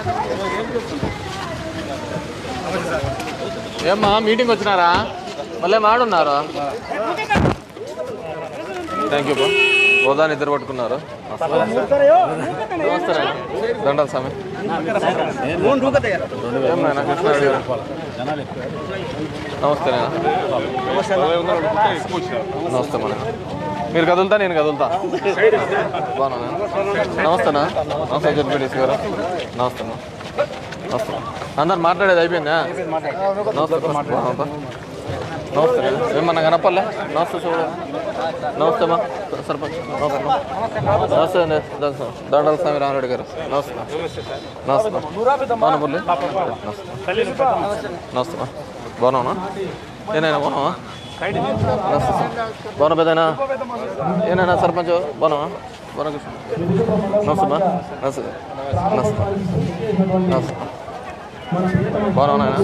ఏమ్మా మీటింగ్ వచ్చినారా మళ్ళీ మాడున్నారు థ్యాంక్ యూ బా హోదా నిద్ర పట్టుకున్నారు నమస్తే నాయన. దండాలి స్వామి ఏం నాయన కృష్ణారెడ్డి గారు నమస్తే నాయన నమస్తే మన మీరు కదులుతా నేను కదులుతా బాగున్నా నమస్తేనా నమస్తే జడ్పీడీసీ గారు నమస్తే నమస్తే అందరు మాట్లాడేది అయిపోయిందా నమస్తే బాగున్నా నమస్తే ఏమన్నా కనపల్లే నమస్తే చూడ నమస్తే మా సర్పంచ్ నమస్తే నమస్తే అండి దండాల స్వామి రామరెడ్డి గారు నమస్తే నమస్తే బాగున్నా మురళి నమస్తే నమస్తే మా బాగున్నావునా ఏనైనా బాగున్నావా నమస్తే బాగున్నా పెద్దనా ఏనైనా సర్పంచ్ బాగున్నావా బాగున్నా కృష్ణ నమస్తే మా నమస్తే నమస్తే నమస్తే బాగున్నావు నాయన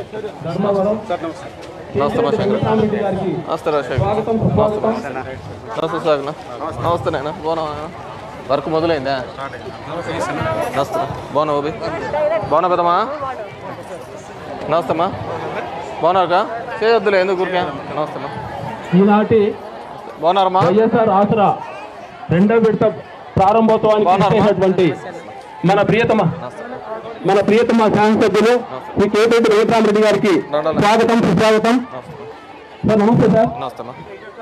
నమస్తే మా శంకర్ నమస్తే రా శంకర్ నమస్తే నమస్తే సాగన నమస్తే నాయన బాగున్నావు నాయన వర్క్ మొదలైందా నమస్తే బాగున్నా ఓబి బాగున్నా పెద్దమ్మా నమస్తే అమ్మా బాగున్నారుగా చేయొద్దులే ఎందుకు ఊరికే నమస్తే అమ్మా ఈనాటి బాగున్నారమ్మా వైఎస్ఆర్ ఆసరా రెండో విడత ప్రారంభోత్సవానికి బాగున్నారమ్మా? ఇచ్చేసినటువంటి మన ప్రియతమ మన ప్రియతమ శాసనసభ్యులు శ్రీ కేపేటి వెంకటరామరెడ్డి గారికి దండాలు. స్వాగతం సుస్వాగతం సార్ నమస్తే సార్ నమస్తే అమ్మా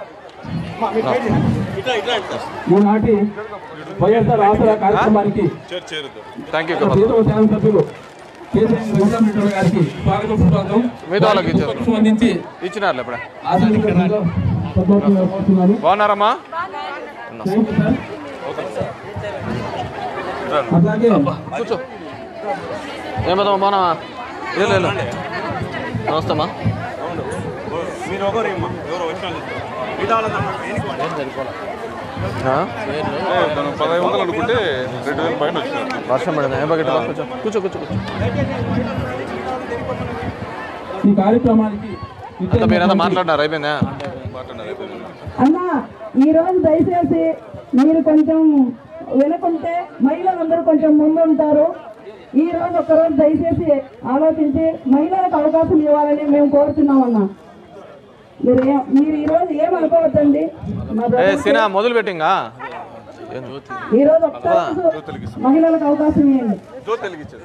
ఈనాటి వైఎస్ఆర్ ఆసరా కార్యక్రమానికి థ్యాంక్ యూ మన ప్రియతమ శాసనసభ్యులు కేసీ వెంకటరామరెడ్డి గారికి స్వాగతం సుస్వాగతం మిగతా వాళ్ళకి ఇచ్చేస్తాం. పక్షం అందించి ఇచ్చినారులే ఇప్పుడే ఆశీర్వదించారు. సంతోషంగా కోరుతున్నాను. బాగున్నారమ్మా థ్యాంక్ యూ సార్. అట్లాగే కూర్చో ఏం పెద్దమ్మా బాగున్నావా లేదు లేదు నమస్తే అమ్మా మీరు ఒకరు ఏమ్మా ఎవరో వచ్చిన మిగతా వాళ్ళంతా ఆ? మనం పదహైదు వందలు అనుకుంటే రెండు వేల పైన వచ్చింది వర్షం పడింది ఏం బకెట్ కూర్చో కూర్చో కూర్చో కూర్చో ఈ కార్యక్రమానికి అంత మీరంతా మాట్లాడినారు అయిపోయిందా అన్న ఈ రోజు దయచేసి మీరు కొంచెం వెనుకుంటే మహిళలందరూ కొంచెం ముందు ఉంటారు ఈ రోజు ఒక్కరోజు దయచేసి ఆలోచించి మహిళలకు అవకాశం ఇవ్వాలని మేము కోరుతున్నాం అన్న మీరు ఏం మీరు ఈ రోజు ఏమనుకోవద్దండి మా ఏ బ్రదర్స్ సినా మొదలు పెట్టింగా ఈ రోజు ఒక్క రోజు మహిళలకు అవకాశం ఇవ్వండి జ్యోతి వెలిగించేది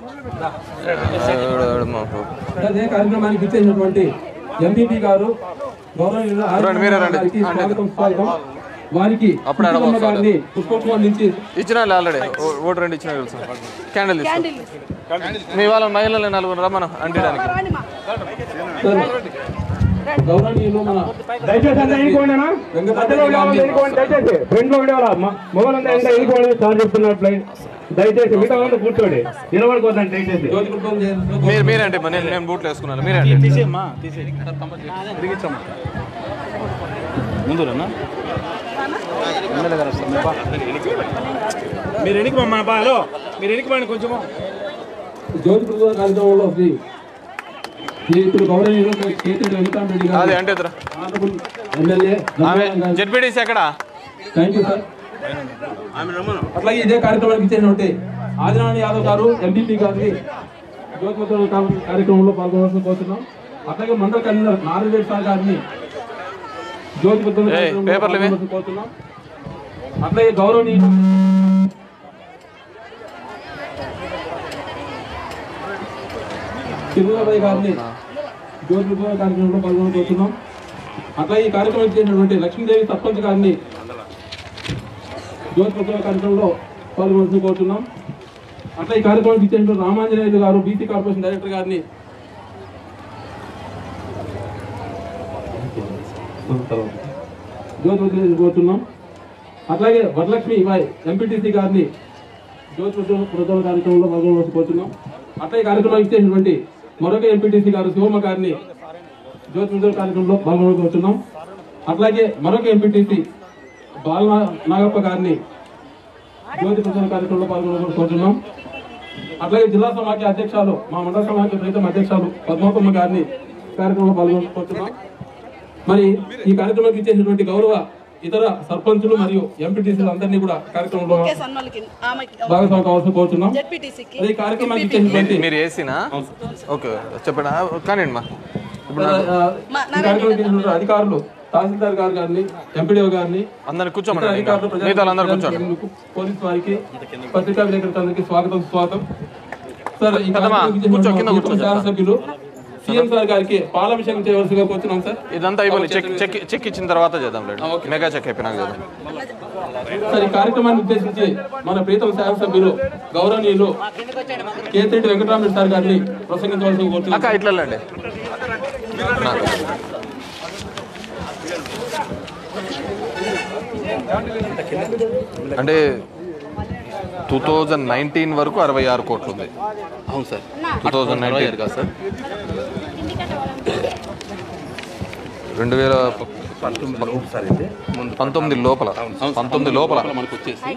అదే కార్యక్రమానికి ఇచ్చేసినటువంటి ఎంపీపీ గారు గౌరవనీయులు ఆర్. రండి, మీరే రండి. గారికి రండి. స్వాగతం స్వాగతం వారికి అప్పుడే ఆడ పుష్పమ్మ వస్తారు. గారిని పుష్పం నుంచి ఇచ్చినా ఆల్రెడీ ఓటు రెండు ఇచ్చినా తెలుసు క్యాండిల్ తీసుకో మీ వాళ్ళ మహిళలు నలుగురు రమ్మను అంటడానికి గౌరవనీయులు మన దయచేసి అంతా ఎన్నుకోండినా మధ్యలో ఉండే వాళ్ళు ఎన్నుకోండి దయచేసి ఫ్రంట్లో ఉండే వాళ్ళ మొగలంతా ఎంత ఎన్నుకోండి సార్ చెప్తున్నారు ప్లైన్ దయచేసి మిగతా వాళ్ళు కూర్చోండి నిలబడుకోద్దండి దయచేసి జ్యోతి కుటుంబం చేసిన మీరు మీరంటే నేను నేను బూట్లు వేసుకున్నాను మీరంటే తీసేమ్మా తీసే తిరిగిచ్చమ్మా ముందురన్నా మీరు ఎనికి మా బాలో మీరు ఎనికి పోండి కొంచెము జ్యోతి కుటుంబ కార్యక్రమంలో శ్రీ శ్రీ ఇప్పుడు గౌరవనీయులు కేతిరెడ్డి వెంకటరామరెడ్డి అది గారు అంటే ఎదురా ఆనరబుల్ ఎమ్మెల్యే ఆమె జెడ్పీటీసీ ఎక్కడ థ్యాంక్ యూ సార్ ఆమె రమ్మను అట్లాగే ఇదే కార్యక్రమానికి ఇచ్చేటువంటి ఆదినారాయణ యాదవ్ గారు ఎంపీపీ గారిని జ్యోతిపత్ర కార్యక్రమంలో పాల్గొనాల్సిన కోరుతున్నాం అట్లాగే మండల కన్వీనర్ నారాయణ సార్ గారిని జ్యోతిపత్ర ఏయ్, కార్యక్రమంలో పేపర్లు ఇవి. పాల్గొనాల్సిన కోరుతున్నాం అట్లాగే గౌరవనీయులు చిరుబాబాయ్ గారిని జ్యోతిపత్ర కార్యక్రమంలో పాల్గొనాల్సిన కోరుతున్నాం అట్లాగే ఈ కార్యక్రమం ఇచ్చేటువంటి లక్ష్మీదేవి సర్పంచ్ గారిని జ్యోతి ప్రచార కార్యక్రమంలో పాల్గొనాల్సి కోరుతున్నాం అట్లా ఈ కార్యక్రమానికి ఇచ్చిన రామాంజనేయులు గారు బీసీ కార్పొరేషన్ డైరెక్టర్ గారిని జ్యోతి ప్రచారం కోరుతున్నాం అట్లాగే వరలక్ష్మి బాయ్ ఎంపీటీసీ గారిని జ్యోతి ప్రచార ప్రచార కార్యక్రమంలో పాల్గొనవలసి కోరుతున్నాం అట్లా ఈ కార్యక్రమానికి ఇచ్చేసినటువంటి మరొక ఎంపీటీసీ గారు శివమ్మ గారిని జ్యోతి ప్రచార కార్యక్రమంలో పాల్గొనవలసి కోరుతున్నాం అట్లాగే మరొక ఎంపీటీసీ బాల నాగప్ప గారిని జ్యోతి ప్రచార కార్యక్రమంలో పాల్గొనడం కోరుతున్నాం అట్లాగే జిల్లా సమాఖ్య అధ్యక్షులు మా మండల సమాఖ్య ప్రీతం అధ్యక్షులు పద్మపమ్మ గారిని కార్యక్రమంలో పాల్గొనడం కోరుతున్నాం మరి ఈ కార్యక్రమానికి ఇచ్చేసినటువంటి గౌరవ ఇతర సర్పంచులు మరియు ఎంపీటీసీలు అందరినీ కూడా కార్యక్రమంలో ఓకే సన్మాలకి ఆమెకి భాగస్వామి కావాల్సి కోరుతున్నాం జెడ్పీటీసీకి అదే ఈ కార్యక్రమానికి ఇచ్చేసినటువంటి మీరు వేసినా ఓకే చెప్పండి ఆ, కానివ్వండి మా ఇప్పుడు ఆ, నాకు మా- ఈ కార్యక్రమానికి ఇచ్చినటువంటి అధికారులు తహసీల్దార్ గారు గారిని ఎంపీడీఓ గారిని అందరిని ఇతర కూర్చోమని అధికారులు మిగతా వాళ్ళందరూ కూర్చోండి ప్రజాప్రతినిధులకు, పోలీసు వారికి పత్రికా విలేకరులందరికీ స్వాగతం స్వాగతం సార్ ఈ పెద్దమ్మా, కార్యక్రమానికి కూర్చో, కింద ఇచ్చినటువంటి కూర్చో. శాసనసభ్యులు సీఎం సార్ గారికి పాలాభిషేకం చేయవలసిగా కోరుతున్నాం సార్ ఇదంతా అయిపోయింది చెక్ చెక్ చెక్ ఇచ్చిన తర్వాత చేద్దాం లేండి మెగా చెక్ అయిపోయినాక చేద్దాం సార్ ఈ కార్యక్రమాన్ని ఉద్దేశించి మన ప్రీతం శాసనసభ్యులు గౌరవనీయులు కేతిరెడ్డి వెంకటరామరెడ్డి సార్ గారిని ప్రసంగించవలసి కోరుతున్నాం అక్క ఇట్లా వెళ్ళండి నాకు. అంటే టూ థౌజండ్ నైన్టీన్ వరకు అరవై ఆరు కోట్లు ఉంది అవును సార్ టూ థౌజండ్ నైన్టీన్ కాదు సార్ రెండు వేల పంతొమ్మిది లోపు సార్ ఇది ముందు పంతొమ్మిది లోపల పంతొమ్మిది లోపల మనకు వచ్చేసి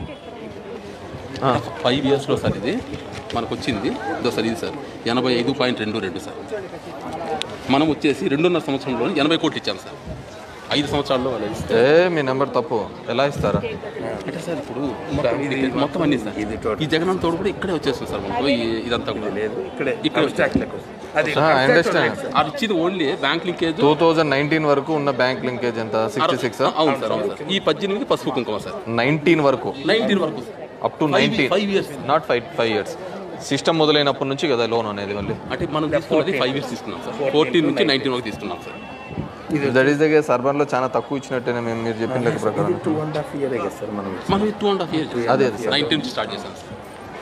ఫైవ్ ఇయర్స్లో సార్ ఇది మనకు వచ్చింది ఇదో సార్ ఇది సార్ ఎనభై ఐదు పాయింట్ రెండు రెండు సార్ మనం వచ్చేసి రెండున్నర సంవత్సరంలో ఎనభై కోట్లు ఇచ్చాం సార్ ఐదు సంవత్సరాల్లో వాళ్ళు ఇస్తే ఏ మీ నెంబర్ తప్పు ఎలా ఇస్తారా అంటే సార్ ఇప్పుడు ఇది మొత్తం అన్ని సార్ ఈ జగన్ తోడు కూడా ఇక్కడే వచ్చేస్తుంది సార్ మనకు ఈ- ఇదంతా కూడా లేదు ఇక్కడే ఇక్కడ ఐ అండర్స్టాండ్ అది ఇచ్చింది only bank linkage two thousand nineteen వరకు ఉన్న బ్యాంక్ లింకేజ్ ఎంత సిక్స్టీ సిక్స్ అవును సార్ అవును సార్ ఈ పద్దెనిమిది పసుపు కుంకుమ సార్ నైన్టీన్ వరకు నైన్టీన్ వరకు up to Five- nineteen five years. Not five five years system మొదలైనప్పటి నుంచి కదా లోన్ అనేది మళ్ళీ అంటే మనం తీసుకున్నది ఫైవ్ ఇయర్స్ తీసుకున్నాం సార్ ఫోర్టీన్ నుంచి నైన్టీన్ వరకు తీసుకున్నాం సార్ దట్ ఈస్ దగ్గర సర్బన్ లో చాలా తక్కువ ఇచ్చినట్టేనే మేము మీరు చెప్పిన లెక్క ప్రకారం two and half year sir మనం మనం టూ అండ్ హాఫ్ ఇయర్ అదే అదే సార్. నైన్టీన్ నుంచి స్టార్ట్ చేశాం సార్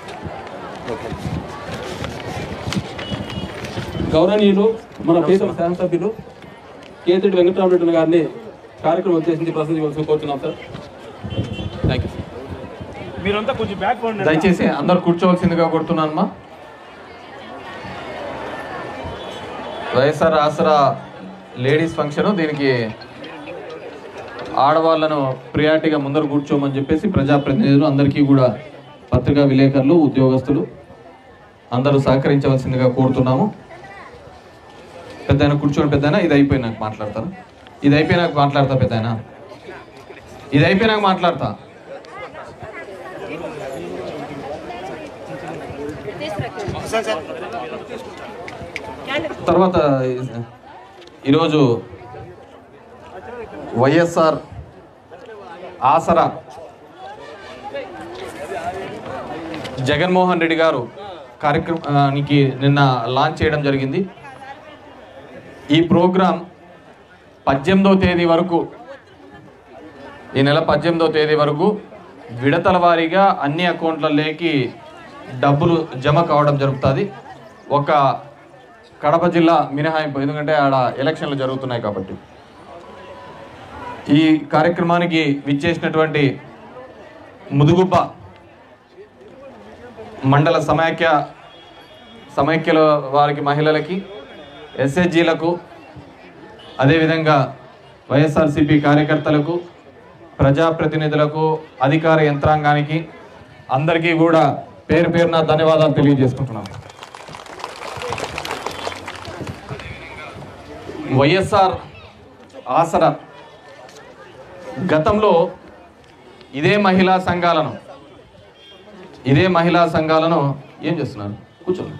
గౌరవనీయులు మన ప్రీతం శాసనసభ్యులు కేతిరెడ్డి వెంకటరామరెడ్డి గారిని కార్యక్రమం ఉద్దేశించి ప్రసంగించవలసి కోరుతున్నాం సార్ థ్యాంక్ యూ సార్ మీరంతా కొంచెం బ్యాక్ పోండి దయచేసి అందరు కూర్చోవలసిందిగా కోరుతున్నానమ్మా వైఎస్ఆర్ ఆసరా లేడీస్ ఫంక్షన్ దీనికి ఆడవాళ్లను ప్రియారిటీగా ముందర కూర్చోమని చెప్పేసి ప్రజాప్రతినిధులు అందరికీ కూడా పత్రికా విలేకరులు ఉద్యోగస్తులు అందరూ సహకరించవలసిందిగా కోరుతున్నాము పెద్ద కూర్చోండి పెద్ద ఇది అయిపోయి నాకు మాట్లాడతాను ఇది అయిపోయినాక మాట్లాడతా పెద్ద ఇది అయిపోయినాక మాట్లాడతా తర్వాత ఈరోజు వైఎస్ఆర్ ఆసరా జగన్మోహన్ రెడ్డి గారు కార్యక్రమానికి నిన్న లాంచ్ చేయడం జరిగింది ఈ ప్రోగ్రాం పద్దెనిమిదవ తేదీ వరకు ఈ నెల పద్దెనిమిదవ తేదీ వరకు విడతల వారీగా అన్ని అకౌంట్లలోకి డబ్బులు జమ కావడం జరుగుతుంది ఒక కడప జిల్లా మినహాయింపు ఎందుకంటే ఆడ ఎలక్షన్లు జరుగుతున్నాయి కాబట్టి ఈ కార్యక్రమానికి విచ్చేసినటువంటి ముదుగుబ్బ మండల సమైక్య సమైక్యల వారికి మహిళలకి ఎస్హెచ్జీలకు అదేవిధంగా వైఎస్ఆర్సిపి కార్యకర్తలకు ప్రజాప్రతినిధులకు అధికార యంత్రాంగానికి అందరికీ కూడా పేరు పేరున ధన్యవాదాలు తెలియజేసుకుంటున్నాం వైఎస్ఆర్ ఆసరా గతంలో ఇదే మహిళా సంఘాలను ఇదే మహిళా సంఘాలను ఏం చేస్తున్నారు కూర్చోండి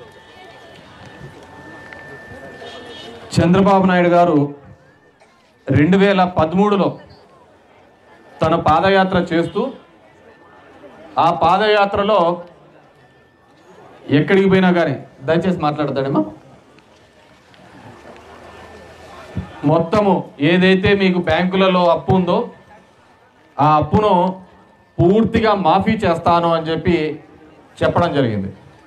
చంద్రబాబు నాయుడు గారు రెండు వేల పదమూడులో తన పాదయాత్ర చేస్తూ ఆ పాదయాత్రలో ఎక్కడికి పోయినా కానీ దయచేసి మాట్లాడతాడేమో మొత్తము ఏదైతే మీకు బ్యాంకులలో అప్పు ఉందో ఆ అప్పును పూర్తిగా మాఫీ చేస్తాను అని చెప్పి చెప్పడం జరిగింది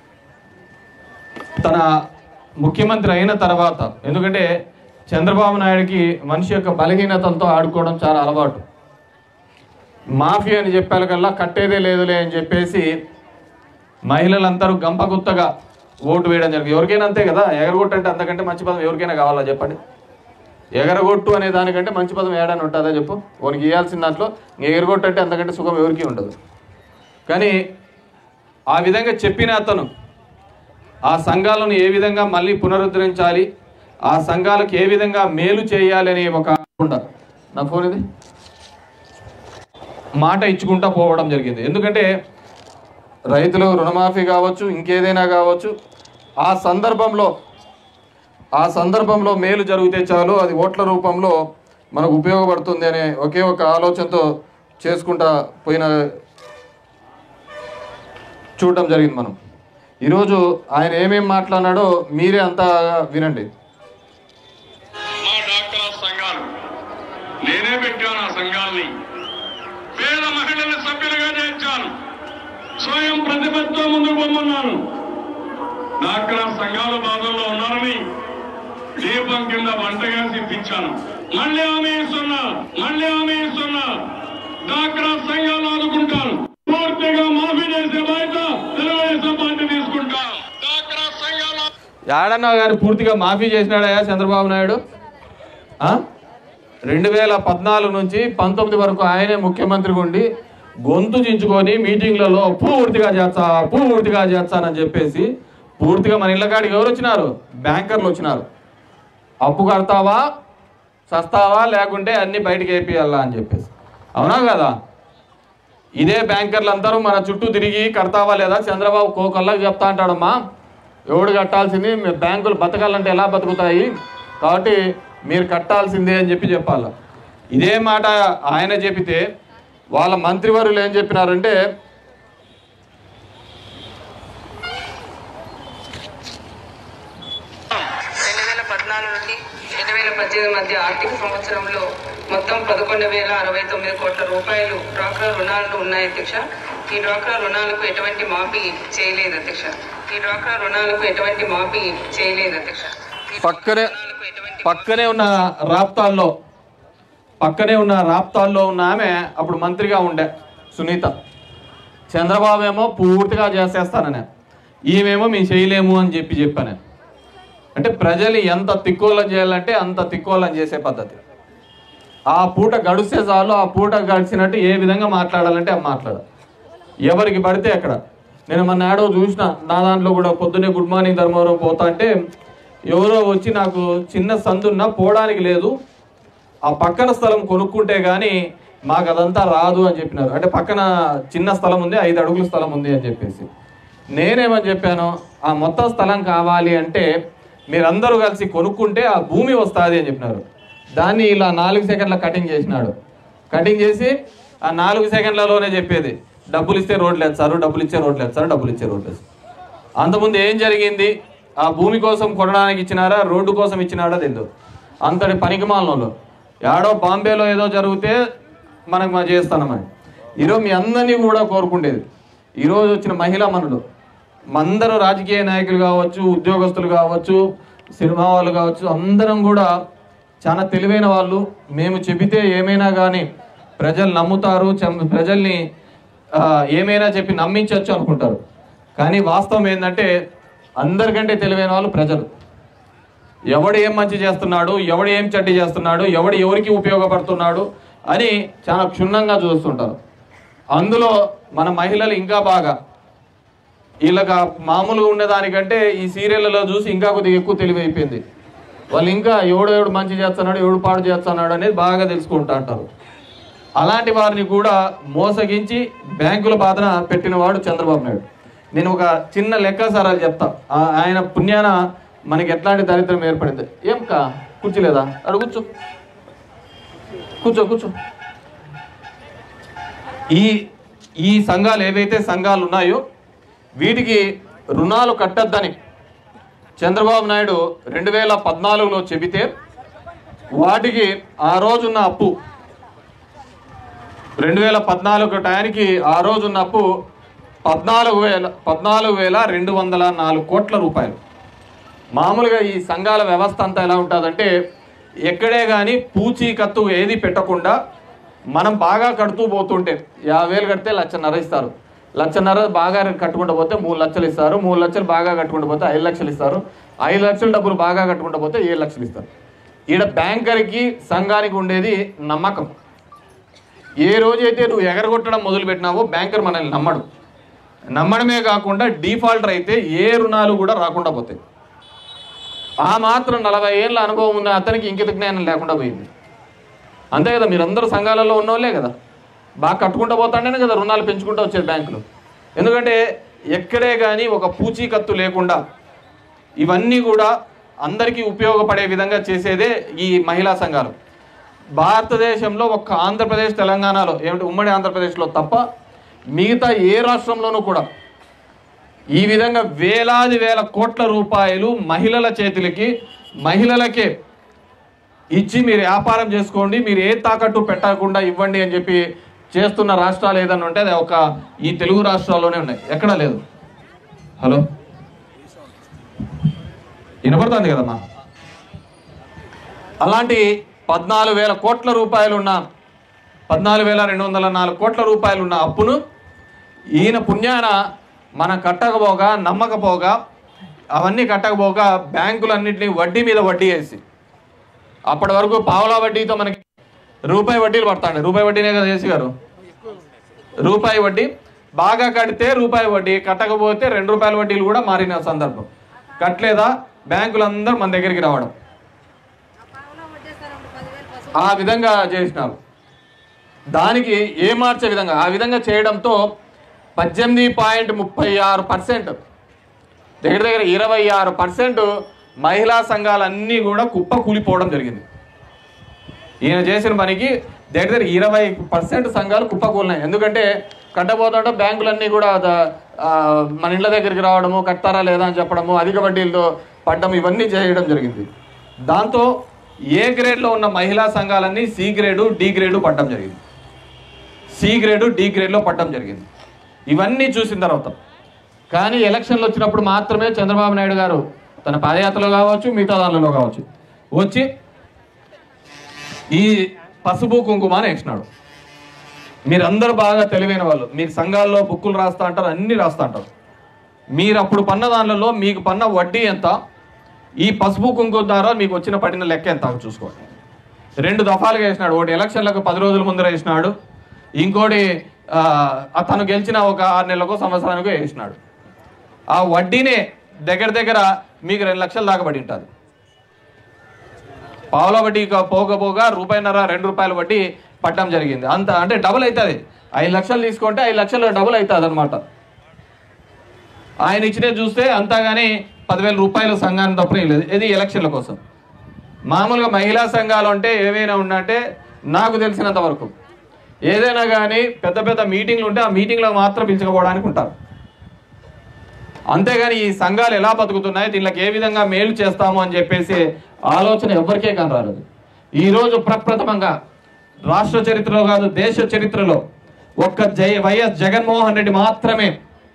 తన ముఖ్యమంత్రి అయిన తర్వాత ఎందుకంటే చంద్రబాబు నాయుడుకి మనిషి యొక్క బలహీనతలతో ఆడుకోవడం చాలా అలవాటు మాఫీ అని చెప్పాలకల్లా కట్టేదే లేదులే అని చెప్పేసి మహిళలందరూ గంపగుత్తగా ఓటు వేయడం జరిగింది ఎవరికైనా అంతే కదా ఎగరగొట్టు అంటే అంతకంటే మంచి పదం ఎవరికైనా కావాలా చెప్పండి ఎగరగొట్టు అనే దానికంటే మంచి పదం ఏడాని ఉంటుందా చెప్పు వానికి ఇవ్వాల్సిన దాంట్లో ఇంక ఎగరగొట్టు అంటే అంతకంటే సుఖం ఎవరికి ఉండదు కానీ ఆ విధంగా చెప్పిన అతను ఆ సంఘాలను ఏ విధంగా మళ్ళీ పునరుద్ధరించాలి ఆ సంఘాలకు ఏ విధంగా మేలు చేయాలి అనే ఒక ఉండ నా ఫోన్ ఇది మాట ఇచ్చుకుంటా పోవడం జరిగింది ఎందుకంటే రైతులు రుణమాఫీ కావచ్చు ఇంకేదైనా కావచ్చు ఆ సందర్భంలో ఆ సందర్భంలో మేలు జరిగితే చాలు అది ఓట్ల రూపంలో మనకు ఉపయోగపడుతుంది అనే ఒకే ఒక ఆలోచనతో చేసుకుంటా పోయిన చూడటం జరిగింది మనం ఈరోజు ఆయన ఏమేం మాట్లాడినాడో మీరే అంతా వినండి మా డాక్టర్ సంఘాలు నేనే పెట్టాను ఆ సంఘాల్ని పేద మహిళల్ని సభ్యులుగా చేర్చాను స్వయం ప్రతిపత్తితో ముందుకు పొమ్మన్నాను డాక్టర్ సంఘాలు బాధల్లో ఉన్నారని దీపం కింద వంటగా ఇప్పించాను మళ్ళీ ఆమె ఇస్తున్నా మళ్ళీ ఆమె ఇస్తున్నా డాక్టర్ సంఘాలు ఆదుకుంటాను పూర్తిగా మాఫీ చేసే బాధ్యత తెలుగుదేశం పార్టీ తీసుకుంటాం డాక్టర్ సంఘాలు యాడన్నా కానీ పూర్తిగా మాఫీ చేసినాడయా చంద్రబాబు నాయుడు ఆ? రెండు వేల పద్నాలుగు నుంచి పంతొమ్మిది వరకు ఆయనే ముఖ్యమంత్రిగా ఉండి గొంతు చించుకొని మీటింగ్లలో పూర్తిగా చేస్తా పూర్తిగా చేస్తానని చెప్పేసి పూర్తిగా మన ఇళ్ళ కాడికి ఎవరు వచ్చినారు బ్యాంకర్లు వచ్చినారు అప్పు కడతావా చస్తావా లేకుంటే అన్ని బయటికి వేపియాలా అని చెప్పేసి అవునా కదా ఇదే బ్యాంకర్లు అందరూ మన చుట్టూ తిరిగి కడతావా లేదా చంద్రబాబు కోకల్లా చెప్తా అంటాడమ్మా ఎవడు కట్టాల్సింది మీ బ్యాంకులు బతకాలంటే ఎలా బతుకుతాయి కాబట్టి మీరు కట్టాల్సిందే అని చెప్పి చెప్పాలి ఇదే మాట ఆయన చెప్పితే వాళ్ళ మంత్రివర్యులు ఏం చెప్పినారంటే రెండు వేల పద్నాలుగు నుండి రెండు వేల పద్దెనిమిది మధ్య ఆర్థిక సంవత్సరంలో మొత్తం పదకొండు వేల అరవై తొమ్మిది కోట్ల రూపాయలు డ్వాక్రా రుణాలు ఉన్నాయి అధ్యక్ష ఈ డ్వాక్రా రుణాలకు ఎటువంటి మాఫీ చేయలేదు అధ్యక్ష ఈ డ్వాక్రా రుణాలకు ఎటువంటి మాఫీ చేయలేదు అధ్యక్ష ఈ పక్కనే రుణాలకు ఎటువంటి పక్కనే ఉన్న రాప్తాల్లో పక్కనే ఉన్న రాప్తాల్లో ఉన్న ఆమె అప్పుడు మంత్రిగా ఉండే సునీత చంద్రబాబు ఏమో పూర్తిగా చేసేస్తాననే ఈమెమో మేము చేయలేము అని చెప్పి చెప్పాను అంటే ప్రజలు ఎంత తిక్కోలం చేయాలంటే అంత తిక్కోలం చేసే పద్ధతి ఆ పూట గడిస్తే చాలు ఆ పూట గడిచినట్టు ఏ విధంగా మాట్లాడాలంటే ఆ మాట్లాడ ఎవరికి పడితే అక్కడ నేను మొన్న ఆడో చూసిన నా దాంట్లో కూడా పొద్దున్నే గుడ్ మార్నింగ్ ధర్మవరం పోతా అంటే ఎవరో వచ్చి నాకు చిన్న సందున్నా పోవడానికి లేదు ఆ పక్కన స్థలం కొనుక్కుంటే కానీ మాకు అదంతా రాదు అని చెప్పినారు అంటే పక్కన చిన్న స్థలం ఉంది ఐదు అడుగుల స్థలం ఉంది అని చెప్పేసి నేనేమని చెప్పాను ఆ మొత్తం స్థలం కావాలి అంటే మీరందరూ కలిసి కొనుక్కుంటే ఆ భూమి వస్తుంది అని చెప్పినారు దాన్ని ఇలా నాలుగు సెకండ్ల కటింగ్ చేసినాడు కటింగ్ చేసి ఆ నాలుగు సెకండ్లలోనే చెప్పేది డబ్బులు ఇస్తే రోడ్లు వేస్తారు డబ్బులు ఇచ్చే రోడ్లు వేస్తారు డబ్బులు ఇచ్చే రోడ్లు వేస్తారు అంతకుముందు ఏం జరిగింది ఆ భూమి కోసం కొనడానికి ఇచ్చినారా రోడ్డు కోసం ఇచ్చినాడా తెలియదు అంతటి పనికిమాలలో యాడో బాంబేలో ఏదో జరిగితే మనకు మా చేస్తానమని ఈరోజు మీ అందరినీ కూడా కోరుకుండేది ఈరోజు వచ్చిన మహిళా మనులు అందరూ రాజకీయ నాయకులు కావచ్చు ఉద్యోగస్తులు కావచ్చు సినిమా వాళ్ళు కావచ్చు అందరం కూడా చాలా తెలివైన వాళ్ళు మేము చెబితే ఏమైనా కానీ ప్రజలు నమ్ముతారు చం- ప్రజల్ని ఆ, ఏమైనా చెప్పి నమ్మించవచ్చు అనుకుంటారు కానీ వాస్తవం ఏంటంటే అందరికంటే తెలివైన వాళ్ళు ప్రజలు ఎవడు ఏం మంచి చేస్తున్నాడు ఎవడు ఏం చెడ్డ చేస్తున్నాడు ఎవడు ఎవరికి ఉపయోగపడుతున్నాడు అని చాలా క్షుణ్ణంగా చూస్తుంటారు అందులో మన మహిళలు ఇంకా బాగా వీళ్ళకి మామూలుగా ఉండేదానికంటే ఈ సీరియళ్ళలో చూసి ఇంకా కొద్దిగా ఎక్కువ తెలివైపోయింది వాళ్ళు ఇంకా ఎవడు ఎవడు మంచి చేస్తున్నాడు ఎవడు పాడు చేస్తున్నాడు అనేది బాగా తెలుసుకుంటా అంటారు అలాంటి వారిని కూడా మోసగించి బ్యాంకుల బాధన పెట్టినవాడు చంద్రబాబు నాయుడు నేను ఒక చిన్న లెక్కసారాలు చెప్తా ఆ- ఆయన పుణ్యాన మనకి ఎట్లాంటి దరిద్రం ఏర్పడింది ఏం కా కూర్చోలేదా అడు కూర్చో కూర్చో కూర్చో ఈ ఈ సంఘాలు ఏవైతే సంఘాలు ఉన్నాయో వీటికి రుణాలు కట్టద్దని చంద్రబాబు నాయుడు రెండు వేల పద్నాలుగులో చెబితే వాటికి ఆ రోజున్న అప్పు రెండు వేల పద్నాలుగు టయానికి ఆ రోజున్న అప్పు పద్నాలుగు వేల పద్నాలుగు వేల రెండు వందల నాలుగు కోట్ల రూపాయలు మామూలుగా ఈ సంఘాల వ్యవస్థ అంతా ఎలా ఉంటుందంటే ఎక్కడే కానీ పూచీకత్తు ఏది పెట్టకుండా మనం బాగా కడుతూ పోతుంటే యాభై వేలు కడితే లక్షన్నర ఇస్తారు లక్షన్నర బాగా కట్టుకుంటూ పోతే మూడు లక్షలు ఇస్తారు మూడు లక్షలు బాగా కట్టుకుంటూ పోతే ఐదు లక్షలు ఇస్తారు ఐదు లక్షల డబ్బులు బాగా కట్టుకుంటూ పోతే ఏడు లక్షలు ఇస్తారు ఈడ బ్యాంకర్కి సంఘానికి ఉండేది నమ్మకం ఏ రోజైతే నువ్వు ఎగరగొట్టడం మొదలు పెట్టినావో బ్యాంకర్ మనల్ని నమ్మడు నమ్మడమే కాకుండా డిఫాల్టర్ అయితే ఏ రుణాలు కూడా రాకుండా పోతాయి ఆ మాత్రం నలభై ఏళ్ళ అనుభవం ఉన్న అతనికి ఇంకిత జ్ఞానం లేకుండా పోయింది అంతే కదా మీరందరూ సంఘాలలో ఉన్నోళ్ళే కదా బాగా కట్టుకుంటూ పోతాంటేనే కదా రుణాలు పెంచుకుంటూ వచ్చేది బ్యాంకులు ఎందుకంటే ఎక్కడే కానీ ఒక పూచీకత్తు లేకుండా ఇవన్నీ కూడా అందరికీ ఉపయోగపడే విధంగా చేసేదే ఈ మహిళా సంఘాలు భారతదేశంలో ఒక్క ఆంధ్రప్రదేశ్ తెలంగాణలో ఏమిటి ఉమ్మడి ఆంధ్రప్రదేశ్లో తప్ప మిగతా ఏ రాష్ట్రంలోనూ కూడా ఈ విధంగా వేలాది వేల కోట్ల రూపాయలు మహిళల చేతులకి మహిళలకే ఇచ్చి మీరు వ్యాపారం చేసుకోండి మీరు ఏ తాకట్టు పెట్టకుండా ఇవ్వండి అని చెప్పి చేస్తున్న రాష్ట్రాలు ఏదన్నా ఉంటే అది ఒక ఈ తెలుగు రాష్ట్రాల్లోనే ఉన్నాయి ఎక్కడా లేదు హలో వినపడుతుంది కదమ్మా అలాంటి పద్నాలుగు వేల కోట్ల రూపాయలు ఉన్న పద్నాలుగు వేల రెండు వందల నాలుగు కోట్ల రూపాయలు ఉన్న అప్పును ఈయన పుణ్యాన మనం కట్టకపోగా నమ్మకపోగా అవన్నీ కట్టకపోగా బ్యాంకులన్నింటినీ వడ్డీ మీద వడ్డీ వేసి అప్పటి వరకు పావులా వడ్డీతో మనకి రూపాయి వడ్డీలు పడతాండి రూపాయి వడ్డీనే కదా చేసి గారు రూపాయి వడ్డీ బాగా కడితే రూపాయి వడ్డీ కట్టకపోతే రెండు రూపాయల వడ్డీలు కూడా మారిన సందర్భం కట్టలేదా బ్యాంకులందరూ మన దగ్గరికి రావడం ఆ విధంగా చేసినారు దానికి ఏ మార్చే విధంగా ఆ విధంగా చేయడంతో పద్దెనిమిది పాయింట్ ముప్పై ఆరు పర్సెంట్ దగ్గర దగ్గర ఇరవై ఆరు పర్సెంట్ మహిళా సంఘాలన్నీ కూడా కుప్ప కూలిపోవడం జరిగింది ఈయన చేసిన పనికి దగ్గర దగ్గర ఇరవై పర్సెంట్ సంఘాలు కుప్పకూలినాయి ఎందుకంటే కట్టబోతుంటే బ్యాంకులన్నీ కూడా ద- ఆ, మన ఇళ్ళ దగ్గరికి రావడము కట్టారా లేదా అని చెప్పడము అధిక వడ్డీలతో పడ్డం ఇవన్నీ చేయడం జరిగింది దాంతో ఏ గ్రేడ్లో ఉన్న మహిళా సంఘాలన్నీ సి గ్రేడు డి గ్రేడు పడ్డం జరిగింది సి గ్రేడు డి గ్రేడ్లో పడ్డం జరిగింది ఇవన్నీ చూసిన తర్వాత కానీ ఎలక్షన్లు వచ్చినప్పుడు మాత్రమే చంద్రబాబు నాయుడు గారు తన పాదయాత్రలో కావచ్చు మిగతా దానిలో కావచ్చు వచ్చి ఈ పసుపు కుంకుమ అని వేసినాడు మీరందరూ బాగా తెలివైన వాళ్ళు మీరు సంఘాల్లో బుక్కులు రాస్తా అంటారు అన్ని రాస్తా అంటారు మీరు అప్పుడు పన్న దానిలో మీకు పన్న వడ్డీ ఎంత ఈ పసుపు కుంకుమ ద్వారా మీకు వచ్చిన పడిన లెక్క ఎంత చూసుకోండి రెండు దఫాలుగా వేసినాడు ఒకటి ఎలక్షన్లకు పది రోజుల ముందర వేసినాడు ఇంకోటి ఆ, అతను గెలిచిన ఒక ఆరు నెలలకు సంవత్సరానికో వేసినాడు ఆ వడ్డీనే దగ్గర దగ్గర మీకు రెండు లక్షల దాకా పడి ఉంటుంది పావుల వడ్డీ ఇక పోగ పోగా రూపాయిన్నర రెండు రూపాయల వడ్డీ పట్టడం జరిగింది అంత అంటే డబుల్ అవుతుంది ఐదు లక్షలు తీసుకుంటే ఐదు లక్షలు డబుల్ అవుతుంది అనమాట ఆయన ఇచ్చినే చూస్తే అంతా కానీ పదివేల రూపాయల సంఘాన్ని తప్ప లేదు ఇది ఎలక్షన్ల కోసం మామూలుగా మహిళా సంఘాలు అంటే ఏవైనా ఉన్నంటే నాకు తెలిసినంత వరకు ఏదైనా కానీ పెద్ద పెద్ద మీటింగ్లు ఉంటే ఆ మీటింగ్లో మాత్రం పిలుచుకోవడానికి ఉంటారు అంతేగాని ఈ సంఘాలు ఎలా బతుకుతున్నాయి దీనికి ఏ విధంగా మేలు చేస్తాము అని చెప్పేసి ఆలోచన ఎవరికే కానీ రాలేదు ఈరోజు ప్రప్రథమంగా రాష్ట్ర చరిత్రలో కాదు దేశ చరిత్రలో ఒక్క జై వైఎస్ జగన్మోహన్ రెడ్డి మాత్రమే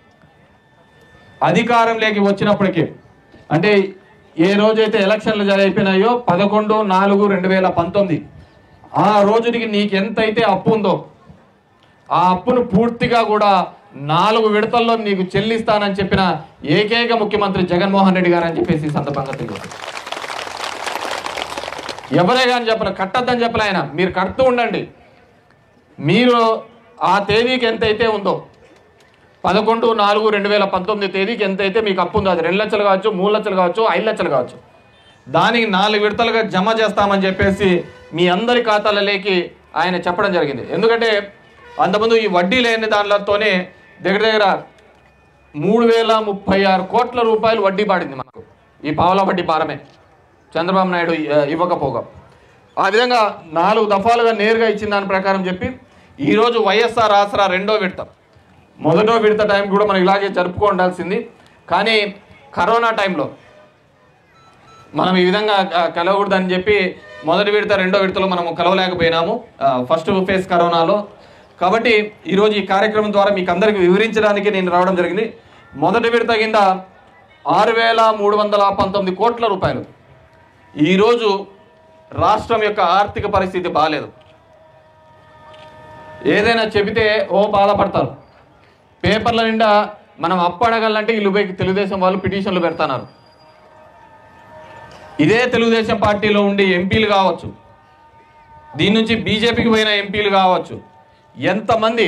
అధికారంలోకి వచ్చినప్పటికీ అంటే ఏ రోజైతే ఎలక్షన్లు జరిగిపోయినాయో పదకొండు నాలుగు రెండు వేల పంతొమ్మిది ఆ రోజుకి నీకు ఎంతైతే అప్పు ఉందో ఆ అప్పును పూర్తిగా కూడా నాలుగు విడతల్లో నీకు చెల్లిస్తానని చెప్పిన ఏకైక ముఖ్యమంత్రి జగన్మోహన్ రెడ్డి గారు అని చెప్పేసి ఈ సందర్భంగా తెలియదు ఎవరే కానీ చెప్పరు కట్టద్దని చెప్పలే ఆయన మీరు కడుతూ ఉండండి మీరు ఆ తేదీకి ఎంతైతే ఉందో పదకొండు నాలుగు రెండు వేల పంతొమ్మిది తేదీకి ఎంతైతే మీకు అప్పు ఉందో అది రెండు లక్షలు కావచ్చు మూడు లక్షలు కావచ్చు ఐదు లక్షలు కావచ్చు దానికి నాలుగు విడతలుగా జమ చేస్తామని చెప్పేసి మీ అందరి ఖాతాలలోకి ఆయన చెప్పడం జరిగింది ఎందుకంటే అంతకుముందు ఈ వడ్డీ లేని దానిలతోనే దగ్గర దగ్గర మూడు వేల ముప్పై ఆరు కోట్ల రూపాయలు వడ్డీ పడింది మనకు ఈ పావలా వడ్డీ భారమే చంద్రబాబు నాయుడు ఇ- ఇవ్వకపోగా ఆ విధంగా నాలుగు దఫాలుగా నేరుగా ఇచ్చిన దాని ప్రకారం చెప్పి ఈరోజు వైఎస్ఆర్ ఆసరా రెండో విడత మొదటో విడత టైం కూడా మనం ఇలాగే జరుపుకోవాల్సింది కానీ కరోనా టైంలో మనం ఈ విధంగా ఆ, కలవకూడదని చెప్పి మొదటి విడత రెండో విడతలో మనం కలవలేకపోయినాము ఆ, ఫస్ట్ ఫేజ్ కరోనాలో కాబట్టి ఈరోజు ఈ కార్యక్రమం ద్వారా మీకు అందరికి వివరించడానికి నేను రావడం జరిగింది మొదటి విడత కింద ఆరు వేల మూడు వందల పంతొమ్మిది కోట్ల రూపాయలు ఈరోజు రాష్ట్రం యొక్క ఆర్థిక పరిస్థితి బాగాలేదు ఏదైనా చెబితే ఓ బాధపడతారు పేపర్ల నిండా మనం అప్పు అడగాలంటే వీళ్ళు పోయి తెలుగుదేశం వాళ్ళు పిటిషన్లు పెడతాన్నారు ఇదే తెలుగుదేశం పార్టీలో ఉండి ఎంపీలు కావచ్చు దీని నుంచి బీజేపీకి పోయిన ఎంపీలు కావచ్చు ఎంతమంది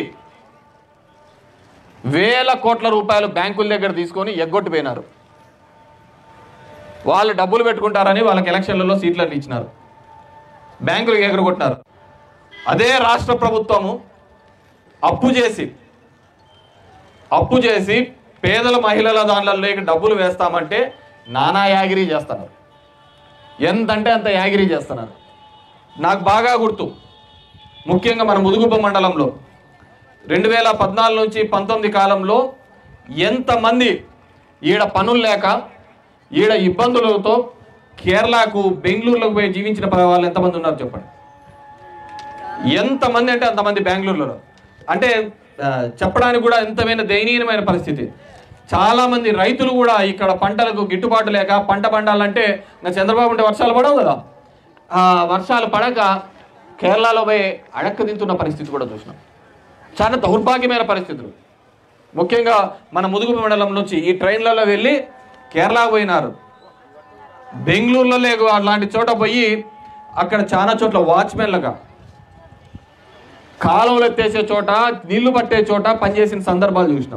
వేల కోట్ల రూపాయలు బ్యాంకుల దగ్గర తీసుకొని ఎగ్గొట్టిపోయినారు వాళ్ళు డబ్బులు పెట్టుకుంటారని వాళ్ళకి ఎలక్షన్లలో సీట్లను ఇచ్చినారు బ్యాంకులకు ఎగరగొట్టినారు అదే రాష్ట్ర ప్రభుత్వము అప్పు చేసి అప్పు చేసి పేదల మహిళల దాంట్లోకి డబ్బులు వేస్తామంటే నానా యాగిరీ చేస్తున్నారు ఎంతంటే అంత యాగిరీ చేస్తున్నారు నాకు బాగా గుర్తు ముఖ్యంగా మన ముదుగుప్ప మండలంలో రెండు వేల పద్నాలుగు నుంచి పంతొమ్మిది కాలంలో ఎంతమంది ఈడ పనులు లేక ఈడ ఇబ్బందులతో కేరళకు బెంగళూరులోకి పోయి జీవించిన ప- వాళ్ళు ఎంతమంది ఉన్నారు చెప్పండి ఎంతమంది అంటే అంతమంది బెంగళూరులో అంటే ఆ, చెప్పడానికి కూడా ఎంతమైన దయనీయమైన పరిస్థితి చాలా మంది రైతులు కూడా ఇక్కడ పంటలకు గిట్టుబాటు లేక పంట పండాలంటే ఇంకా చంద్రబాబు ఉంటే వర్షాలు పడవు కదా ఆ వర్షాలు పడక కేరళలో పోయి అడక్క తింటున్న పరిస్థితి కూడా చూసినాం చాలా దౌర్భాగ్యమైన పరిస్థితులు ముఖ్యంగా మన ముదుగు మండలం నుంచి ఈ ట్రైన్లలో వెళ్ళి కేరళ పోయినారు బెంగళూరులో లేకు అలాంటి చోట పోయి అక్కడ చాలా చోట్ల వాచ్మెన్లుగా కాలువలు ఎత్తేసే చోట నీళ్లు పట్టే చోట పనిచేసిన సందర్భాలు చూసినాం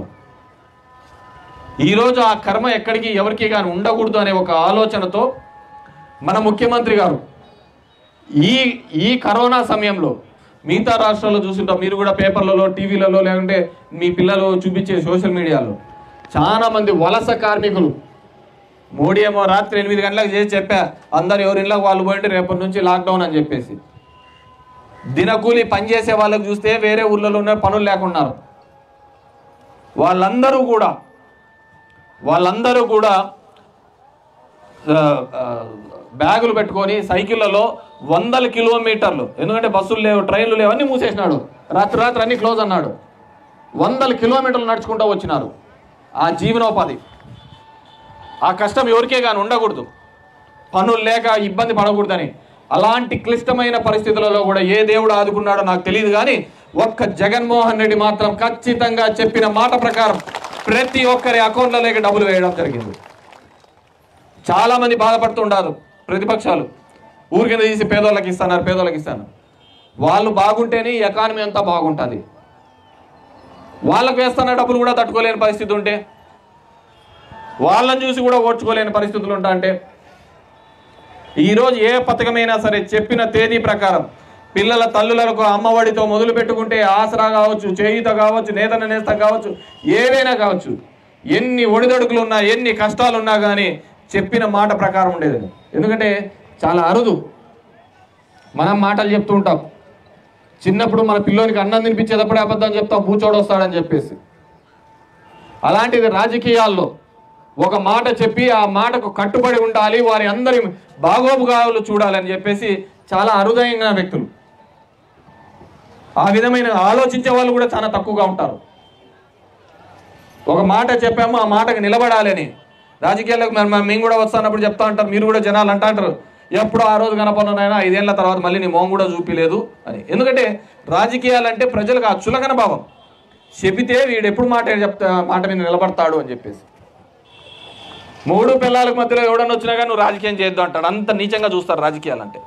ఈరోజు ఆ కర్మ ఎక్కడికి ఎవరికి కానీ ఉండకూడదు అనే ఒక ఆలోచనతో మన ముఖ్యమంత్రి గారు ఈ ఈ కరోనా సమయంలో మిగతా రాష్ట్రాల్లో చూస్తుంటాం మీరు కూడా పేపర్లలో టీవీలలో లేకుంటే మీ పిల్లలు చూపించే సోషల్ మీడియాలో చాలా మంది వలస కార్మికులు మోడీ ఏమో రాత్రి ఎనిమిది గంటలకు చేసి చెప్పా అందరు ఎవరి ఇళ్ళకి వాళ్ళు పోయింటే రేపటి నుంచి లాక్డౌన్ అని చెప్పేసి దినకూలి పనిచేసే వాళ్ళకి చూస్తే వేరే ఊర్లలో ఉన్న పనులు లేకున్నారు వాళ్ళందరూ కూడా వాళ్ళందరూ కూడా ఆ, ఆ, బ్యాగులు పెట్టుకొని సైకిళ్ళలో వందల కిలోమీటర్లు ఎందుకంటే బస్సులు లేవు ట్రైన్లు లేవు అన్నీ మూసేసినాడు రాత్రి రాత్రి అన్ని క్లోజ్ అన్నాడు వందల కిలోమీటర్లు నడుచుకుంటూ వచ్చినారు ఆ జీవనోపాధి ఆ కష్టం ఎవరికే కానీ ఉండకూడదు పనులు లేక ఇబ్బంది పడకూడదని అలాంటి క్లిష్టమైన పరిస్థితులలో కూడా ఏ దేవుడు ఆదుకున్నాడో నాకు తెలియదు కానీ ఒక్క జగన్మోహన్ రెడ్డి మాత్రం ఖచ్చితంగా చెప్పిన మాట ప్రకారం ప్రతి ఒక్కరి అకౌంట్లలోకి డబ్బులు వేయడం జరిగింది చాలా మంది బాధపడుతుంటారు ప్రతిపక్షాలు ఊరి కింద తీసి పేదోళ్ళకి ఇస్తున్నారు పేదోళ్ళకి ఇస్తాను వాళ్ళు బాగుంటేనే ఈ ఎకానమీ అంతా బాగుంటుంది వాళ్ళకి వేస్తున్న డబ్బులు కూడా తట్టుకోలేని పరిస్థితి ఉంటే వాళ్ళని చూసి కూడా ఓడ్చుకోలేని పరిస్థితులు ఉంటా అంటే ఈరోజు ఏ పథకమైనా సరే చెప్పిన తేదీ ప్రకారం పిల్లల తల్లులకు అమ్మఒడితో మొదలు పెట్టుకుంటే ఆసరా కావచ్చు చేయుత కావచ్చు నేతన నేస్తం కావచ్చు ఏదైనా కావచ్చు ఎన్ని ఒడిదొడుకులు ఉన్నా ఎన్ని కష్టాలు ఉన్నా కానీ చెప్పిన మాట ప్రకారం ఉండేది ఎందుకంటే చాలా అరుదు మనం మాటలు చెప్తూ ఉంటాం చిన్నప్పుడు మన పిల్లోనికి అన్నం తినిపించేటప్పుడే అబద్ధం చెప్తాం పూచోడు వస్తాడని చెప్పేసి అలాంటిది రాజకీయాల్లో ఒక మాట చెప్పి ఆ మాటకు కట్టుబడి ఉండాలి వారి అందరి బాగోగులు చూడాలని చెప్పేసి చాలా అరుదైన వ్యక్తులు ఆ విధమైన ఆలోచించే వాళ్ళు కూడా చాలా తక్కువగా ఉంటారు ఒక మాట చెప్పాము ఆ మాటకు నిలబడాలని రాజకీయాలకు మరి మరి మేము కూడా వస్తున్నప్పుడు చెప్తా ఉంటారు మీరు కూడా జనాలు అంటా అంటారు ఎప్పుడు ఆ రోజు కనపడినైనా ఐదేళ్ల తర్వాత మళ్ళీ నీ మోం కూడా చూపిలేదు అని ఎందుకంటే రాజకీయాలంటే ప్రజలకు ఆ చులకన భావం చెబితే వీడు ఎప్పుడు మాట చెప్తా మాట మీద నిలబడతాడు అని చెప్పేసి మూడు పిల్లలకు మధ్యలో ఎవడన్నా వచ్చినా కానీ నువ్వు రాజకీయం చేయొద్దు అంటాడు అంత నీచంగా చూస్తారు రాజకీయాలంటే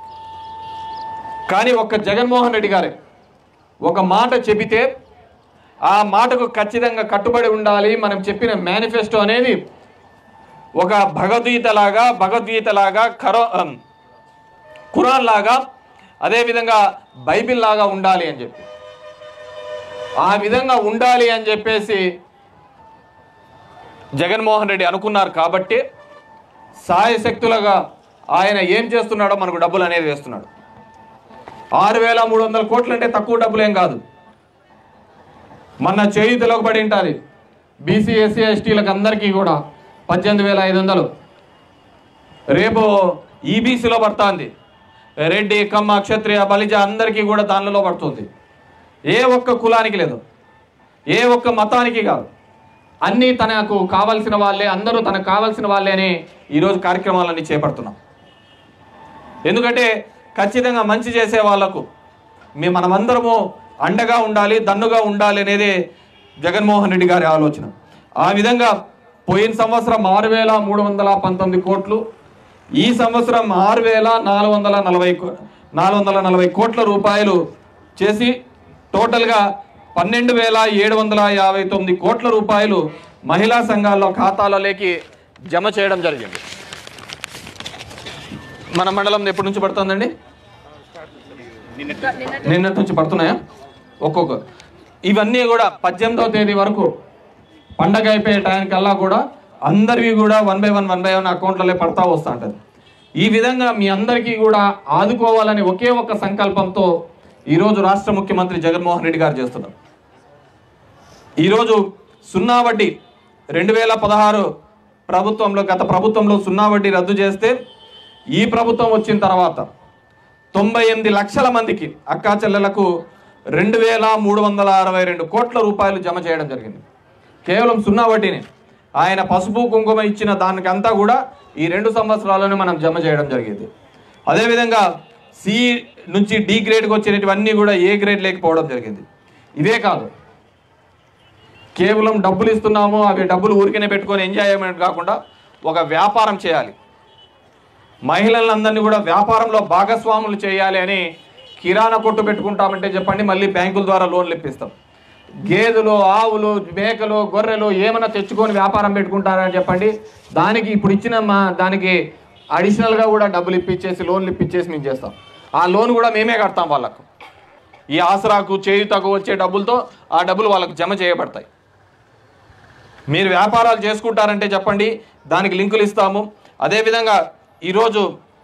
కానీ ఒక్క జగన్మోహన్ రెడ్డి గారే ఒక మాట చెబితే ఆ మాటకు ఖచ్చితంగా కట్టుబడి ఉండాలి మనం చెప్పిన మేనిఫెస్టో అనేది ఒక భగవద్గీత లాగా భగవద్గీత లాగా కరో అమ్, ఖురాన్ లాగా అదేవిధంగా బైబిల్ లాగా ఉండాలి అని చెప్పి ఆ విధంగా ఉండాలి అని చెప్పేసి జగన్మోహన్ రెడ్డి అనుకున్నారు కాబట్టి సాయశక్తులుగా ఆయన ఏం చేస్తున్నాడో మనకు డబ్బులు అనేది వేస్తున్నాడు ఆరు వేల మూడు వందల కోట్లు అంటే తక్కువ డబ్బులు ఏం కాదు మొన్న చేయుతలోకి పడి ఉంటుంది బీసీ ఎస్సీ ఎస్టీలకు అందరికీ కూడా పద్దెనిమిది వేల ఐదు వందలు రేపు ఈబీసీలో పడుతుంది రెడ్డి కమ్మ క్షత్రియ బలిజ అందరికీ కూడా దానిలో పడుతుంది ఏ ఒక్క కులానికి లేదు ఏ ఒక్క మతానికి కాదు అన్నీ తనకు కావాల్సిన వాళ్ళే అందరూ తనకు కావాల్సిన వాళ్ళేనే ఈరోజు కార్యక్రమాలన్నీ చేపడుతున్నాం ఎందుకంటే ఖచ్చితంగా మంచి చేసే వాళ్లకు మీ మనమందరము అండగా ఉండాలి దన్నుగా ఉండాలి అనేది జగన్మోహన్ రెడ్డి గారి ఆలోచన ఆ విధంగా పోయిన సంవత్సరం ఆరు వేల మూడు వందల పంతొమ్మిది కోట్లు ఈ సంవత్సరం ఆరు వేల నాలుగు వందల నలభై కో- నాలుగు వందల నలభై కోట్ల రూపాయలు చేసి టోటల్గా పన్నెండు వేల ఏడు వందల యాభై తొమ్మిది కోట్ల రూపాయలు మహిళా సంఘాల్లో ఖాతాలలోకి జమ చేయడం జరిగింది మన మండలం ఎప్పటి నుంచి పడుతుందండి నిన్నటి నుంచి పడుతున్నాయా ఒక్కొక్క ఇవన్నీ కూడా పద్దెనిమిదవ తేదీ వరకు పండగ అయిపోయే టైంకల్లా కూడా అందరివి కూడా one by one one by one అకౌంట్లలో పడతా వస్తూ ఉంటుంది ఈ విధంగా మీ అందరికీ కూడా ఆదుకోవాలని ఒకే ఒక్క సంకల్పంతో ఈరోజు రాష్ట్ర ముఖ్యమంత్రి జగన్మోహన్ రెడ్డి గారు చేస్తున్నారు ఈరోజు సున్నా వడ్డీ రెండు వేల పదహారు ప్రభుత్వంలో గత ప్రభుత్వంలో సున్నా వడ్డీ రద్దు చేస్తే ఈ ప్రభుత్వం వచ్చిన తర్వాత తొంభై ఎనిమిది లక్షల మందికి అక్కా చెల్లెలకు రెండు వేల మూడు వందల అరవై రెండు కోట్ల రూపాయలు జమ చేయడం జరిగింది కేవలం సున్నా వడ్డీని ఆయన పసుపు కుంకుమ ఇచ్చిన దానికంతా కూడా ఈ రెండు సంవత్సరాల్లోనే మనం జమ చేయడం జరిగింది అదేవిధంగా సి నుంచి డి గ్రేడ్కి వచ్చినటువన్నీ కూడా ఏ గ్రేడ్ లేకపోవడం జరిగింది ఇవే కాదు కేవలం డబ్బులు ఇస్తున్నాము అవి డబ్బులు ఊరికనే పెట్టుకొని ఎంజాయ్మెంట్ కాకుండా ఒక వ్యాపారం చేయాలి మహిళలందరినీ కూడా వ్యాపారంలో భాగస్వాములు చేయాలి అని కిరాణా కొట్టు పెట్టుకుంటామంటే చెప్పండి మళ్ళీ బ్యాంకుల ద్వారా లోన్లు ఇప్పిస్తాం గేదెలు ఆవులు మేకలు గొర్రెలు ఏమైనా తెచ్చుకొని వ్యాపారం పెట్టుకుంటారని చెప్పండి దానికి ఇప్పుడు ఇచ్చిన మా దానికి అడిషనల్గా కూడా డబ్బులు ఇప్పించేసి లోన్లు ఇప్పించేసి మేము చేస్తాం ఆ లోన్ కూడా మేమే కడతాం వాళ్ళకు ఈ ఆసరాకు చేయుతకు వచ్చే డబ్బులతో ఆ డబ్బులు వాళ్ళకు జమ చేయబడతాయి మీరు వ్యాపారాలు చేసుకుంటారంటే చెప్పండి దానికి లింకులు ఇస్తాము అదేవిధంగా ఈరోజు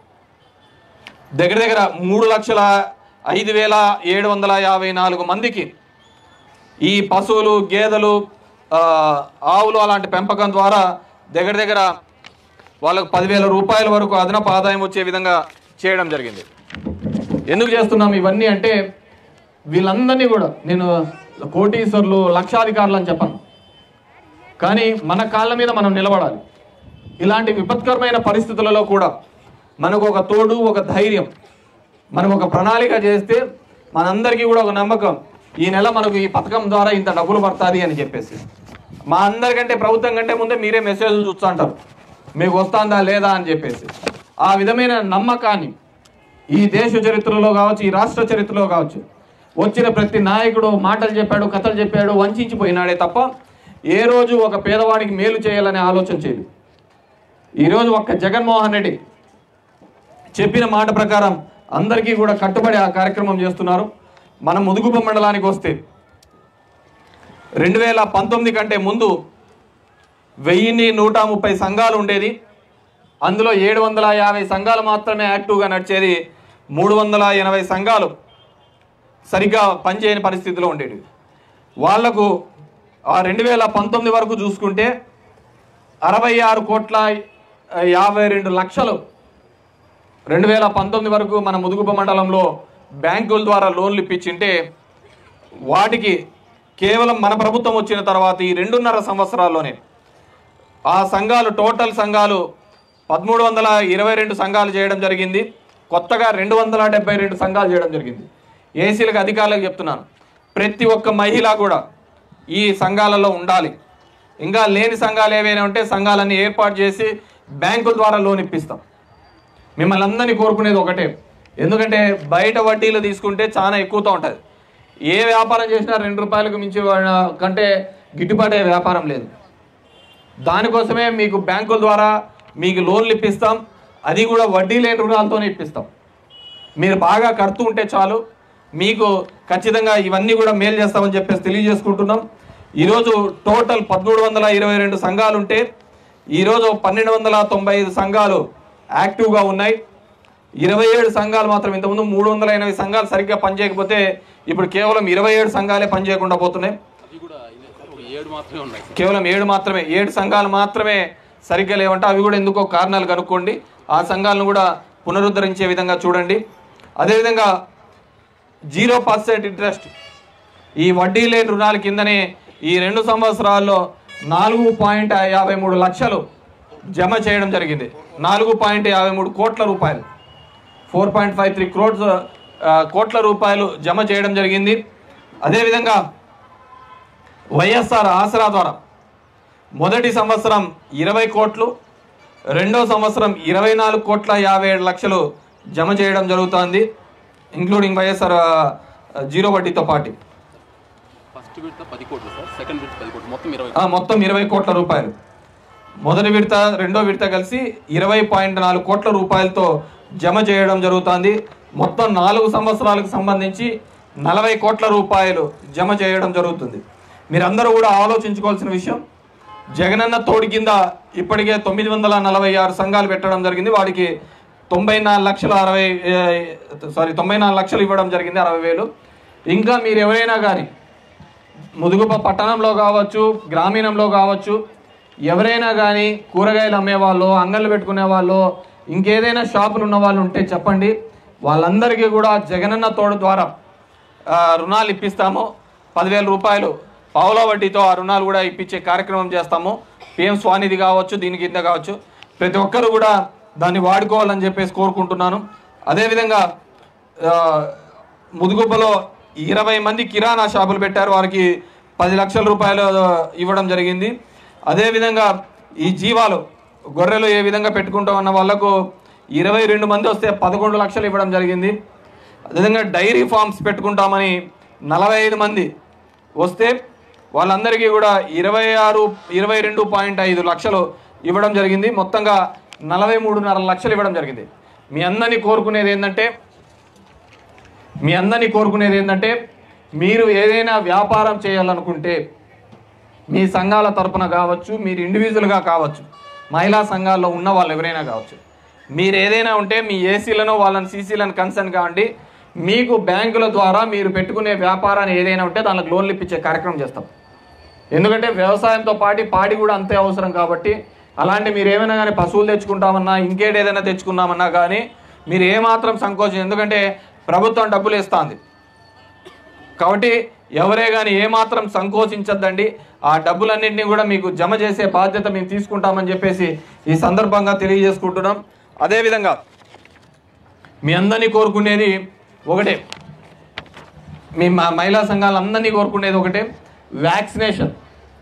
దగ్గర దగ్గర మూడు లక్షల ఐదు వేల ఏడు వందల యాభై నాలుగు మందికి ఈ పశువులు గేదెలు ఆ, ఆవులు అలాంటి పెంపకం ద్వారా దగ్గర దగ్గర వాళ్ళకు పదివేల రూపాయల వరకు అదనపు ఆదాయం వచ్చే విధంగా చేయడం జరిగింది ఎందుకు చేస్తున్నాం ఇవన్నీ అంటే వీళ్ళందరినీ కూడా నేను కోటీశ్వర్లు లక్షాధికారులు అని చెప్పను కానీ మన కాళ్ళ మీద మనం నిలబడాలి ఇలాంటి విపత్కరమైన పరిస్థితులలో కూడా మనకు ఒక తోడు ఒక ధైర్యం మనం ఒక ప్రణాళిక చేస్తే మనందరికీ కూడా ఒక నమ్మకం ఈ నెల మనకు ఈ పథకం ద్వారా ఇంత డబ్బులు పడుతుంది అని చెప్పేసి మా అందరికంటే ప్రభుత్వం కంటే ముందే మీరే మెసేజ్లు చూస్తుంటారు మీకు వస్తుందా లేదా అని చెప్పేసి ఆ విధమైన నమ్మకాన్ని ఈ దేశ చరిత్రలో కావచ్చు ఈ రాష్ట్ర చరిత్రలో కావచ్చు వచ్చిన ప్రతి నాయకుడు మాటలు చెప్పాడు కథలు చెప్పాడు వంచిపోయినాడే తప్ప ఏ రోజు ఒక పేదవాడికి మేలు చేయాలనే ఆలోచన చేయదు ఈరోజు ఒక్క జగన్మోహన్ రెడ్డి చెప్పిన మాట ప్రకారం అందరికీ కూడా కట్టుబడి ఆ కార్యక్రమం చేస్తున్నారు మనం ముదుగుప మండలానికి వస్తే రెండు వేల పంతొమ్మిది కంటే ముందు వెయ్యిన్ని నూట ముప్పై సంఘాలు ఉండేది అందులో ఏడు వందల యాభై సంఘాలు మాత్రమే యాక్టివ్గా నడిచేది మూడు వందల ఎనభై సంఘాలు సరిగ్గా పనిచేయని పరిస్థితిలో ఉండేవి వాళ్లకు ఆ రెండు వేల పంతొమ్మిది వరకు చూసుకుంటే అరవై ఆరు కోట్ల యాభై రెండు లక్షలు రెండు వేల పంతొమ్మిది వరకు మన ముదుగుప మండలంలో బ్యాంకుల ద్వారా లోన్లు ఇప్పించింటే వాటికి కేవలం మన ప్రభుత్వం వచ్చిన తర్వాత ఈ రెండున్నర సంవత్సరాల్లోనే ఆ సంఘాలు టోటల్ సంఘాలు పదమూడు వందల ఇరవై రెండు సంఘాలు చేయడం జరిగింది కొత్తగా రెండు వందల డెబ్బై రెండు సంఘాలు చేయడం జరిగింది ఏసీలకు అధికారులకు చెప్తున్నాను ప్రతి ఒక్క మహిళ కూడా ఈ సంఘాలలో ఉండాలి ఇంకా లేని సంఘాలు ఏవైనా ఉంటే సంఘాలన్నీ ఏర్పాటు చేసి బ్యాంకుల ద్వారా లోన్ ఇప్పిస్తాం మిమ్మల్ని అందరినీ కోరుకునేది ఒకటే ఎందుకంటే బయట వడ్డీలు తీసుకుంటే చాలా ఎక్కువతో ఉంటుంది ఏ వ్యాపారం చేసినా రెండు రూపాయలకు మించి వా- కంటే గిట్టుబాటే వ్యాపారం లేదు దానికోసమే మీకు బ్యాంకుల ద్వారా మీకు లోన్లు ఇప్పిస్తాం అది కూడా వడ్డీ లేని రుణాలతోనే ఇప్పిస్తాం మీరు బాగా కడుతూ ఉంటే చాలు మీకు ఖచ్చితంగా ఇవన్నీ కూడా మేలు చేస్తామని చెప్పేసి తెలియజేసుకుంటున్నాం ఈరోజు టోటల్ పదమూడు వందల ఇరవై రెండు సంఘాలు ఉంటే ఈరోజు పన్నెండు వందల తొంభై ఐదు సంఘాలు యాక్టివ్గా ఉన్నాయి ఇరవై ఏడు సంఘాలు మాత్రం ఇంతకుముందు మూడు వందల ఎనభై సంఘాలు సరిగ్గా పనిచేయకపోతే ఇప్పుడు కేవలం ఇరవై ఏడు సంఘాలే పనిచేయకుండా పోతున్నాయి ఏడు మాత్రమే ఉన్నాయి కేవలం ఏడు మాత్రమే ఏడు సంఘాలు మాత్రమే సరిగ్గా లేవంటే అవి కూడా ఎందుకో కారణాలు కనుక్కోండి ఆ సంఘాలను కూడా పునరుద్ధరించే విధంగా చూడండి అదేవిధంగా జీరో పర్సెంట్ ఇంట్రెస్ట్ ఈ వడ్డీ లేని రుణాల కిందనే ఈ రెండు సంవత్సరాల్లో నాలుగు పాయింట్ యాభై మూడు లక్షలు జమ చేయడం జరిగింది నాలుగు పాయింట్ యాభై మూడు కోట్ల రూపాయలు four point five three crores కోట్ల రూపాయలు జమ చేయడం జరిగింది అదేవిధంగా వైఎస్ఆర్ ఆసరా ద్వారా మొదటి సంవత్సరం ఇరవై కోట్లు రెండో సంవత్సరం ఇరవై నాలుగు కోట్ల యాభై ఏడు లక్షలు జమ చేయడం జరుగుతోంది ఇంక్లూడింగ్ వైఎస్ఆర్ ఆ, జీరో వడ్డీతో పాటు ఫస్ట్ విడత పది కోట్లు సార్ సెకండ్ విడత పది కోట్లు మొత్తం ఇరవై ఆ, మొత్తం ఇరవై కోట్ల రూపాయలు మొదటి విడత రెండో విడత కలిసి ఇరవై పాయింట్ నాలుగు కోట్ల రూపాయలతో జమ చేయడం జరుగుతుంది మొత్తం నాలుగు సంవత్సరాలకు సంబంధించి నలభై కోట్ల రూపాయలు జమ చేయడం జరుగుతుంది మీరందరూ కూడా ఆలోచించుకోవాల్సిన విషయం జగనన్న తోడు కింద ఇప్పటికే తొమ్మిది వందల నలభై ఆరు సంఘాలు పెట్టడం జరిగింది వాడికి తొంభై నాలుగు లక్షల అరవై సారీ తొంభై నాలుగు లక్షలు ఇవ్వడం జరిగింది అరవై వేలు ఇంకా మీరు ఎవరైనా కానీ ముదుగుప పట్టణంలో కావచ్చు గ్రామీణంలో కావచ్చు ఎవరైనా కానీ కూరగాయలు అమ్మేవాళ్ళు అంగళ్ళు పెట్టుకునే వాళ్ళు ఇంకేదైనా షాపులు ఉన్న వాళ్ళు ఉంటే చెప్పండి వాళ్ళందరికీ కూడా జగనన్న తోడు ద్వారా ఆ, రుణాలు ఇప్పిస్తాము పదివేల రూపాయలు పావుల వడ్డీతో ఆ రుణాలు కూడా ఇప్పించే కార్యక్రమం చేస్తాము పిఎం స్వానిధి కావచ్చు దీని కింద కావచ్చు ప్రతి ఒక్కరు కూడా దాన్ని వాడుకోవాలని చెప్పేసి కోరుకుంటున్నాను అదేవిధంగా ఆ, ముదుగుబ్బలో ఇరవై మంది కిరాణా షాపులు పెట్టారు వారికి పది లక్షల రూపాయలు ఇవ్వడం జరిగింది అదేవిధంగా ఈ జీవాలు గొర్రెలు ఏ విధంగా పెట్టుకుంటాం అన్న వాళ్ళకు ఇరవై రెండు మంది వస్తే పదకొండు లక్షలు ఇవ్వడం జరిగింది అదేవిధంగా డైరీ ఫార్మ్స్ పెట్టుకుంటామని నలభై ఐదు మంది వస్తే వాళ్ళందరికీ కూడా ఇరవై ఆరు ఇరవై రెండు పాయింట్ ఐదు లక్షలు ఇవ్వడం జరిగింది మొత్తంగా నలభై మూడున్నర లక్షలు ఇవ్వడం జరిగింది మీ అందరినీ కోరుకునేది ఏంటంటే మీ అందరినీ కోరుకునేది ఏంటంటే మీరు ఏదైనా వ్యాపారం చేయాలనుకుంటే మీ సంఘాల తరపున కావచ్చు మీరు ఇండివిజువల్గా కావచ్చు మహిళా సంఘాల్లో ఉన్న వాళ్ళు ఎవరైనా కావచ్చు మీరు ఏదైనా ఉంటే మీ ఏసీలను వాళ్ళని సీసీలను కన్సర్న్ కావండి మీకు బ్యాంకుల ద్వారా మీరు పెట్టుకునే వ్యాపారాన్ని ఏదైనా ఉంటే దానికి లోన్లు ఇప్పించే కార్యక్రమం చేస్తాం ఎందుకంటే వ్యవసాయంతో పాటు పాడి కూడా అంతే అవసరం కాబట్టి అలాంటి మీరు ఏమైనా కానీ పశువులు తెచ్చుకుంటామన్నా ఇంకేటి ఏదైనా తెచ్చుకుందామన్నా కానీ మీరు ఏమాత్రం సంకోచం ఎందుకంటే ప్రభుత్వం డబ్బులు ఇస్తుంది కాబట్టి ఎవరే కానీ ఏమాత్రం సంకోచించద్దండి ఆ డబ్బులన్నింటినీ కూడా మీకు జమ చేసే బాధ్యత మేము తీసుకుంటామని చెప్పేసి ఈ సందర్భంగా తెలియజేసుకుంటున్నాం అదేవిధంగా మీ అందరినీ కోరుకునేది ఒకటే మీ మ- మహిళా సంఘాలందరినీ కోరుకునేది ఒకటే వ్యాక్సినేషన్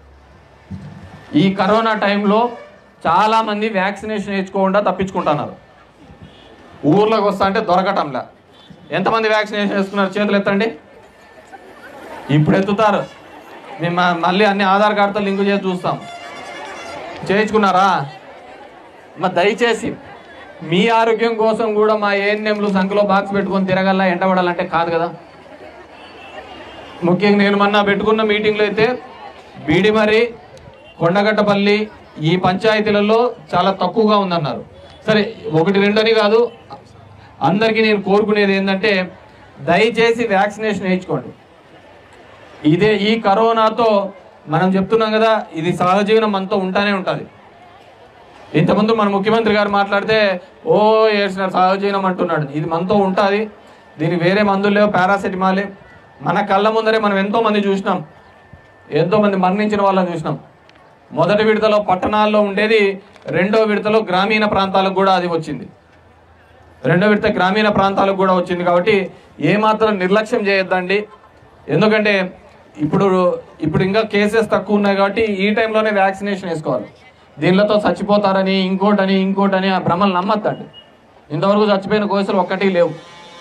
ఈ కరోనా టైంలో చాలామంది వ్యాక్సినేషన్ వేయించుకోకుండా తప్పించుకుంటున్నారు ఊర్లోకి వస్తా అంటే దొరకటంలా ఎంతమంది వ్యాక్సినేషన్ వేసుకున్నారు చేతులు ఎత్తండి ఇప్పుడు ఎత్తుతారు మేము మ- మళ్ళీ అన్ని ఆధార్ కార్డుతో లింక్ చేసి చూస్తాం చేయించుకున్నారా మరి దయచేసి మీ ఆరోగ్యం కోసం కూడా మా ఏఎన్ఎంలు సంఖ్యలో బాక్స్ పెట్టుకొని తిరగల్లా ఎంటబడాలంటే కాదు కదా ముఖ్యంగా నేను మొన్న పెట్టుకున్న మీటింగ్లో అయితే బీడిమరి కొండగట్టపల్లి ఈ పంచాయతీలలో చాలా తక్కువగా ఉందన్నారు సరే ఒకటి రెండు అని కాదు అందరికీ నేను కోరుకునేది ఏంటంటే దయచేసి వ్యాక్సినేషన్ వేయించుకోండి ఇదే ఈ కరోనాతో మనం చెప్తున్నాం కదా ఇది సహజీవనం మనతో ఉంటానే ఉంటుంది ఇంతకుముందు మన ముఖ్యమంత్రి గారు మాట్లాడితే ఓ ఏడ్చిన సహజీవనం అంటున్నాడు ఇది మనతో ఉంటుంది దీనికి వేరే మందులు లేవు పారాసెటమాలే మన కళ్ళ ముందరే మనం ఎంతో మంది చూసినాం ఎంతో మంది మరణించిన వాళ్ళని చూసినాం మొదటి విడతలో పట్టణాల్లో ఉండేది రెండో విడతలో గ్రామీణ ప్రాంతాలకు కూడా అది వచ్చింది రెండో విడత గ్రామీణ ప్రాంతాలకు కూడా వచ్చింది కాబట్టి ఏమాత్రం నిర్లక్ష్యం చేయొద్దండి ఎందుకంటే ఇప్పుడు ఇప్పుడు ఇంకా కేసెస్ తక్కువ ఉన్నాయి కాబట్టి ఈ టైంలోనే వ్యాక్సినేషన్ వేసుకోవాలి దీనిలతో చచ్చిపోతారని ఇంకోటని ఇంకోటని ఆ భ్రమలు నమ్మద్దండి ఇంతవరకు చచ్చిపోయిన కేసులు ఒక్కటి లేవు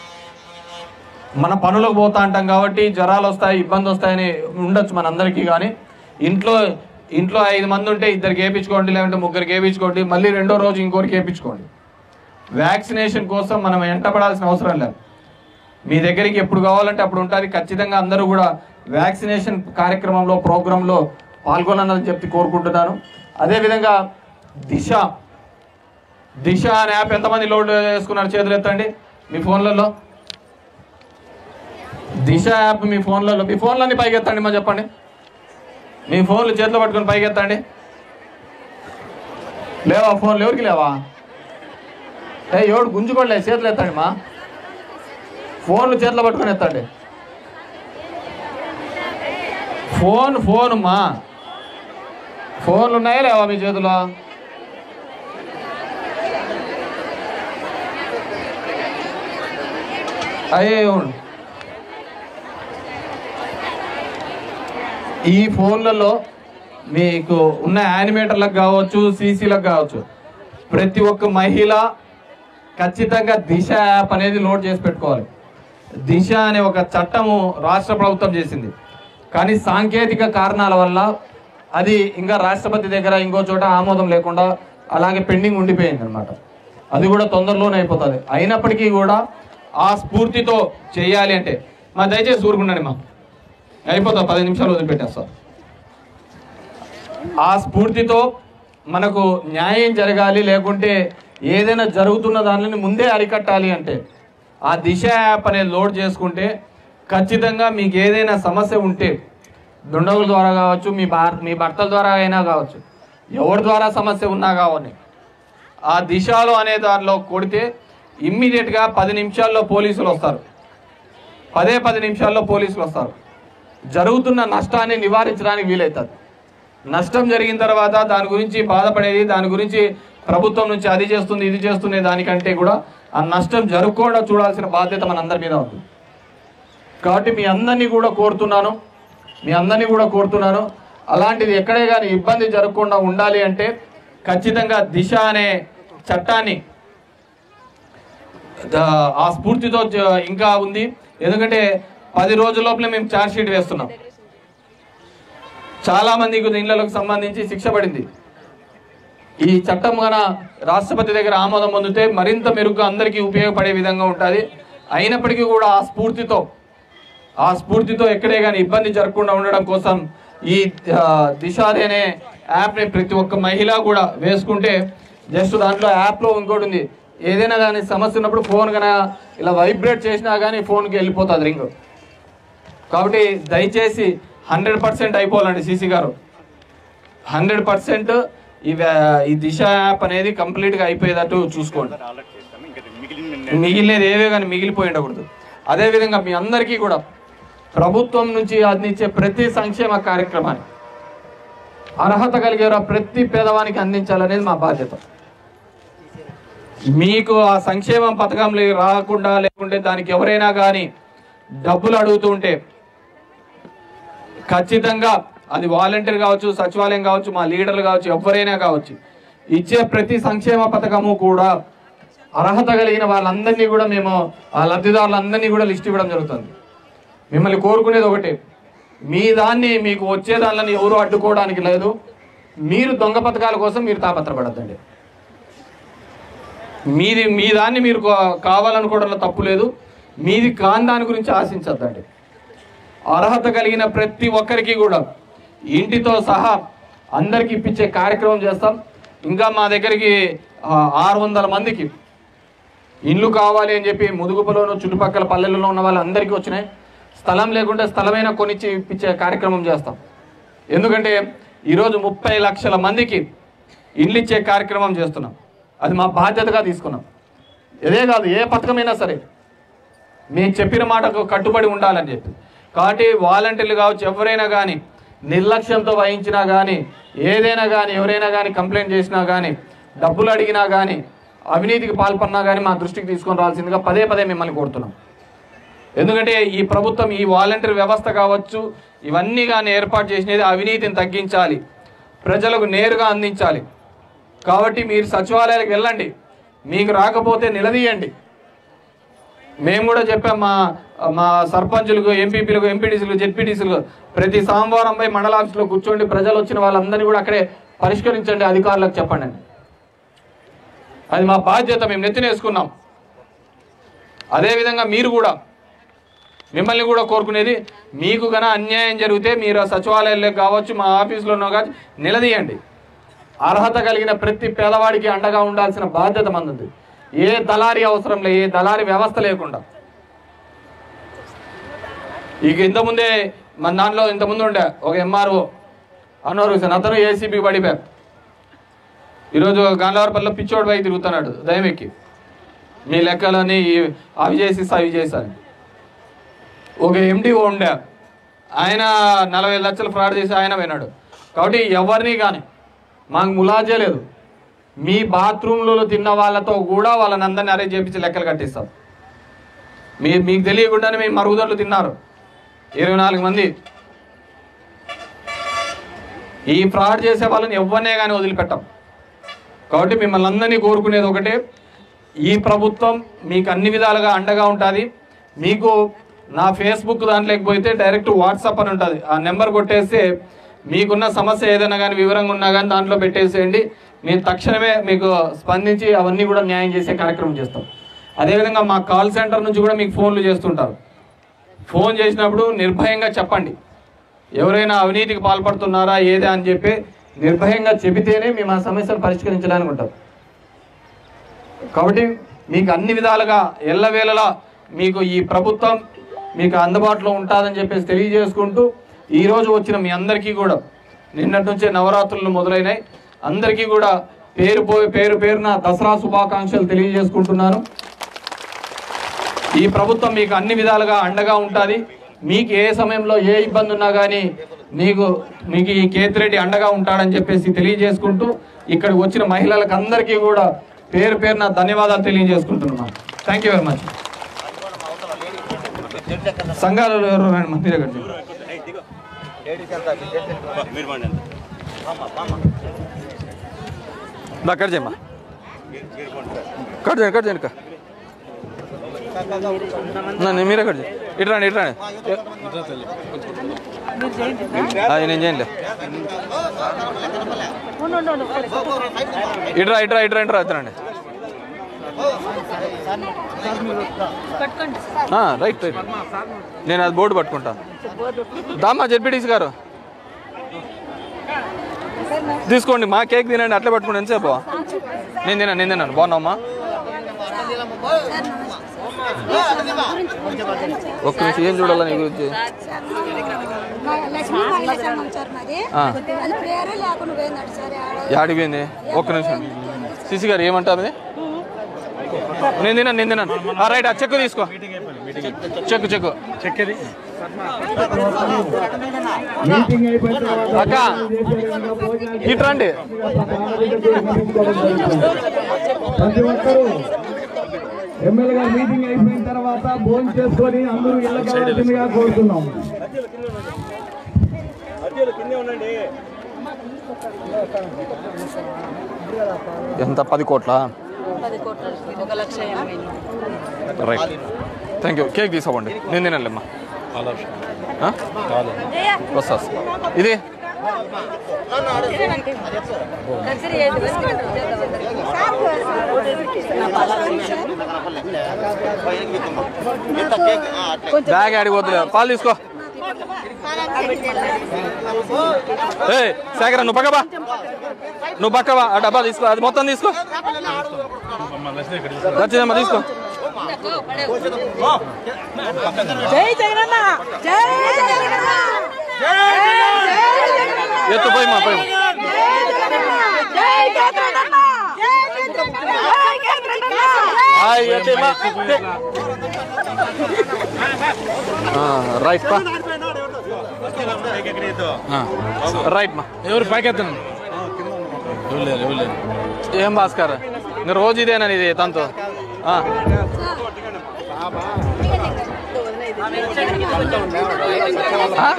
మన పనులకు పోతా అంటాం కాబట్టి జ్వరాలు వస్తాయి ఇబ్బంది వస్తాయని ఉండొచ్చు మనందరికీ కానీ ఇంట్లో ఇంట్లో ఐదు మంది ఉంటే ఇద్దరికి వేయించుకోండి లేదంటే ముగ్గురికి వేయించుకోండి మళ్ళీ రెండో రోజు ఇంకోరికి వేయించుకోండి వ్యాక్సినేషన్ కోసం మనం వెంటపడాల్సిన అవసరం లేదు మీ దగ్గరికి ఎప్పుడు కావాలంటే అప్పుడు ఉంటుంది ఖచ్చితంగా అందరూ కూడా వ్యాక్సినేషన్ కార్యక్రమంలో ప్రోగ్రాంలో పాల్గొనాలని చెప్పి కోరుకుంటున్నాను అదేవిధంగా దిశ దిశ అనే యాప్ ఎంతమంది లోడ్ చేసుకున్నారు చేతులు ఎత్తండి మీ ఫోన్లలో దిశ యాప్ మీ ఫోన్లలో మీ ఫోన్లన్నీ పైకి ఎత్తండి మా చెప్పండి మీ ఫోన్లు చేతిలో పట్టుకొని పైకి ఎత్తండి లేవా ఫోన్లు ఎవరికి లేవా ఏ ఎవడు గుంజుకోలే చేతులు ఎత్తండి మా ఫోన్లు చేతిలో పట్టుకొని ఎత్తండి ఫోన్ ఫోన్ మా ఫోన్లు ఉన్నాయా లేవా మీ చేతిలో అయ్యే అవును ఈ ఫోన్లలో మీకు ఉన్న యానిమేటర్లకు కావచ్చు సీసీలకు కావచ్చు ప్రతి ఒక్క మహిళ ఖచ్చితంగా దిశ యాప్ అనేది లోడ్ చేసి పెట్టుకోవాలి దిశ అనే ఒక చట్టము రాష్ట్ర ప్రభుత్వం చేసింది కానీ సాంకేతిక కారణాల వల్ల అది ఇంకా రాష్ట్రపతి దగ్గర ఇంకో చోట ఆమోదం లేకుండా అలాగే పెండింగ్ ఉండిపోయింది అనమాట అది కూడా తొందరలోనే అయిపోతుంది అయినప్పటికీ కూడా ఆ స్ఫూర్తితో చేయాలి అంటే మా దయచేసి ఊరుకుండండి మా అయిపోతా పది నిమిషాలు వదిలిపెట్టేస్తా ఆ స్ఫూర్తితో మనకు న్యాయం జరగాలి లేకుంటే ఏదైనా జరుగుతున్న దానిని ముందే అరికట్టాలి అంటే ఆ దిశ యాప్ అనేది లోడ్ చేసుకుంటే ఖచ్చితంగా మీకు ఏదైనా సమస్య ఉంటే దుండగుల ద్వారా కావచ్చు మీ భార్ మీ భర్తల ద్వారా అయినా కావచ్చు ఎవరి ద్వారా సమస్య ఉన్నా కావని ఆ దిశలో అనే దానిలో కొడితే ఇమ్మీడియట్గా పది నిమిషాల్లో పోలీసులు వస్తారు పదే పది నిమిషాల్లో పోలీసులు వస్తారు జరుగుతున్న నష్టాన్ని నివారించడానికి వీలవుతుంది నష్టం జరిగిన తర్వాత దాని గురించి బాధపడేది దాని గురించి ప్రభుత్వం నుంచి అది చేస్తుంది ఇది చేస్తుంది దానికంటే కూడా ఆ నష్టం జరగకుండా చూడాల్సిన బాధ్యత మనందరి మీద ఉంది కాబట్టి మీ అందరినీ కూడా కోరుతున్నాను మీ అందరినీ కూడా కోరుతున్నాను అలాంటిది ఎక్కడే కానీ ఇబ్బంది జరగకుండా ఉండాలి అంటే ఖచ్చితంగా దిశ అనే చట్టాన్ని ద- ఆ స్ఫూర్తితో జ- ఇంకా ఉంది ఎందుకంటే పది రోజుల లోపలే మేము ఛార్జ్ షీట్ వేస్తున్నాం చాలా మందికి ఇళ్లకు సంబంధించి శిక్ష పడింది ఈ చట్టం మన రాష్ట్రపతి దగ్గర ఆమోదం పొందితే మరింత మెరుగ్గా అందరికీ ఉపయోగపడే విధంగా ఉంటుంది అయినప్పటికీ కూడా ఆ స్ఫూర్తితో ఆ స్ఫూర్తితో ఎక్కడే కానీ ఇబ్బంది జరగకుండా ఉండడం కోసం ఈ ఆ, దిశ అనే యాప్ని ప్రతి ఒక్క మహిళ కూడా వేసుకుంటే జస్ట్ దాంట్లో యాప్లో ఇంకోటి ఉంది ఏదైనా కానీ సమస్య ఉన్నప్పుడు ఫోన్ కనుక ఇలా వైబ్రేట్ చేసినా కానీ ఫోన్కి వెళ్ళిపోతుంది రింగ్ కాబట్టి దయచేసి హండ్రెడ్ పర్సెంట్ అయిపోవాలండి సీసీ గారు హండ్రెడ్ పర్సెంట్ ఈ వ్యా- ఈ దిశ యాప్ అనేది కంప్లీట్గా అయిపోయేటట్టు చూసుకోండి మిగిలినది ఏవే కానీ మిగిలిపోయి ఉండకూడదు అదేవిధంగా మీ అందరికీ కూడా ప్రభుత్వం నుంచి అందించే ప్రతి సంక్షేమ కార్యక్రమాన్ని అర్హత కలిగే ప్రతి పేదవానికి అందించాలనేది మా బాధ్యత మీకు ఆ సంక్షేమం పథకంలో రాకుండా లేకుంటే దానికి ఎవరైనా కానీ డబ్బులు అడుగుతుంటే ఖచ్చితంగా అది వాలంటీర్ కావచ్చు సచివాలయం కావచ్చు మా లీడర్లు కావచ్చు ఎవరైనా కావచ్చు ఇచ్చే ప్రతి సంక్షేమ పథకము కూడా అర్హత కలిగిన వాళ్ళందరినీ కూడా మేము ఆ లబ్ధిదారులందరినీ కూడా లిస్ట్ ఇవ్వడం జరుగుతుంది మిమ్మల్ని కోరుకునేది ఒకటి మీ దాన్ని మీకు వచ్చే దానిని ఎవరు అడ్డుకోవడానికి లేదు మీరు దొంగ పథకాల కోసం మీరు తాపత్రపడద్దండి మీది మీ దాన్ని మీరు కా- కావాలనుకోవడంలో తప్పు లేదు మీది కాని దాని గురించి ఆశించద్దండి అర్హత కలిగిన ప్రతి ఒక్కరికి కూడా ఇంటితో సహా అందరికి ఇప్పించే కార్యక్రమం చేస్తాం ఇంకా మా దగ్గరికి ఆ, ఆరు వందల మందికి ఇల్లు కావాలి అని చెప్పి ముదుగుపలోను చుట్టుపక్కల పల్లెల్లో ఉన్న వాళ్ళందరికీ వచ్చినాయి స్థలం లేకుంటే స్థలమైనా కొనిచ్చి ఇప్పించే కార్యక్రమం చేస్తాం ఎందుకంటే ఈరోజు ముప్పై లక్షల మందికి ఇల్లు ఇచ్చే కార్యక్రమం చేస్తున్నాం అది మా బాధ్యతగా తీసుకున్నాం ఇదే కాదు ఏ పథకమైనా సరే మేము చెప్పిన మాటకు కట్టుబడి ఉండాలని చెప్పి కాబట్టి వాలంటీర్లు కావచ్చు ఎవరైనా కానీ నిర్లక్ష్యంతో వహించినా కానీ ఏదైనా కానీ ఎవరైనా కానీ కంప్లైంట్ చేసినా కానీ డబ్బులు అడిగినా కానీ అవినీతికి పాల్పడినా కానీ మా దృష్టికి తీసుకొని రావాల్సిందిగా పదే పదే మిమ్మల్ని కోరుతున్నాం ఎందుకంటే ఈ ప్రభుత్వం ఈ వాలంటీర్ వ్యవస్థ కావచ్చు ఇవన్నీ కానీ ఏర్పాటు చేసినది అవినీతిని తగ్గించాలి ప్రజలకు నేరుగా అందించాలి కాబట్టి మీరు సచివాలయాలకు వెళ్ళండి మీకు రాకపోతే నిలదీయండి మేము కూడా చెప్పాం మా మా సర్పంచులకు ఎంపీపీలకు ఎంపీటీసీలకు జెడ్పీటీసీలకు ప్రతి సోమవారం పోయి మండల ఆఫీసులో కూర్చోండి ప్రజలు వచ్చిన వాళ్ళందరినీ కూడా అక్కడే పరిష్కరించండి అధికారులకు చెప్పండి అని. అది మా బాధ్యత మేము నెత్తినేసుకున్నాం అదేవిధంగా మీరు కూడా మిమ్మల్ని కూడా కోరుకునేది మీకు గన అన్యాయం జరిగితే మీరు ఆ సచివాలయాల్లో కావచ్చు మా ఆఫీసులోనో కానీ నిలదీయండి అర్హత కలిగిన ప్రతి పేదవాడికి అండగా ఉండాల్సిన బాధ్యత మంది ఏ దళారి అవసరం లే ఏ దళారి వ్యవస్థ లేకుండా ఇక ఇంతకుముందే మన దాంట్లో ఇంతకుముందు ఉండే ఒక ఎంఆర్ఓ అన్నోరు అతను ఏసీబీ పడిపోయారు ఈరోజు గాంధీవారిపల్లిలో పిచ్చోడు పై తిరుగుతున్నాడు దయమెక్కి మీ లెక్కలని ఈ- అవి చేసి అవి చేశాను ఒక ఎండిఓ ఉండే ఆయన నలభై లక్షలు ఫ్రాడ్ చేసి ఆయన పోయినాడు కాబట్టి ఎవరిని కానీ మాకు ములాజే లేదు మీ బాత్రూంలలో తిన్న వాళ్ళతో కూడా వాళ్ళని అందరినీ అరేంజ్ చేయించి లెక్కలు కట్టిస్తాం మీ మీకు తెలియకుండానే మేము మరుగుదొడ్లు తిన్నారు ఇరవై నాలుగు మంది ఈ ఫ్రాడ్ చేసే వాళ్ళని ఎవరినే కానీ వదిలిపెట్టాం కాబట్టి మిమ్మల్ని అందరినీ కోరుకునేది ఒకటే ఈ ప్రభుత్వం మీకు అన్ని విధాలుగా అండగా ఉంటుంది మీకు నా ఫేస్బుక్ దాంట్లోకి పోతే డైరెక్ట్ వాట్సాప్ అని ఉంటుంది ఆ నెంబర్ కొట్టేస్తే మీకున్న సమస్య ఏదైనా కానీ వివరంగా ఉన్నా కానీ దాంట్లో పెట్టేసేయండి మేము తక్షణమే మీకు స్పందించి అవన్నీ కూడా న్యాయం చేసే కార్యక్రమం చేస్తాం అదేవిధంగా మా కాల్ సెంటర్ నుంచి కూడా మీకు ఫోన్లు చేస్తుంటారు ఫోన్ చేసినప్పుడు నిర్భయంగా చెప్పండి ఎవరైనా అవినీతికి పాల్పడుతున్నారా ఏదా అని చెప్పి నిర్భయంగా చెబితేనే మేము ఆ సమస్యను పరిష్కరించడానికి ఉంటాం కాబట్టి మీకు అన్ని విధాలుగా ఎల్లవేళలా మీకు ఈ ప్రభుత్వం మీకు అందుబాటులో ఉంటుందని చెప్పేసి తెలియజేసుకుంటూ ఈరోజు వచ్చిన మీ అందరికీ కూడా నిన్నటి నుంచే నవరాత్రులు మొదలైనాయి అందరికీ కూడా పేరు పోయి పేరు పేరున దసరా శుభాకాంక్షలు తెలియజేసుకుంటున్నాను ఈ ప్రభుత్వం మీకు అన్ని విధాలుగా అండగా ఉంటుంది మీకు ఏ సమయంలో ఏ ఇబ్బంది ఉన్నా కానీ మీకు మీకు ఈ కేతిరెడ్డి అండగా ఉంటాడని చెప్పేసి తెలియజేసుకుంటూ ఇక్కడికి వచ్చిన మహిళలకు అందరికీ కూడా పేరు పేరున ధన్యవాదాలు తెలియజేసుకుంటున్నాను థ్యాంక్ యూ వెరీ మచ్ సంఘాలలో ఎవరు రండి, మీరే కట్ చేయండి. మీరు పండి దా కట్ చేయమ్మా కట్ చేయండి కట్ చేయండి అక్క. నా, నేను మీరే కట్ చేయండి ఇటు రండి ఇటు రండి ఆ, నేను చేయండి ఇట్రా ఇట్రా ఇట్రా ఇట్రా ఇట్రండి రైట్ రైట్ నేను అది బోర్డు పట్టుకుంటా దామా జెడ్పీటీసీ గారు తీసుకోండి మా కేక్ తినండి అట్లే పట్టుకోండి ఎంతసేపు నేను తిన్నాను నేను తిన్నాను బాగున్నావమ్మా ఒక్క నిమిషం ఏం చూడాలా నీ గురించి లక్ష్మీ మహిళా సంఘం సార్ మాది ఆ. అది పేరే లేకుండా పోయిందంట సార్ ఆడ యాడికి పోయింది ఒక్క నిమిషం సిసి గారు ఏమంటారు ఇది? నేను తిన్నాను నేను తిన్నాను ఆ, రైట్ ఆ చెక్కు తీసుకో చెక్కు చెక్కు చెక్కేది మీటింగ్ అయిపోయిన తర్వాత అక్క ఇటు రండి ప్రతి ఒక్కరూ ఎమ్మెల్యే గారు మీటింగ్ అయిపోయిన తర్వాత భోజనం చేసుకొని అందరూ ఇళ్ళకి వెళ్ళాల్సిందిగా కోరుతున్నాం ఎంత పది కోట్ల పది కోట్ల ఒక లక్ష ఎనభై రైట్ థ్యాంక్ యూ కేక్ తీసుకోండి నేను తినాలమ్మా ఆ? వస్తా వస్తా. ఇది బ్యాగ్ ఆడికి వద్దులే పాలు తీసుకో ఏ శేఖర నువ్వు పక్కబా నువ్వు పక్కవా ఆ డబ్బా తీసుకో అది మొత్తం తీసుకో వచ్చిందమ్మా తీసుకో జై జగనన్న జై జగనన్న ఎత్తు పోయి మా పోయి జై జగనన్న జై జగనన్న హాయ్ ఎత్తేమ్మా రైట్ పా రైట్ మా ఎవరు పైకెత్తాను ఏం భాస్కర్ ఇంకా రోజు ఇదేనా ఇది తనతో ఆ. ఆ?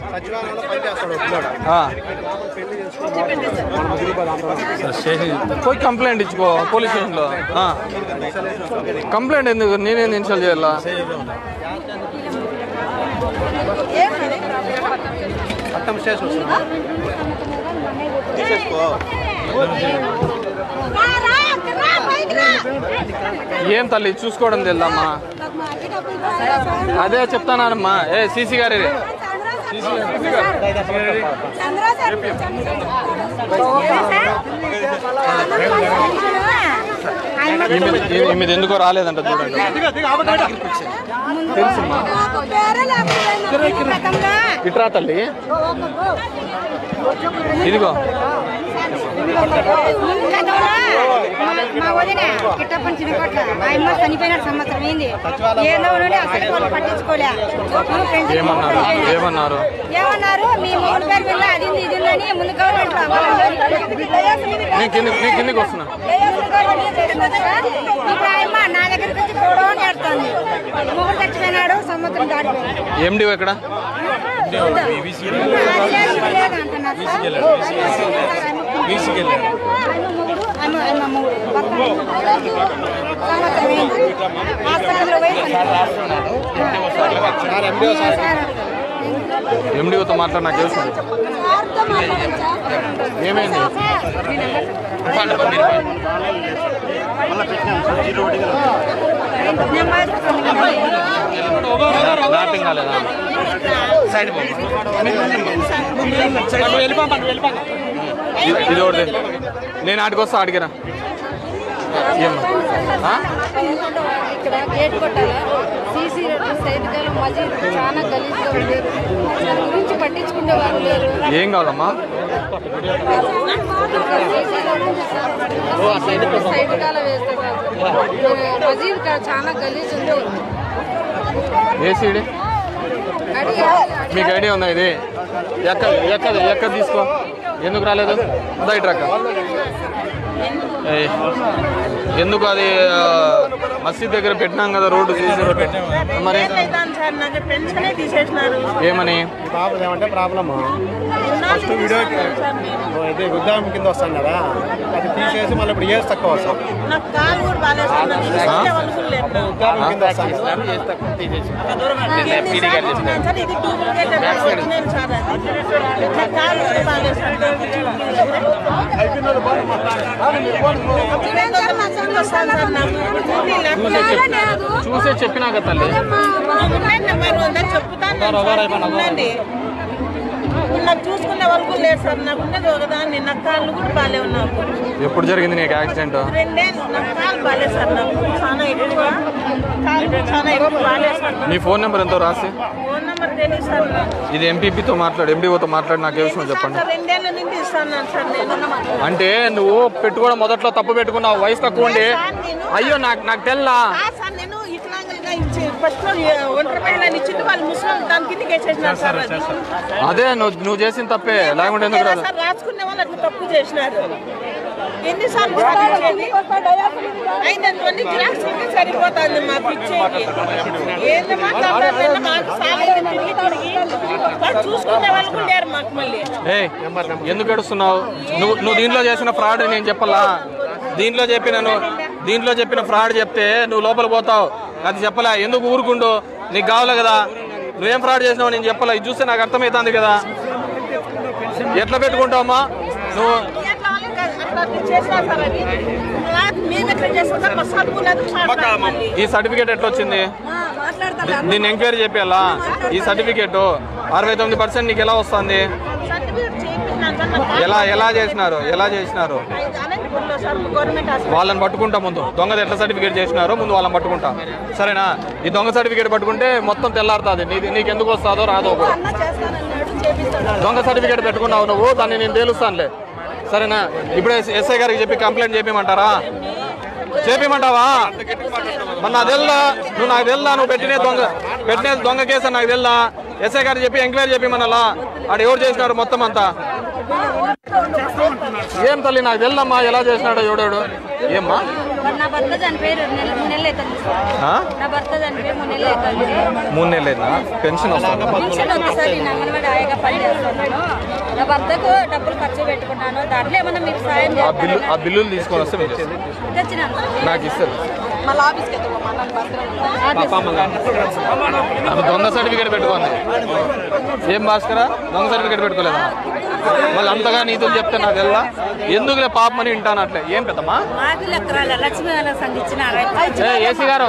ఆ. పోయి కంప్లైంట్ ఇచ్చుకో పోలీస్ స్టేషన్లో ఆ. కంప్లైంట్ ఎందుకు నేనేం ఇన్స్టాల్ చేయాలా పట్టం స్టేషన్ ఏం తల్లి చూసుకోవడం తెల్లమ్మా అదే చెప్తానమ్మా ఏ సీసీ గారి ఈమెది ఎందుకో రాలేదంట చూడండి తెలుసమ్మా ఇట్రా తల్లి ఇదిగో మా వదిన కిట్టప్పని చిన్నకోట్ల మా అమ్మ చనిపోయిన సంవత్సరం ఏంది ఏదో నుండి అసలు వాళ్ళు పట్టించుకోలే నువ్వు పెన్షన్ ఏమన్నారు ఏమన్నారు ఏమన్నారు మీ మూడు పేరు మీద అది ఉంది, ఇది ఉందని ముందు గవర్నమెంట్ నీ కింద నీ కిందకి వస్తున్నా ఇప్పుడు ఆయమ్మ నా దగ్గరికి వచ్చి చూడని ఏడుతుంది మొగుడు చచ్చిపోయినాడు సంవత్సరం దాటిపోయింది ఎండి ఎక్కడ ఎండిఓతో మాట్లాడి నాకు తెలుసు ఏమైంది ఏమైంది మ్యాపింగ్ కాలేదా సైడ్ ఇది ఒకటి నేను ఆడికి వస్తా అడిగిరా ఏమ్మా ఇక్కడ గేట్ కొట్టాలా సీసీ రోడ్డు సైడ్ కాలం మజీద్ చాలా గలీజ్గా ఉంది దాని గురించి పట్టించుకునే వాళ్ళు లేరు ఏం కావాలమ్మా సైడ్ సైడ్ కాలం వేస్తే కాదు మజీద్ కా- చాలా గలీజ్ ఉంది ఏసీడి మీకు ఐడియా ఉందా ఇది ఎక్క ఎక్కది ఎక్క తీసుకో ఎందుకు రాలేదు బయట రక్క ఏయ్, ఎందుకు అది ఆ, మసీద్ దగ్గర పెట్టినాం కదా రోడ్డు చూసి మరి సార్ నాకు పెన్షనే తీసేసినారు ఏమని బాబు ఏమంటే ప్రాబ్లమ్ ఫస్ట్ వీడియోకి ఇది వృద్ధాప్యం కింద వస్తాను కదా అది తీసేసి మళ్ళీ ఇప్పుడు ఏజ్ తక్కువ వస్తాం నాకు కాలు కూడా బాగాలేదు సార్ నాకు ఇసుకే వలుకులు లేవు. వృద్ధాప్యం కింద వస్తాను సార్ ఇది డూప్లికేట్ వచ్చినాను సార్ అది నా కాలు కూడా బాగాలేదు సార్ రెండు వందల మంది వస్తాను సార్ నాకు చూసే చెప్పినా కదా తల్లి ఉండండి మరి ఉందని చెప్తాను నేను సార్. ఉండండి ఇప్పుడు నాకు చూసుకునే వరకు లేదు సార్ నాకు ఉన్నది ఒకదాన్ని నా కాళ్ళు కూడా బాగాలేవు నాకు ఎప్పుడు జరిగింది నీకు యాక్సిడెంట్ రెండేళ్ళు నాకు కాలు బాగాలేదు సార్ నాకు చాలా ఎక్కువ కాలు చాలా ఎక్కువ బాగాలేదు సార్ నీ ఫోన్ నెంబర్ ఎంతో రాసి ఫోన్ నెంబర్ తెలియదు సార్ నాకు. ఇది ఎంపీపీతో మాట్లాడు ఎండిఓతో మాట్లాడి నాకు ఏ విషయం చెప్పండి సార్ రెండేళ్ల నుండి ఇస్తాను సార్ నేను అంటే నువ్వు పెట్టుకోవడం మొదట్లో తప్పు పెట్టుకున్నావు వయసు తక్కువ ఉండి అయ్యో నాకు నాకు తెల్లా కాదు సార్ నేను ఇట్లాగా ఇచ్చి ఫస్ట్ లో ఒంటరి మహిళని ఇచ్చింది వాళ్ళు ముస్లిం దాని కిందకి వేసేసినారు సార్ అది అదే నువ్వు నువ్వు చేసిన తప్పే లేకుంటే ఎందుకు రాదు సార్ రాసుకునే వాళ్ళు అట్లా తప్పు చేసినారు ఎన్నిసార్లు సాధించేది అయినటువంటి జిరాక్స్ ఉంటే సరిపోతుంది మాకు ఇచ్చేది ఏంది మాట్లాడాలి మాకు సాలేదు తిరిగి తిరిగి వాళ్ళు చూసుకునే వాళ్ళు కూడా లేరు మాకు మళ్ళీ ఏయ్ ఎందుకు ఏడుస్తున్నావు నువ్వు నువ్వు దీంట్లో చేసిన ఫ్రాడ్ నేను చెప్పాలా దీంట్లో చెప్పిన నువ్వు దీంట్లో చెప్పిన ఫ్రాడ్ చెప్తే నువ్వు లోపల పోతావు అది చెప్పలే ఎందుకు ఊరుకుండు నీకు కావాలి కదా నువ్వేం ఫ్రాడ్ చేసినావు నేను చెప్పాలా ఇది చూస్తే నాకు అర్థమవుతుంది కదా ఎట్లా పెట్టుకుంటావమ్మా నువ్వు ఎట్లా వాళ్ళకి అట్లా అట్లా చేసినారు సార్ అది నాకు మేము ఎట్లా చేస్తాం సార్ మా చదువు లేదు మాట్లాడాలి మళ్ళీ. ఈ సర్టిఫికేట్ ఎట్లా వచ్చింది దీ- దీన్ని ఎంక్వైరీ చెప్పాలా ఈ సర్టిఫికేట్ అరవై తొమ్మిది పర్సెంట్ నీకు ఎలా వస్తుంది సర్టిఫికేట్ చేయించినాను సార్ నాకు ఎలా ఎలా చేసినారు ఎలా చేసినారు అనంతపురంలో సార్ గవర్నమెంట్ హాస్పిటల్ వాళ్ళని పట్టుకుంటా ముందు దొంగది ఎట్లా సర్టిఫికేట్ చేసినారో ముందు వాళ్ళని పట్టుకుంటా సరేనా ఈ దొంగ సర్టిఫికేట్ పట్టుకుంటే మొత్తం తెల్లారుతుంది నీది నీకు ఎందుకు వస్తుందో రాదో కూడా. దొంగ సర్టిఫికేట్ పెట్టుకున్నావు నువ్వు దాన్ని నేను తేలుస్తానులే సరేనా ఇప్పుడే ఎస్ఐ గారికి చెప్పి కంప్లైంట్ చేయమంటారా చేపిమంటావా మరి నాకు తెల్లా నువ్వు నాకు తెల్లా నువ్వు పెట్టినే దొంగ పెట్టిన దొంగ కేసు అని నాకు తెల్లా ఎస్ఐ గారికి చెప్పి ఎంక్వైరీ చెప్పిమనాలా ఆడు ఎవరు చేసినాడు మొత్తం అంతా ఏం తల్లి నాకు తెల్లమ్మా ఎలా చేసినాడో ఎవడెవడు ఏమ్మా మరి నా భర్త చనిపోయి రెండు నెలలు మూడు నెలలు అవుతుంది ఆ? నా భర్త చనిపోయి మూడు నెలలు అవుతుంది మూడు నెలలైందా పెన్షన్ వస్తుంది పెన్షన్ ఉంది సార్ నేను అంగన్వాడి హాయిగా పనిచేస్తున్నాను నా భర్తకు డబ్బులు ఖర్చు పెట్టుకున్నాను దాంట్లో ఏమన్నా మీరు సాయం ఆ బిల్లు చేస్తారా ఆ బిల్లులు తీసుకొని వస్తే మీకు ఇస్తాను. తెచ్చినాను నాకు ఇస్తారు మళ్ళీ ఆఫీస్కి అది దొంగ సర్టిఫికేట్ పెట్టుకోండి ఏం భాస్కరా దొంగ సర్టిఫికేట్ పెట్టుకోలేదా వాళ్ళు అంతగా నీతులు చెప్తే నాకు తెల్లా ఎందుకులే పాపమని వింటాను అట్లే ఏం పెద్దమ్మా మాకు లెక్కరాల లక్ష్మీ వాళ్ళ సంఘ ఇచ్చినారా ఏ, ఏసీ గారు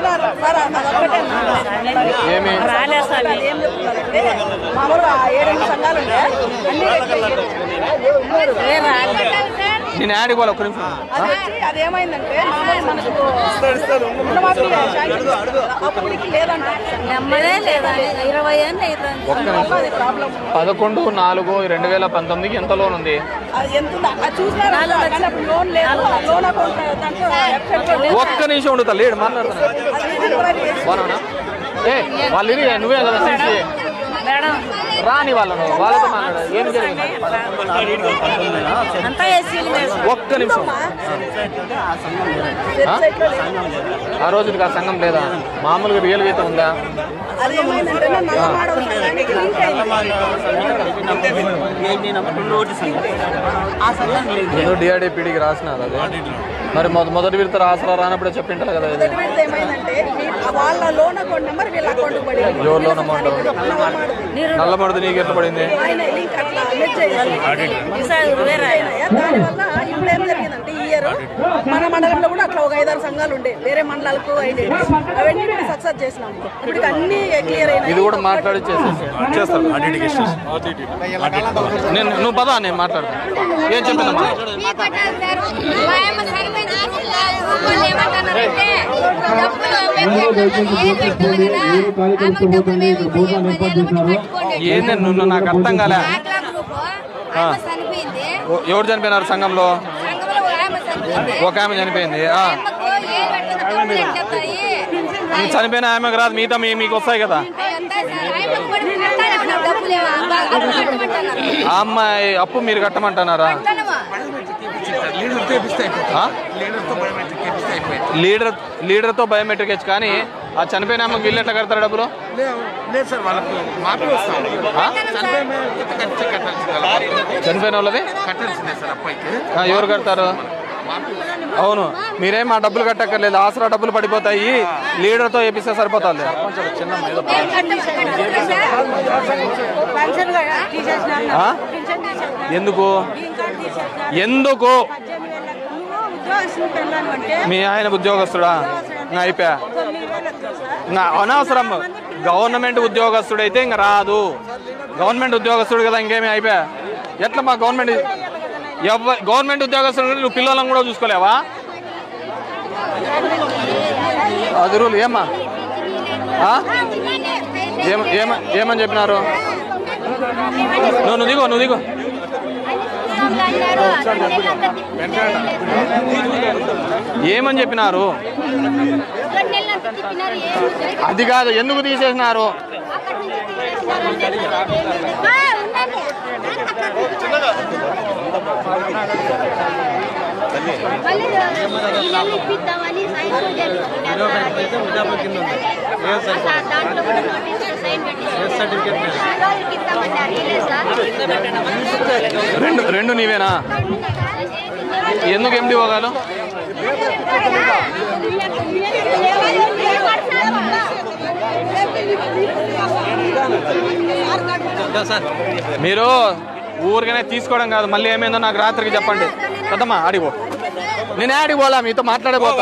ఏమి రాలే సార్ మామూలుగా ఏడెనిమిది సంఘాలు ఉండే అన్ని నేను యాడికి పోలే ఒక్క నిమిషం అది వచ్చి అదేమైందంటే మామూలు మనకు రుణమాఫీ శాంక్షన్ చేస్తారు. అప్పుడుకి లేదంట నెమ్మదే లేదా ఇరవై ఏళ్ళు ఒక్క నిమిషం పదకొండు నాలుగు రెండు వేల పంతొమ్మిదికి ఎంత లోన్ ఉంది అది ఎంత ఉందో అది చూసినారా కానీ అప్పుడు లోన్ లేదు లోన్ అకౌంట్ దాంట్లో వెబ్సైట్లో లేదు. ఒక్క నిమిషం ఉండు తల్లి ఈడ మాట్లాడుతున్నా బాగున్నా ఏ వాళ్ళు ఇరి నువ్వే కదా సీసీ రాని వాళ్ళను వాళ్ళతో మాట్లాడ ఏం జరిగింది అంతా ఏసీలు ఒక్క నిమిషం ఆ? ఆ రోజు నీకు ఆ సంఘం లేదా మామూలుగా రియల్ అయితే ఉందా అది ఏమైందంటే నల్లమాడ సంఘానికి లింక్ నేను డిఆర్డీ పీడీకి రాసిన అది మరి మొద మొదటి విడత రాసరా రానప్పుడే చెప్పింటారు కదా ఇది పెడితే ఏమైందంటే మీ- వాళ్ళ లోన్ అకౌంట్ నెంబర్ వీళ్ళ అకౌంట్ పడింది ఎవరు లోన్ అమౌంట్ నల్లమడది నీకు ఎట్లా పడింది ఆయన లింక్ అట్లా మెసేజ్ చేసి దానివల్ల ఇప్పుడు ఏం జరిగిందంటే ఈ లేరు మన మండలంలో కూడా అట్లా ఒక ఐదారు సంఘాలు ఉండే వేరే మండలాలకు అయింది అవన్నీ సక్సెస్ చేసినాం ఇప్పుడు అన్ని క్లియర్ అయినాయి ఇది కూడా మాట్లాడి చేసేసి చేస్తాను నేను నువ్వు పదా నేను మాట్లాడతాను ఏం చెప్పిందమ్మా మీ పట్టాలి సార్ వాయమ్మ సరిపోయిన వాళ్ళు ఏమంటున్నారంటే డబ్బులు వెబ్సైట్ ఏం పెట్టాలి కదా ఆమెకు డబ్బులు మేము ఇవ్వం, పదేళ్ళు బట్టి పట్టుకోండి ఏంది నువ్వు నాకు అర్థం కాలే బ్యాక్లాగ్ గ్రూప్ ఆ. ఆమె చనిపోయింది ఓ- ఎవరు చనిపోయినారు సంఘంలో సంఘంలో ఒక ఆమె చనిపోయింది ఒక ఆమె చనిపోయింది ఆ. ఆమెకు ఏం పెట్టిన డబ్బులు ఎట్లొస్తాయి ఈ చనిపోయిన ఆమెకు రాదు మిగతా మీ మీకు వస్తాయి కదా ఎంత సార్ ఆమెకు కూడా కట్టాలి ఏమన్నా డబ్బులు ఏమో అప్పు కట్టమంటున్నారు ఆ అమ్మాయి అప్పు మీరు కట్టమంటున్నారా కట్టనమా ఆ? లీడర్ లీడర్తో బయోమెట్రిక్ ఇచ్చి కానీ ఆ చనిపోయిన ఆమెకు వీళ్ళు ఎట్లా కడతారు డబ్బులు లేదు సార్ వాళ్ళకు మాపి వస్తాం ఆ? కట్టాల్సిందే చనిపోయిన వాళ్ళది సార్ అబ్బాయికి ఆ, ఎవరు కడతారు అవును మీరేం ఆ డబ్బులు కట్టక్కర్లేదు ఆసరా డబ్బులు పడిపోతాయి లీడర్తో వేపిస్తే సరిపోతుంది చిన్న ఏదో పెన్షన్ కూడా తీసేసినాం ఆ? పెన్షన్ తీసేసినాం ఎందుకు ఎందుకు ఉద్యోగస్తులు పెళ్ళాను అంటే మీ ఆయన ఉద్యోగస్తుడా ఇంకా అయిపోయా తొమ్మిది వేలు వస్తుంది సార్ ఇంకా అనవసరం గవర్నమెంట్ ఉద్యోగస్తుడైతే ఇంకా రాదు గవర్నమెంట్ ఉద్యోగస్తుడు కదా ఇంకేమీ అయిపోయా ఎట్లా మా గవర్నమెంట్ ఎవ గవర్నమెంట్ ఉద్యోగస్తుడు నువ్వు పిల్లలను కూడా చూసుకోలేవా అది రూల్ ఏమ్మా ఆ? ఏమ ఏమ ఏమని చెప్పినారు నువ్వు నువ్వు దిగో నువ్వు దిగో ఏమని చెప్పినారు రెండు నెలలు తిప్పినారు ఏం ఉద్యోగం? అది కాదు ఎందుకు తీసేసినారు అక్కడి నుంచి తీసేసినారంటే ఆ, ఉండండి. మళ్ళీ ఈ నెల ఇప్పిద్దామని సాయంత్రం చేపించుకున్నారు సార్. దాంట్లో కూడా నోటీస్ సైన్ పెట్టించారు ఈ రోజుకి ఇస్తామన్నారు ఇలే సార్ రెండు రెండు నీవేనా ఎందుకు ఎండి పోగాలు మీరు ఊరికనే తీసుకోవడం కాదు మళ్ళీ ఏమైందో నాకు రాత్రికి చెప్పండి పెద్దమ్మా ఆడిపో నేనే ఆడికి పోలా మీతో మాట్లాడబోతా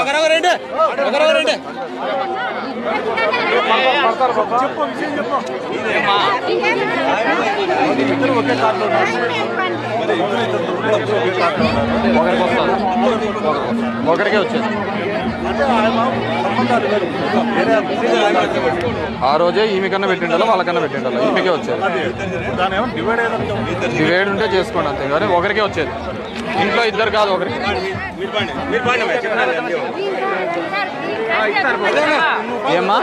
ఒకరికి వస్తుంది ఒకరికే వచ్చేది ఆ రోజే ఈమె కన్నా పెట్టిండాలో వాళ్ళకన్నా పెట్టిండాలో ఈమెకే వచ్చేది డివైడ్ ఉంటే చేసుకోండి అంతే కానీ ఒకరికే వచ్చేది ఇంట్లో ఇద్దరు కాదు ఒకరికి ఏమ్మా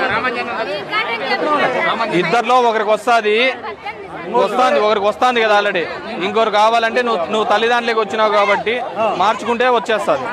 ఇద్దరిలో ఒకరికి వస్తుంది వస్తుంది ఒకరికి వస్తుంది కదా ఆల్రెడీ ఇంకొకరు కావాలంటే నువ్వు నువ్వు తల్లిదండ్రులకి వచ్చినావు కాబట్టి మార్చుకుంటే వచ్చేస్తుంది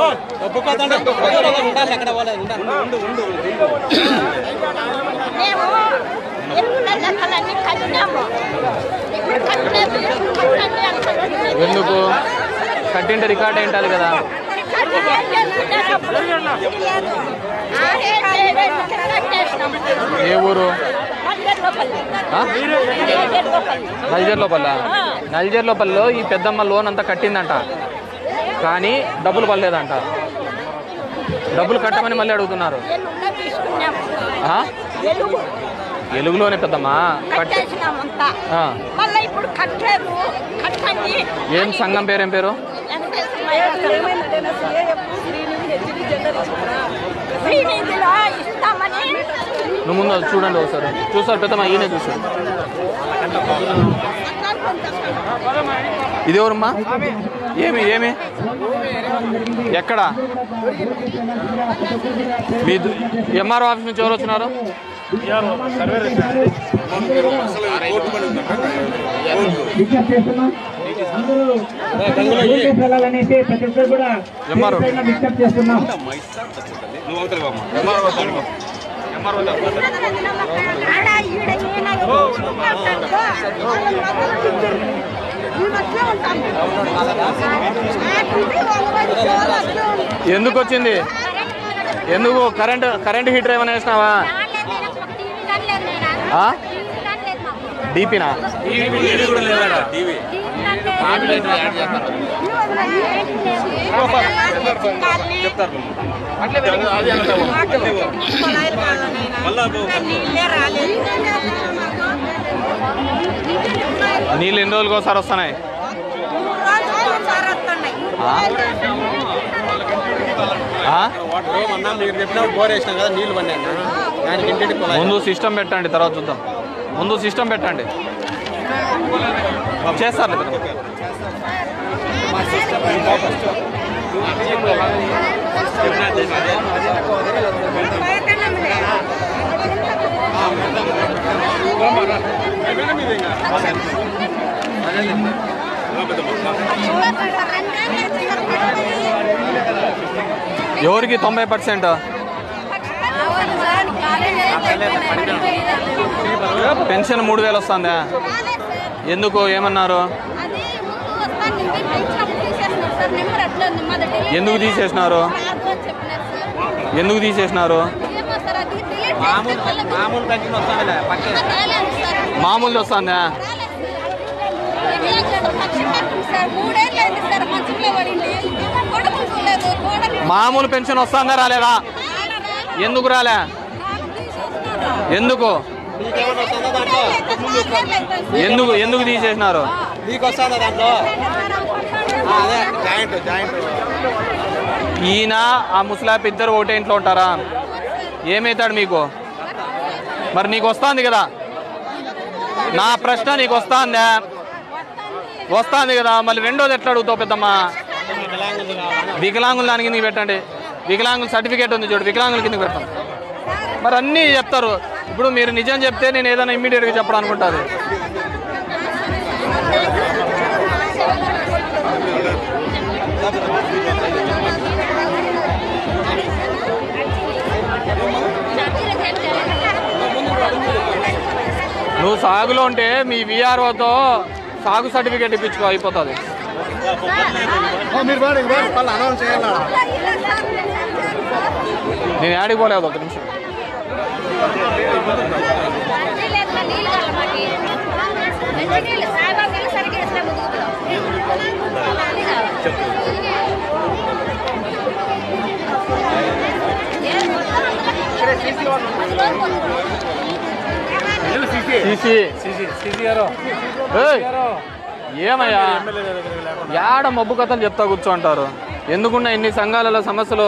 మేము ఎరువుల లెక్కలన్నీ కట్టినాము ఇప్పుడు కట్టలేదు కట్టండి అంటున్నారు. ఎందుకు కట్టింటే రికార్డ్ ఏంటాలి కదా కట్టి ఏం చేస్తున్నారు అప్పుడు? లేదు. ఆడే చేయలేదు, కట్టేసినాం. ఏ ఊరు మల్లెపల్లి. ఆ? మల్లెపల్లి. నల్జర్ లోపల నల్జర్ లోపలలో ఈ పెద్దమ్మ లోన్ అంతా కట్టిందంట కానీ డబ్బులు పడలేదంట డబ్బులు కట్టమని మళ్ళీ అడుగుతున్నారు ఎల్లుండ తీసుకున్నాము. ఆ? ఎలుగు ఎలుగులోనే పెద్దమ్మా కట్టి కట్టేసినామంతా ఆ. మళ్ళీ ఇప్పుడు కట్టలేదు కట్టండి ఏం సంఘం పేరేం పేరు శ్రీనిధిలో ఇస్తామని నువ్వు ముందు అది చూడండి ఒకసారి చూసారు పెద్దమ్మ ఈయనే చూసారు ఇది ఎవరమ్మా ఏమి ఏమి ఎక్కడ మీ ఎంఆర్ఓ ఆఫీస్ నుంచి ఎవరు వచ్చినారు విజ్ఞప్తి చేస్తున్నాం అందరూ ఊరికే వెళ్ళాలనేసి ప్రతి ఒక్కరు కూడా ఎంఆర్ఓ. పేరు విజ్ఞప్తి చేస్తున్నాం నువ్వు అవతలి బామ్మ ఎంఆర్ఓ వస్తాడు ఆడ ఈడ ఈయన ఎవరు ఎందుకు వచ్చింది ఎందుకు కరెంట్ కరెంట్ హీటర్ ఏమైనా వేసినావా ఆ? డీపీనా నీళ్ళు ఎన్ని రోజులకు ఒకసారి వస్తున్నాయి ఆ? మొన్న మీరు చెప్పినప్పుడు బోర్ వేసినాం కదా నీళ్లు పడినాయి దానికి ఇంటికి పొలాలు ముందు సిస్టమ్ పెట్టండి తర్వాత చూద్దాం ముందు సిస్టమ్ పెట్టండి చేస్తారు ఎవరికి తొంభై పర్సెంట్ పెన్షన్ మూడు వేలు వస్తుందా ఎందుకు ఏమన్నారు ఎందుకు తీసేసినారు ఎందుకు తీసేసినారు మామూలు పెన్షన్ వస్తాను పక్కన మామూలు వస్తుందా మామూలు పెన్షన్ వస్తుందా రాలేదా ఎందుకు రాలే ఎందుకు ఎందుకు ఎందుకు తీసేసినారు నీకు వస్తుందా దాంట్లో ఆ, అదే జాయింట్ జాయింట్ ఈయన ఆ ముసలాప్ ఇద్దరు ఒకటే ఇంట్లో ఉంటారా ఏమవుతాడు మీకు మరి నీకు వస్తుంది కదా నా ప్రశ్న నీకు వస్తుందా వస్తుంది కదా మళ్ళీ రెండోది ఎట్లా అడుగుతావు పెద్దమ్మ వికలాంగులు దాని కిందకి పెట్టండి వికలాంగుల సర్టిఫికేట్ ఉంది చూడు వికలాంగుల కిందకి పెడతాం మరి అన్నీ చెప్తారు ఇప్పుడు మీరు నిజం చెప్తే నేను ఏదైనా ఇమ్మీడియట్గా చెప్పడం అనుకుంటారు నువ్వు సాగులో ఉంటే మీ విఆర్ఓతో సాగు సర్టిఫికేట్ ఇప్పించుకో అయిపోతుంది మీరు బాగా మళ్ళీ అనౌన్స్ చేయాలా నేను యాడికి పోలేదు ఒక నిమిషం సీసీ ఏయ్, ఏమయ్యా యాడ మబ్బు కథలు చెప్తా కూర్చోంటారు ఎందుకున్నా ఇన్ని సంఘాలలో సమస్యలు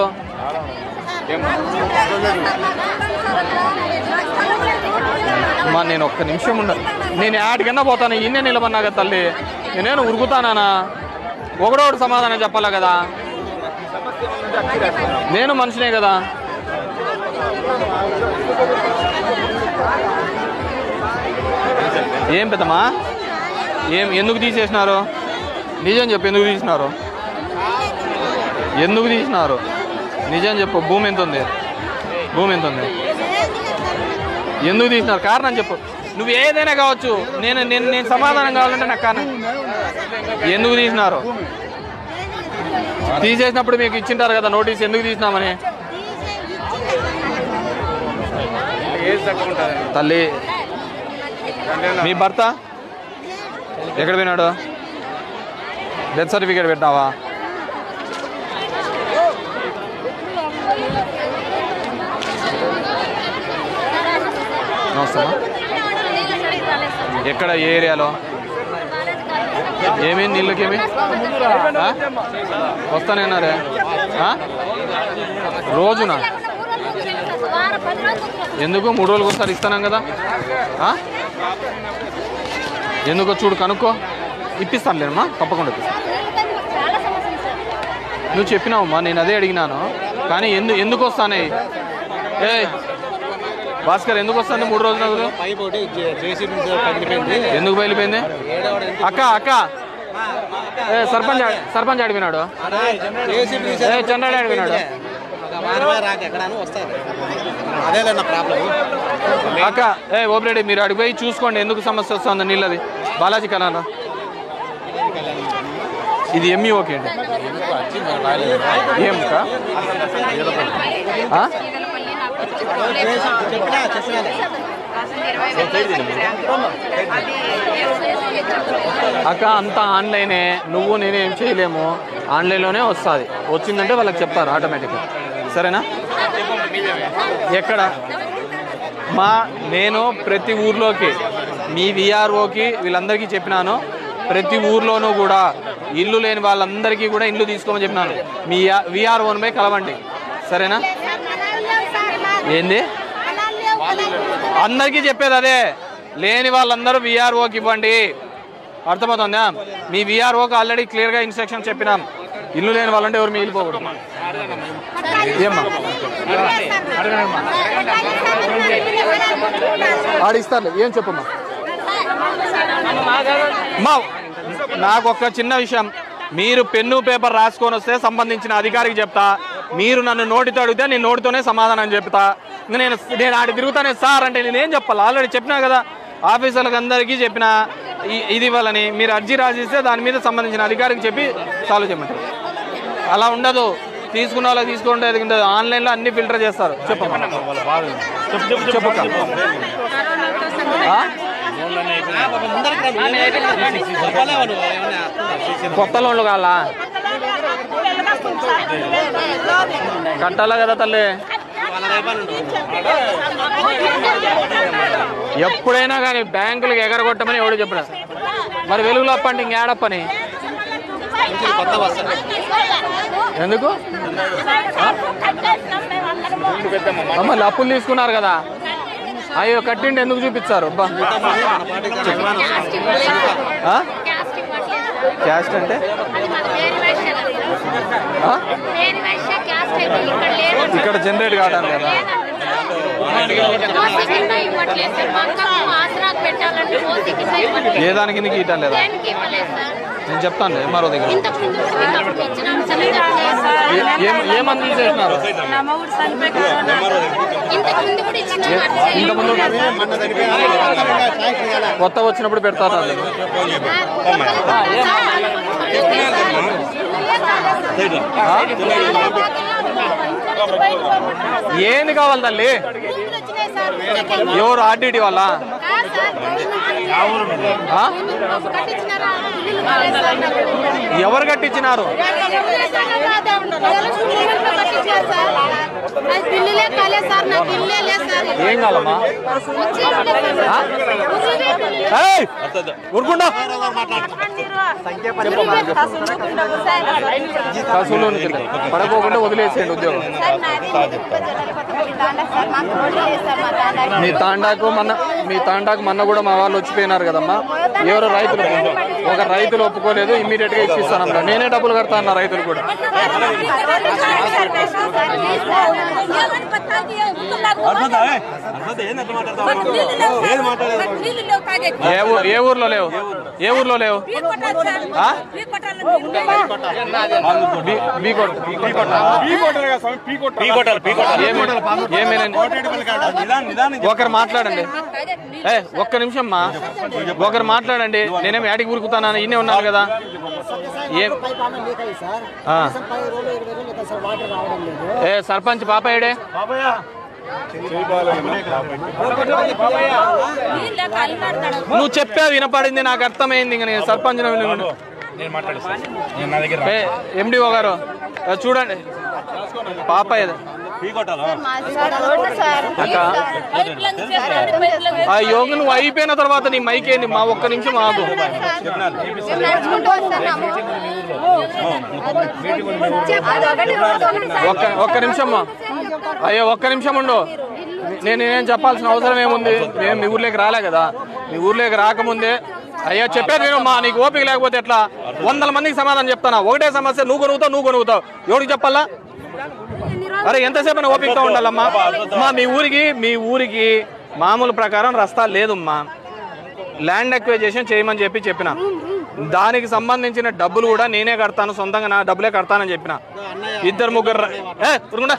మా నేను ఒక్క నిమిషం ఉండ నేను యాడికన్నా పోతాను ఇన్నే నిలబడినా కదా తల్లి నేనేను ఉరుకుతానా ఒకడోడు సమాధానం చెప్పాలా కదా నేను మనిషినే కదా ఏం పెద్దమ్మా ఏం ఎందుకు తీసేసినారు నిజం చెప్పు ఎందుకు తీసినారు ఎందుకు తీసినారు నిజం చెప్పు భూమి ఎంత ఉంది భూమి ఎంత ఉంది ఎందుకు తీసినారు కారణం చెప్పు నువ్వు ఏదైనా కావచ్చు నేను నేను నేను సమాధానం కావాలంటే నాకు కారణం ఎందుకు తీసినారు తీసేసినప్పుడు మీకు ఇచ్చింటారు కదా నోటీస్ ఎందుకు తీసినామని ఏజ్ తక్కువ ఉంటుంది తల్లి మీ భర్త ఎక్కడ పోయినాడు డెత్ సర్టిఫికేట్ పెట్టినావా నమస్తే ఎక్కడ ఏ ఏరియాలో ఏమేమి నీళ్ళకేమి ఆ? వస్తానన్నారే ఆ? రోజునా ఎందుకు మూడు రోజులకు ఒకసారి ఇస్తానం కదా ఆ? ఎందుకో చూడు కనుక్కో ఇప్పిస్తాను లేనమ్మా తప్పకుండా ఇప్పిస్తాను నువ్వు చెప్పినావమ్మా నేను అదే అడిగినాను కానీ ఎందు ఎందుకు వస్తానే ఏ భాస్కర్ ఎందుకు వస్తుంది మూడు రోజుల నగదు పైప్ ఒకటి జేసీబీ పగిలిపోయింది ఎందుకు బయలుపోయింది అక్క అక్క ఏ సర్పంచ్ ఆడ- సర్పంచ్ ఆడిపోయినాడు జేసీబీ ఏ చంద్రాడు ఆడిపోయినాడు వారమే రాక ఎక్కడాను వస్తాయి అదేలే నా ప్రాబ్లం అక్క ఏ ఓపిరెడ్డి మీరు అడిగిపోయి చూసుకోండి ఎందుకు సమస్య వస్తుంది నీళ్ళది బాలాజీ కళాలో ఇది ఎంఈ ఓకే అండి ఏం అక్క? ఆ? అక్క అంతా ఆన్లైనే నువ్వు నేను ఏం చేయలేము ఆన్లైన్లోనే వస్తుంది వచ్చిందంటే వాళ్ళకి చెప్తారు ఆటోమేటిక్గా సరేనా ఎక్కడ మా నేను ప్రతి ఊర్లోకి మీ విఆర్ఓకి వీళ్ళందరికీ చెప్పినాను ప్రతి ఊర్లోనూ కూడా ఇల్లు లేని వాళ్ళందరికీ కూడా ఇల్లు తీసుకోమని చెప్పినాను మీ విఆర్ఓని పోయి కలవండి సరేనా ఏంది అందరికీ చెప్పేది అదే లేని వాళ్ళందరూ విఆర్ఓకి ఇవ్వండి అర్థమవుతుందా మీ విఆర్ఓకి ఆల్రెడీ క్లియర్గా ఇన్స్ట్రక్షన్ చెప్పినాం ఇల్లు లేని వాళ్ళంటే ఎవరు మిగిలిపోకూడదు ఏమ్మా ఆడిస్తారు ఏం చెప్పమ్మా మా నాకు ఒక చిన్న విషయం మీరు పెన్ను పేపర్ రాసుకొని వస్తే సంబంధించిన అధికారికి చెప్తా మీరు నన్ను నోటితో అడిగితే నేను నోటితోనే సమాధానం చెప్తా ఇంకా నేను నేను ఆడి తిరుగుతానే సార్ అంటే నేనేం చెప్పాలి ఆల్రెడీ చెప్పినా కదా ఆఫీసర్లకు అందరికీ చెప్పిన ఇ- ఇది ఇవ్వాలని మీరు అర్జీ రాసిస్తే దాని మీద సంబంధించిన అధికారికి చెప్పి సాల్వ్ చేయమంటారు అలా ఉండదు తీసుకున్న వాళ్ళకి తీసుకుంటే ఉండదు ఆన్లైన్లో అన్ని ఫిల్టర్ చేస్తారు చెప్పమ్మా చెప్పు ఆ? కొత్త లోన్లు కావాలా కట్టాలా కదా తల్లి ఎప్పుడైనా కానీ బ్యాంకులకు ఎగరగొట్టమని ఎవడు చెప్పిన మరి వెలుగులో అప్పండి ఇంకేడప్పని ఎందుకు మళ్ళీ అప్పులు తీసుకున్నారు కదా అయ్యో కట్టిండి ఎందుకు చూపించారు అబ్బా ఆ? క్యాస్ట్ అంటే ఆ? ఇక్కడ జనరేట్ కావడానికి కదా ఏ దానికి నీకు ఇవ్వటం లేదా నేను చెప్తాను ఎంఆర్ఓ దగ్గర ఏ- ఏం ఏ మందులు చేసినారు ఏ- ఇంతకుముందు కొత్త వచ్చినప్పుడు పెడతారు అది. ఆ? ఏంది కావాలి తల్లి ఎవరు ఆర్డిటి వాళ్ళ ఆ? ఎవరు కట్టించినారు బిల్లులే కాలేదు సార్ నాకు ఇల్లే లేదు సార్ ఏం కావాలమ్మా ఆ? ఏయ్! ఊరుకుండా కసులు పడకోకుండా వదిలేసేయండి ఉద్యోగం మీ తాండాకు మొన్న మీ తాండాకు మొన్న కూడా మా వాళ్ళు వచ్చిపోయినారు కదమ్మా ఎవరో రైతులు ఒక రైతులు ఒప్పుకోలేదు ఇమ్మీడియట్ గా ఇప్పిస్తానమ్మా నేనే డబ్బులు కడతా అన్న రైతులు కూడా ఏ ఊ- ఏ ఊర్లో లేవు ఏ ఊర్లో లేవు ఆ? బీ- బీకోట. ఏమి- ఏమేనండి? ఒకరు మాట్లాడండి ఏ ఒక్క నిమిషం మా ఒకరు మాట్లాడండి నేనేం యాడికి ఉరుకుతానని ఇన్నే ఉన్నారు కదా ఏం ఆ. ఏ సర్పంచ్ పాపయ్యడే నువ్వు చెప్పావు వినపడింది నాకు అర్థమైంది ఇంక నేను సర్పంచ్ నేను మాట్లాడిస్తాను నేను నా దగ్గర ఎండిఓ గారు ఆ, చూడండి పాపయ్య అక్క ఆ యోగి నువ్వు అయిపోయిన తర్వాత నీ మైక్ ఏంది మా ఒక్క నిమిషం ఆగు ఒక్క ఒక్క నిమిషం మా అయ్యో ఒక్క నిమిషం ఉండు నేను నేనేం చెప్పాల్సిన అవసరం ఏముంది మేము మీ ఊర్లోకి రాలే కదా మీ ఊర్లోకి రాకముందే అయ్యా చెప్పేది నేను మా నీకు ఓపిక లేకపోతే ఎట్లా వందల మందికి సమాధానం చెప్తానా ఒకటే సమస్య నువ్వు కొనుగుతావు నువ్వు కొనుగుతావు ఎవరికి చెప్పాలా అరే ఎంతసేపు ఓపికతో ఉండాలమ్మా మా మీ ఊరికి మీ ఊరికి మామూలు ప్రకారం రస్తా లేదమ్మా ల్యాండ్ ఎక్వైజేషన్ చేయమని చెప్పి చెప్పిన దానికి సంబంధించిన డబ్బులు కూడా నేనే కడతాను సొంతంగా నా డబ్బులే కడతానని చెప్పిన ఇద్దరు ముగ్గురు ర- ఏ ఉరుకుంటా.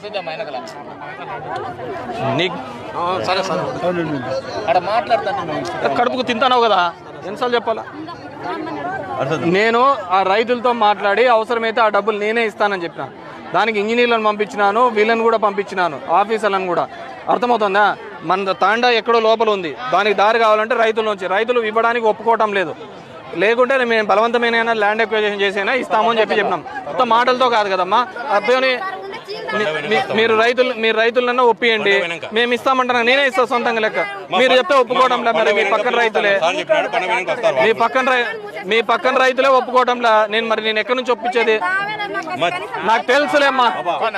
నీకు సరే సరే అక్కడ మాట్లాడతాను కడుపుకు తింటానావు కదా ఎన్నిసార్లు చెప్పాలా నేను ఆ రైతులతో మాట్లాడి అవసరమైతే ఆ డబ్బులు నేనే ఇస్తానని చెప్పిన దానికి ఇంజనీర్లను పంపించినాను వీళ్ళని కూడా పంపించినాను ఆఫీసర్లను కూడా అర్థమవుతుందా మన తాండా ఎక్కడో లోపల ఉంది దానికి దారి కావాలంటే రైతుల నుంచి రైతులు ఇవ్వడానికి ఒప్పుకోవటం లేదు లేకుంటే మేము బలవంతమైన ల్యాండ్ ఎక్విజేషన్ చేసైనా ఇస్తామని చెప్పి చెప్పినాం మొత్తం మాటలతో కాదు కదమ్మా అబ్బాయి మీరు రైతులు మీరు రైతులన్నా ఒప్పియండి మేము ఇస్తామంటున్నా నేనే ఇస్తా సొంతంగా లెక్క మీరు చెప్తే ఒప్పుకోవడం లే మరి మీ పక్కన రైతులే మీ పక్కన రై- మీ పక్కన రైతులే ఒప్పుకోవడంలా నేను మరి నేను ఎక్కడి నుంచి ఒప్పించేది నాకు తెలుసులేమ్మా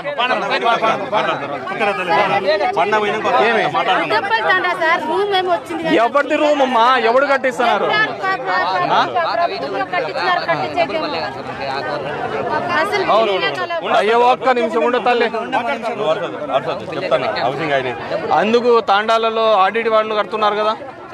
ఏమి చెప్పండి సార్ రూమ్ ఏమో వచ్చింది కదా. ఎవరిది రూమ్ అమ్మా ఎవడు కట్టిస్తున్నారు ఆ? ప్రభుత్వం కట్టించినారు, కట్టించేకేమో. అసలు అవును మీరే కదా. అయ్యో ఒక్క నిమిషం ఉండు తల్లి చెప్తాను హౌసింగ్ ఆయన అందుకు తాండాలలో ఆడిట్ వాళ్ళు కడుతున్నారు కదా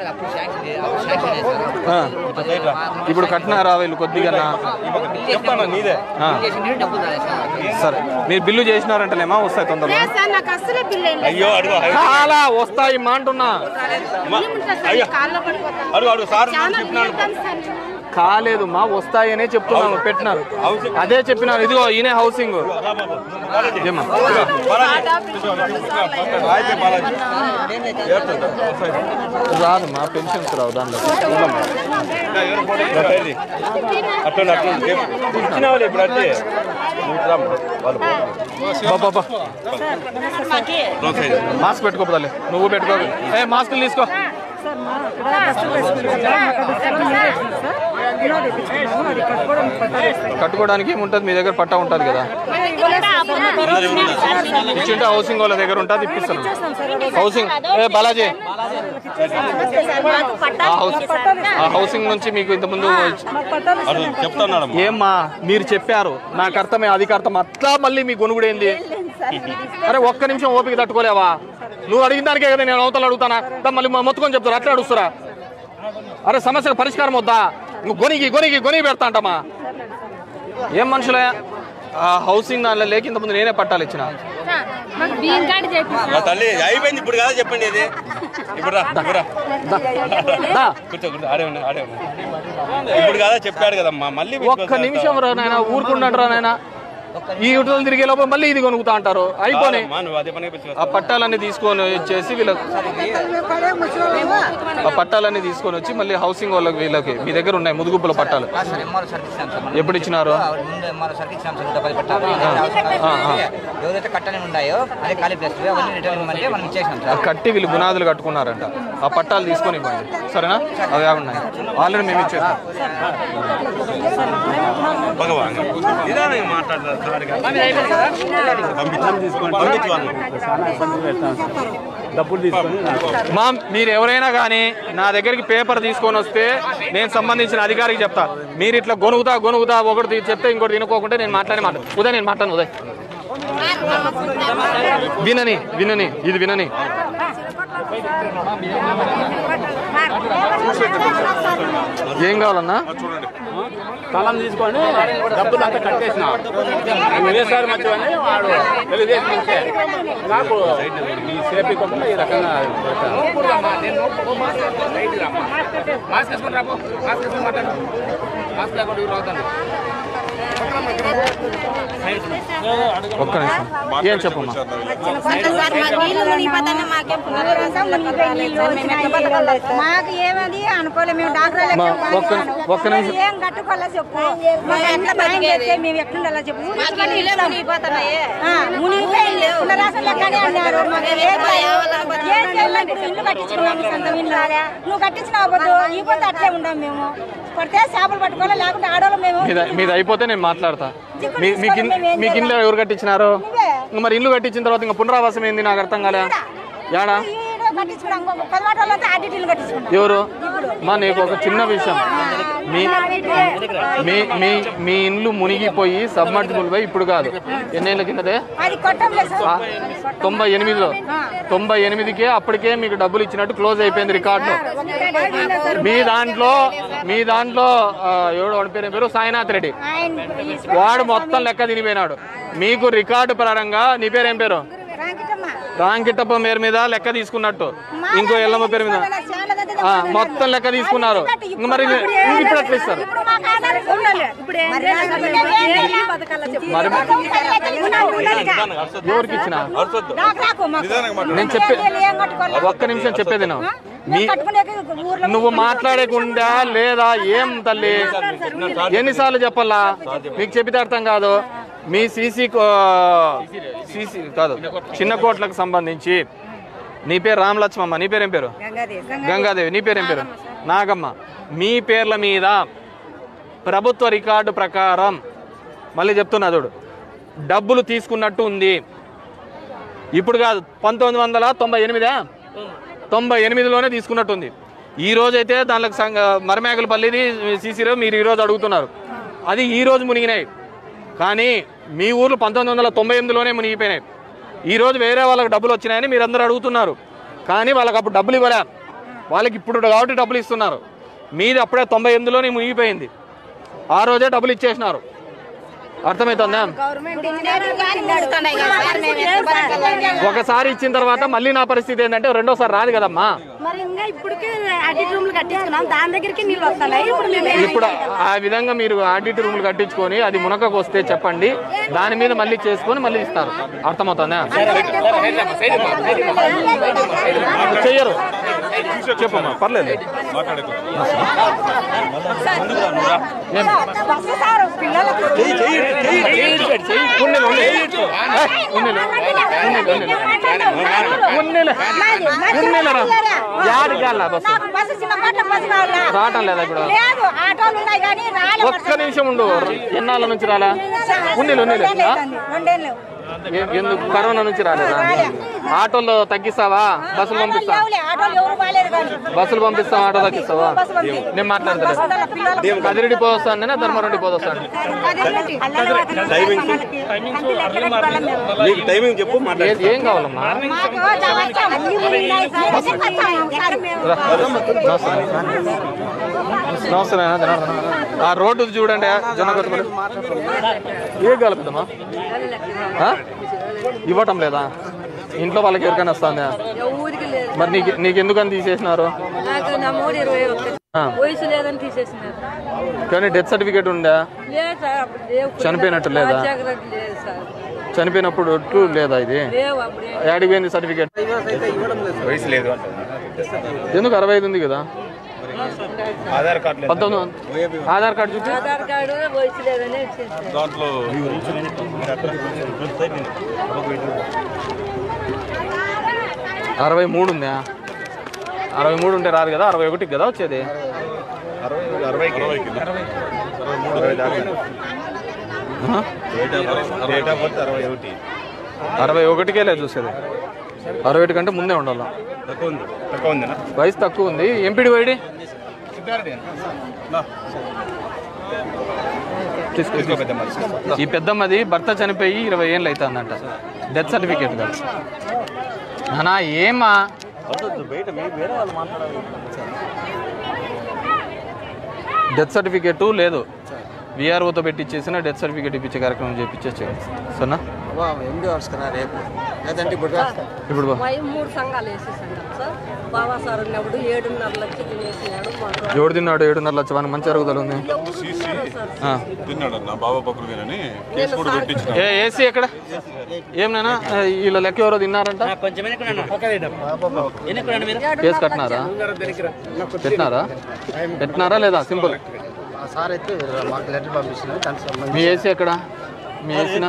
ఆ. ఇప్పుడు కట్టినారా వీళ్ళు కొద్దిగా చెప్తాను నీదే ఆ. సరే మీరు బిల్లు చేసినారంటలేమా వస్తాయి తొందరగా లేదు సార్ నాకు అస్సలే బిల్ ఏం లేదు. అయ్యో అడుగు చాలా వస్తాయి మా అంటున్నా ఏముంటుంది సార్, అయ్యో. కాళ్ళలో పడిపోతా. అడుగు అడుగు సార్ చాలా చెప్పినాడు నీట్ సార్ నేను. కాలేదు మా వస్తాయనే చెప్తున్నాను పెట్టినారు అదే చెప్పినారు ఇదిగో ఈయనే హౌసింగ్ ఏమ్మా? రాదు మా పెన్షన్స్ రావు దాంట్లో అట్లా అట్లా ఇచ్చినావులే ఇప్పుడు అంటే బా, బా, బా. మాస్క్ పెట్టుకోపోదాలే నువ్వు పెట్టుకో ఏ మాస్కులు తీసుకో కట్టుకోవడానికి ఏముంటుంది మీ దగ్గర పట్టా ఉంటుంది కదా ఇచ్చింటే హౌసింగ్ వాళ్ళ దగ్గర ఉంటుంది ఇప్పిస్తాను హౌసింగ్ ఏ బాలాజీ ఆ హౌస్ ఆ హౌసింగ్ నుంచి మీకు ఇంతకుముందు చెప్తున్నాడు ఏమ్మా మీరు చెప్పారు నాకు అర్థమే అది అర్థం అట్లా మళ్ళీ మీ గొనుగుడేంది అరే ఒక్క నిమిషం ఓపిక తట్టుకోలేవా నువ్వు అడిగిన దానికే కదా నేను అవతల అడుగుతానా దా మళ్ళీ మొ- మొత్తుకొని చెప్తారు అట్లా అడుగుతారా అరే సమస్యకు పరిష్కారం వద్దా నువ్వు గొనికి గొనికి గొని పెడతా అంటమ్మా ఏం మనుషులే ఆ హౌసింగ్ దానిలో లేక ఇంతకుముందు నేనే పట్టాలు ఇచ్చిన మాకు బియ్యం కార్డు చేపిస్తాను మా తల్లి అయిపోయింది ఇప్పుడు కదా చెప్పండి ఇది ఇప్పుడు రా ఇప్పుడు రా. దా. కూర్చో కూర్చో ఆడే ఉన్నా ఆడే ఉన్నా ఇప్పుడు కదా చెప్పాడు కదమ్మా మళ్ళీ ఒక్క నిమిషం రా నాయన ఊరుకుంటాడు రా నాయన ఈ యువతలు తిరిగే లోపల మళ్ళీ ఇది కొనుక్కుతా అంటారు అయిపోయి కాదమ్మా, నువ్వు అదే పని ఆ పట్టాలన్నీ తీసుకొని వచ్చేసి వీళ్ళకి ఆ పట్టాలన్నీ తీసుకొని వచ్చి మళ్ళీ హౌసింగ్ వాళ్ళకి వీళ్ళకి మీ దగ్గర ఉన్నాయి ముదుగుబ్బల పట్టాలు ఎప్పుడు ఇచ్చినారు ముందు మరో సరికి ఇచ్చినాం సార్ డెబ్బై పట్టాలు ఆ, ఆ. ఎవరైతే కట్టని ఉన్నాయో అదే ఖాళీ ప్లేస్ అవన్నీ రిటర్న్ ఇవ్వమంటే మనం ఇచ్చేసాం ఆ కట్టి వీళ్ళు బునాదులు కట్టుకున్నారంట ఆ పట్టాలు తీసుకొని ఇవ్వండి సరేనా అవి ఉన్నాయి ఆల్రెడీ మేము ఇచ్చేసాం భగవాన్ నిదానంగా మాట్లాడతారు సార్ గారు. పంపించాను తీసుకోండి పంపించు డబ్బులు తీసుకొని మా మీరు ఎవరైనా కానీ నా దగ్గరికి పేపర్ తీసుకొని వస్తే నేను సంబంధించిన అధికారికి చెప్తా మీరు ఇట్లా గొనుగుతా గొనుగుతా ఒకటి తీ- చెప్తే ఇంకోటి తినుకోకుంటే నేను మాట్లాడి మాట ఉదయ్ నేను మాట్లాడను ఉదయ్ వినని వినని ఇది వినని ఏం కావాలన్నా స్థలం తీసుకొని డబ్బులు అంతా కట్టేసిన వైఎస్ఆర్ మంచివని వాడు తెలుగుదేశం నుంచే నాకు ఈ సేఫీ కొట్టలో ఈ రకంగా పెట్టాను. మాస్క్ వేసుకొని రాపో మాస్క్ వేసుకొని మాట్లాడు మాస్క్ లేకుండా ఎవరు రావద్దండి. ఒక్క నిమిషం ఏం చెప్పమ్మా మాకు ఏమది అనుకోలేదు మేము డాక్టర్ మా ఒక్క ఒక్క నిమిషం ఏం కట్టుకోవాలో చెప్పు మాకు ఎంత భయం చేస్తే మేము ఎట్లుండాలో చెప్పు ఊరికనే ఇల్లు మునిగిపోతున్నాయి. ఆ, మునిగిపోయింది పునరాసం లెక్కనే అన్నారు మాకు ఏం చేయాలి? ఏం చేయాలి? ఇప్పుడు ఇల్లు కట్టించుకున్నాము సొంత ఇల్లు నువ్వు కట్టించినావు వద్దు ఈ పొద్దు అట్లే ఉండం మేము పడితే చేపలు పట్టుకోవాలి లేకుంటే ఆడవాళ్ళు మేము మీద మీది అయిపోతే నేను మాట్లాడతా మీ- మీకు ఇన్- మీకు ఇంట్లో ఎవరు కట్టించినారు ఇంక మరి ఇల్లు కట్టించిన తర్వాత ఇంకా పునరావాసం ఏంది నాకు అర్థం కాలే యాడా ఈడ కట్టించుకున్నాం ఇంకొక పది వాళ్ళతో ఆడిట్ ఇల్లు కట్టించుకున్నాం ఎవరు మా నీకు ఒక చిన్న విషయం మీ మీ మీ మీ ఇండ్లు మునిగిపోయి సబ్మర్జిబుల్ పోయి ఇప్పుడు కాదు ఎన్నేళ్ళ కిందదే అది కొట్టంలేదు సార్ ఆ, తొంభై ఎనిమిదిలో తొంభై ఎనిమిదికే అప్పటికే మీకు డబ్బులు ఇచ్చినట్టు క్లోజ్ అయిపోయింది రికార్డు మీ దాంట్లో మీ దాంట్లో ఆ, ఎవడు వాడి పేరు ఏం పేరు సాయినాథ్ రెడ్డి వాడు మొత్తం లెక్క తినిపోయినాడు మీకు రికార్డు ప్రకారంగా నీ పేరు ఏం పేరు రాంకిట్టప్ప పేరు మీద లెక్క తీసుకున్నట్టు ఇంకో ఎల్లమ్మ పేరు మీద ఆ, మొత్తం లెక్క తీసుకున్నారు ఇంక మరి ఇది- ఇప్పుడు ఎట్లా ఇస్తారు ఇప్పుడు మాకు ఆధార్ ఉండాలి. ఇప్పుడు ఏం చేయాలి? పథకాలు చెప్పు మరి ఎవరికి ఇచ్చిన నేను చెప్పే ఒక్క నిమిషం చెప్పేది నువ్వు. మీ నువ్వు మాట్లాడకుండా లేదా ఏం తల్లి ఎన్నిసార్లు చెప్పాలా మీకు చెప్పితే అర్థం కాదు మీ సీసీ సీసీ కాదు చిన్న కోట్లకు సంబంధించి నీ పేరు రామలక్ష్మమ్మ నీ పేరు ఏం పేరు గంగాదేవి నీ పేరు ఏం పేరు నాగమ్మ మీ పేర్ల మీద ప్రభుత్వ రికార్డు ప్రకారం మళ్ళీ చెప్తున్నా చూడు డబ్బులు తీసుకున్నట్టు ఉంది ఇప్పుడు కాదు పంతొమ్మిది వందల తొంభై ఎనిమిదా తొంభై ఎనిమిదిలోనే తీసుకున్నట్టుంది ఈ రోజు అయితే దాంట్లో సంగ మరమేకలపల్లిది సీసీలో మీరు ఈరోజు అడుగుతున్నారు అది ఈ రోజు మునిగినాయి కానీ మీ ఊర్లో పంతొమ్మిది వందల తొంభై ఎనిమిదిలోనే మునిగిపోయినాయి ఈ రోజు వేరే వాళ్ళకి డబ్బులు వచ్చినాయని మీరు అందరూ అడుగుతున్నారు కానీ వాళ్ళకి అప్పుడు డబ్బులు ఇవ్వలే వాళ్ళకి ఇప్పుడు కాబట్టి డబ్బులు ఇస్తున్నారు మీది అప్పుడే తొంభై ఎనిమిదిలోనే మునిగిపోయింది ఆ రోజే డబ్బులు ఇచ్చేసినారు అర్థమవుతుందా గవర్నమెంట్ ఇంజనీరింగ్ అడుగుతున్నాయి కదా సార్ మేము ఎంత బతకాలని? ఒకసారి ఇచ్చిన తర్వాత మళ్ళీ నా పరిస్థితి ఏంటంటే రెండోసారి రాదు కదమ్మా మరి ఇంకా ఇప్పటికే అడిట్ రూమ్లు కట్టించుకున్నాం దాని దగ్గరికి నీళ్ళు వస్తున్నాయి ఇప్పుడు మేము ఇప్పుడు ఆ విధంగా మీరు ఆడిట్ రూములు కట్టించుకొని అది మునకకు వస్తే చెప్పండి దాని మీద మళ్ళీ చేసుకొని మళ్ళీ ఇస్తారు అర్థమవుతుందా చెయ్యరు చెప్పమ్మా పర్లేదు ఏం? ఉన్నిలే, ఉన్నిలే. ఏయ్, ఉన్నిలే. ఉన్నిలే, ఉన్నిలే. ఉన్నిలే. ఉన్నిలేరా. యాడికి వెళ్ళా బస్సు నాకు బస్సు చిన్న కోట్ల బస్సు కావాలా? రావటం లేదా ఇప్పుడు లేదు ఆటోలు ఉన్నాయి కానీ రాలే ఒక్క నిమిషం ఉండు ఎన్నాళ్ళ నుంచి రాలా ఉన్నిలే ఉన్నిలే రెండేళ్ళు ఆ? అవుతుంది, రెండేళ్ళు ఏ- ఎందుకు కరోనా నుంచి రాలేదా ఆటోలో తగ్గిస్తావా బస్సులు పంపిస్తా లేవులే, ఆటోలు ఎవరు బాగాలేరు కానీ బస్సులు పంపిస్తాం ఆటో తగ్గిస్తావా బస్సు పంపి. నేను మాట్లాడతాను కదిరెడ్డి పోదొస్తాను ధర్మారెడ్డి పోదొస్తాను నీకు టైమింగ్ చెప్పు ఏ- ఏం కావాలమ్మా మాకు వచ్చాం. అన్ని ఉన్నాయి సార్. వచ్చాం ఒకసారి మేము. రా. నమస్తే నాయనా, జనార్దన. ఆ రోడ్డు చూడండి జనగతపల్లి ఏ కలుపుదమ్మా ఇవ్వటం లేదా ఇంట్లో వాళ్ళకి ఎవరికైనా వస్తుందా ఊరికి లేదు మరి నీకు నీకు ఎందుకని తీసేసినారు నాకు నా మూడు ఇరవై ఒకటి ఆ. వయసు లేదని తీసేసినారు కానీ డెత్ సర్టిఫికేట్ ఉందా లేదు సార్ అప్పుడు లేవు చనిపోయినట్టు లేదా? రాజాగ్రత్త లేదు సార్ చనిపోయినప్పుడు ట్రూ లేదా ఇది లేవు అప్పుడు యాడికి పోయింది సర్టిఫికేట్ వయసు లేదు ఎందుకు అరవై ఐదు ఉంది కదా ఆధార్ కార్డు పంతొమ్మిది వందల- ఆధార్ కార్డు చూపి ఆధార్ కార్డు వయసు లేదని ఇచ్చేసారు దాంట్లో అరవై మూడు ఉందా అరవై మూడు ఉంటే రాదు కదా అరవై ఒకటికి కదా వచ్చేది అరవైకి అరవై దాకా ఆ? డేట్ ఆఫ్ బర్త్ అరవై ఒకటి అరవై ఒకటికే లేదు చూసేది అరవై ఒకటి కంటే ముందే ఉండాలి తక్కువ ఉంది తక్కువ ఉందినా వయసు తక్కువ ఉంది ఎంపీడి వైడి తీసుకో, తీసుకో తీసుకో. పెద్దమ్మ. ఈ పెద్దమ్మది భర్త చనిపోయి ఇరవై ఏళ్ళు అవుతుందంట డెత్ సర్టిఫికేట్ కదా నానా ఏమా బయట మీరు వేరే వాళ్ళు మాట్లాడాలి డెత్ సర్టిఫికేట్ లేదు విఆర్ఓతో పెట్టించేసిన డెత్ సర్టిఫికేట్ ఇప్పించే కార్యక్రమం చేపించేసి సరేనా ఎండి వస్తున్నా రేపు లేదంటే ఇప్పుడు ఇప్పుడు బా. మా మూడు సంఘాలు వేసేసాడు సార్ బాబా సార్ ఉన్నప్పుడు ఏడున్నర లక్షలు తినేసినాడు మాకు ఎవడు తిన్నాడు ఏడున్నర లక్ష వానికి మంచి అరుగుదల ఉంది ఆ. తిన్నాడు అన్న బాబా పక్కన కేసు కూడా పెట్టించిన ఏ ఏసీ ఎక్కడ ఏం నానా వీళ్ళ లెక్క ఎవరో తిన్నారంట కొంచెం కేసు కట్టినారా పెట్టినారా పెట్టినారా లేదా సింపుల్ సార్ అయితే మాకు లెటర్ పంపిస్తున్నారు దానికి మీ సంబంధించి ఏసీ ఎక్కడ మీ ఏసీనా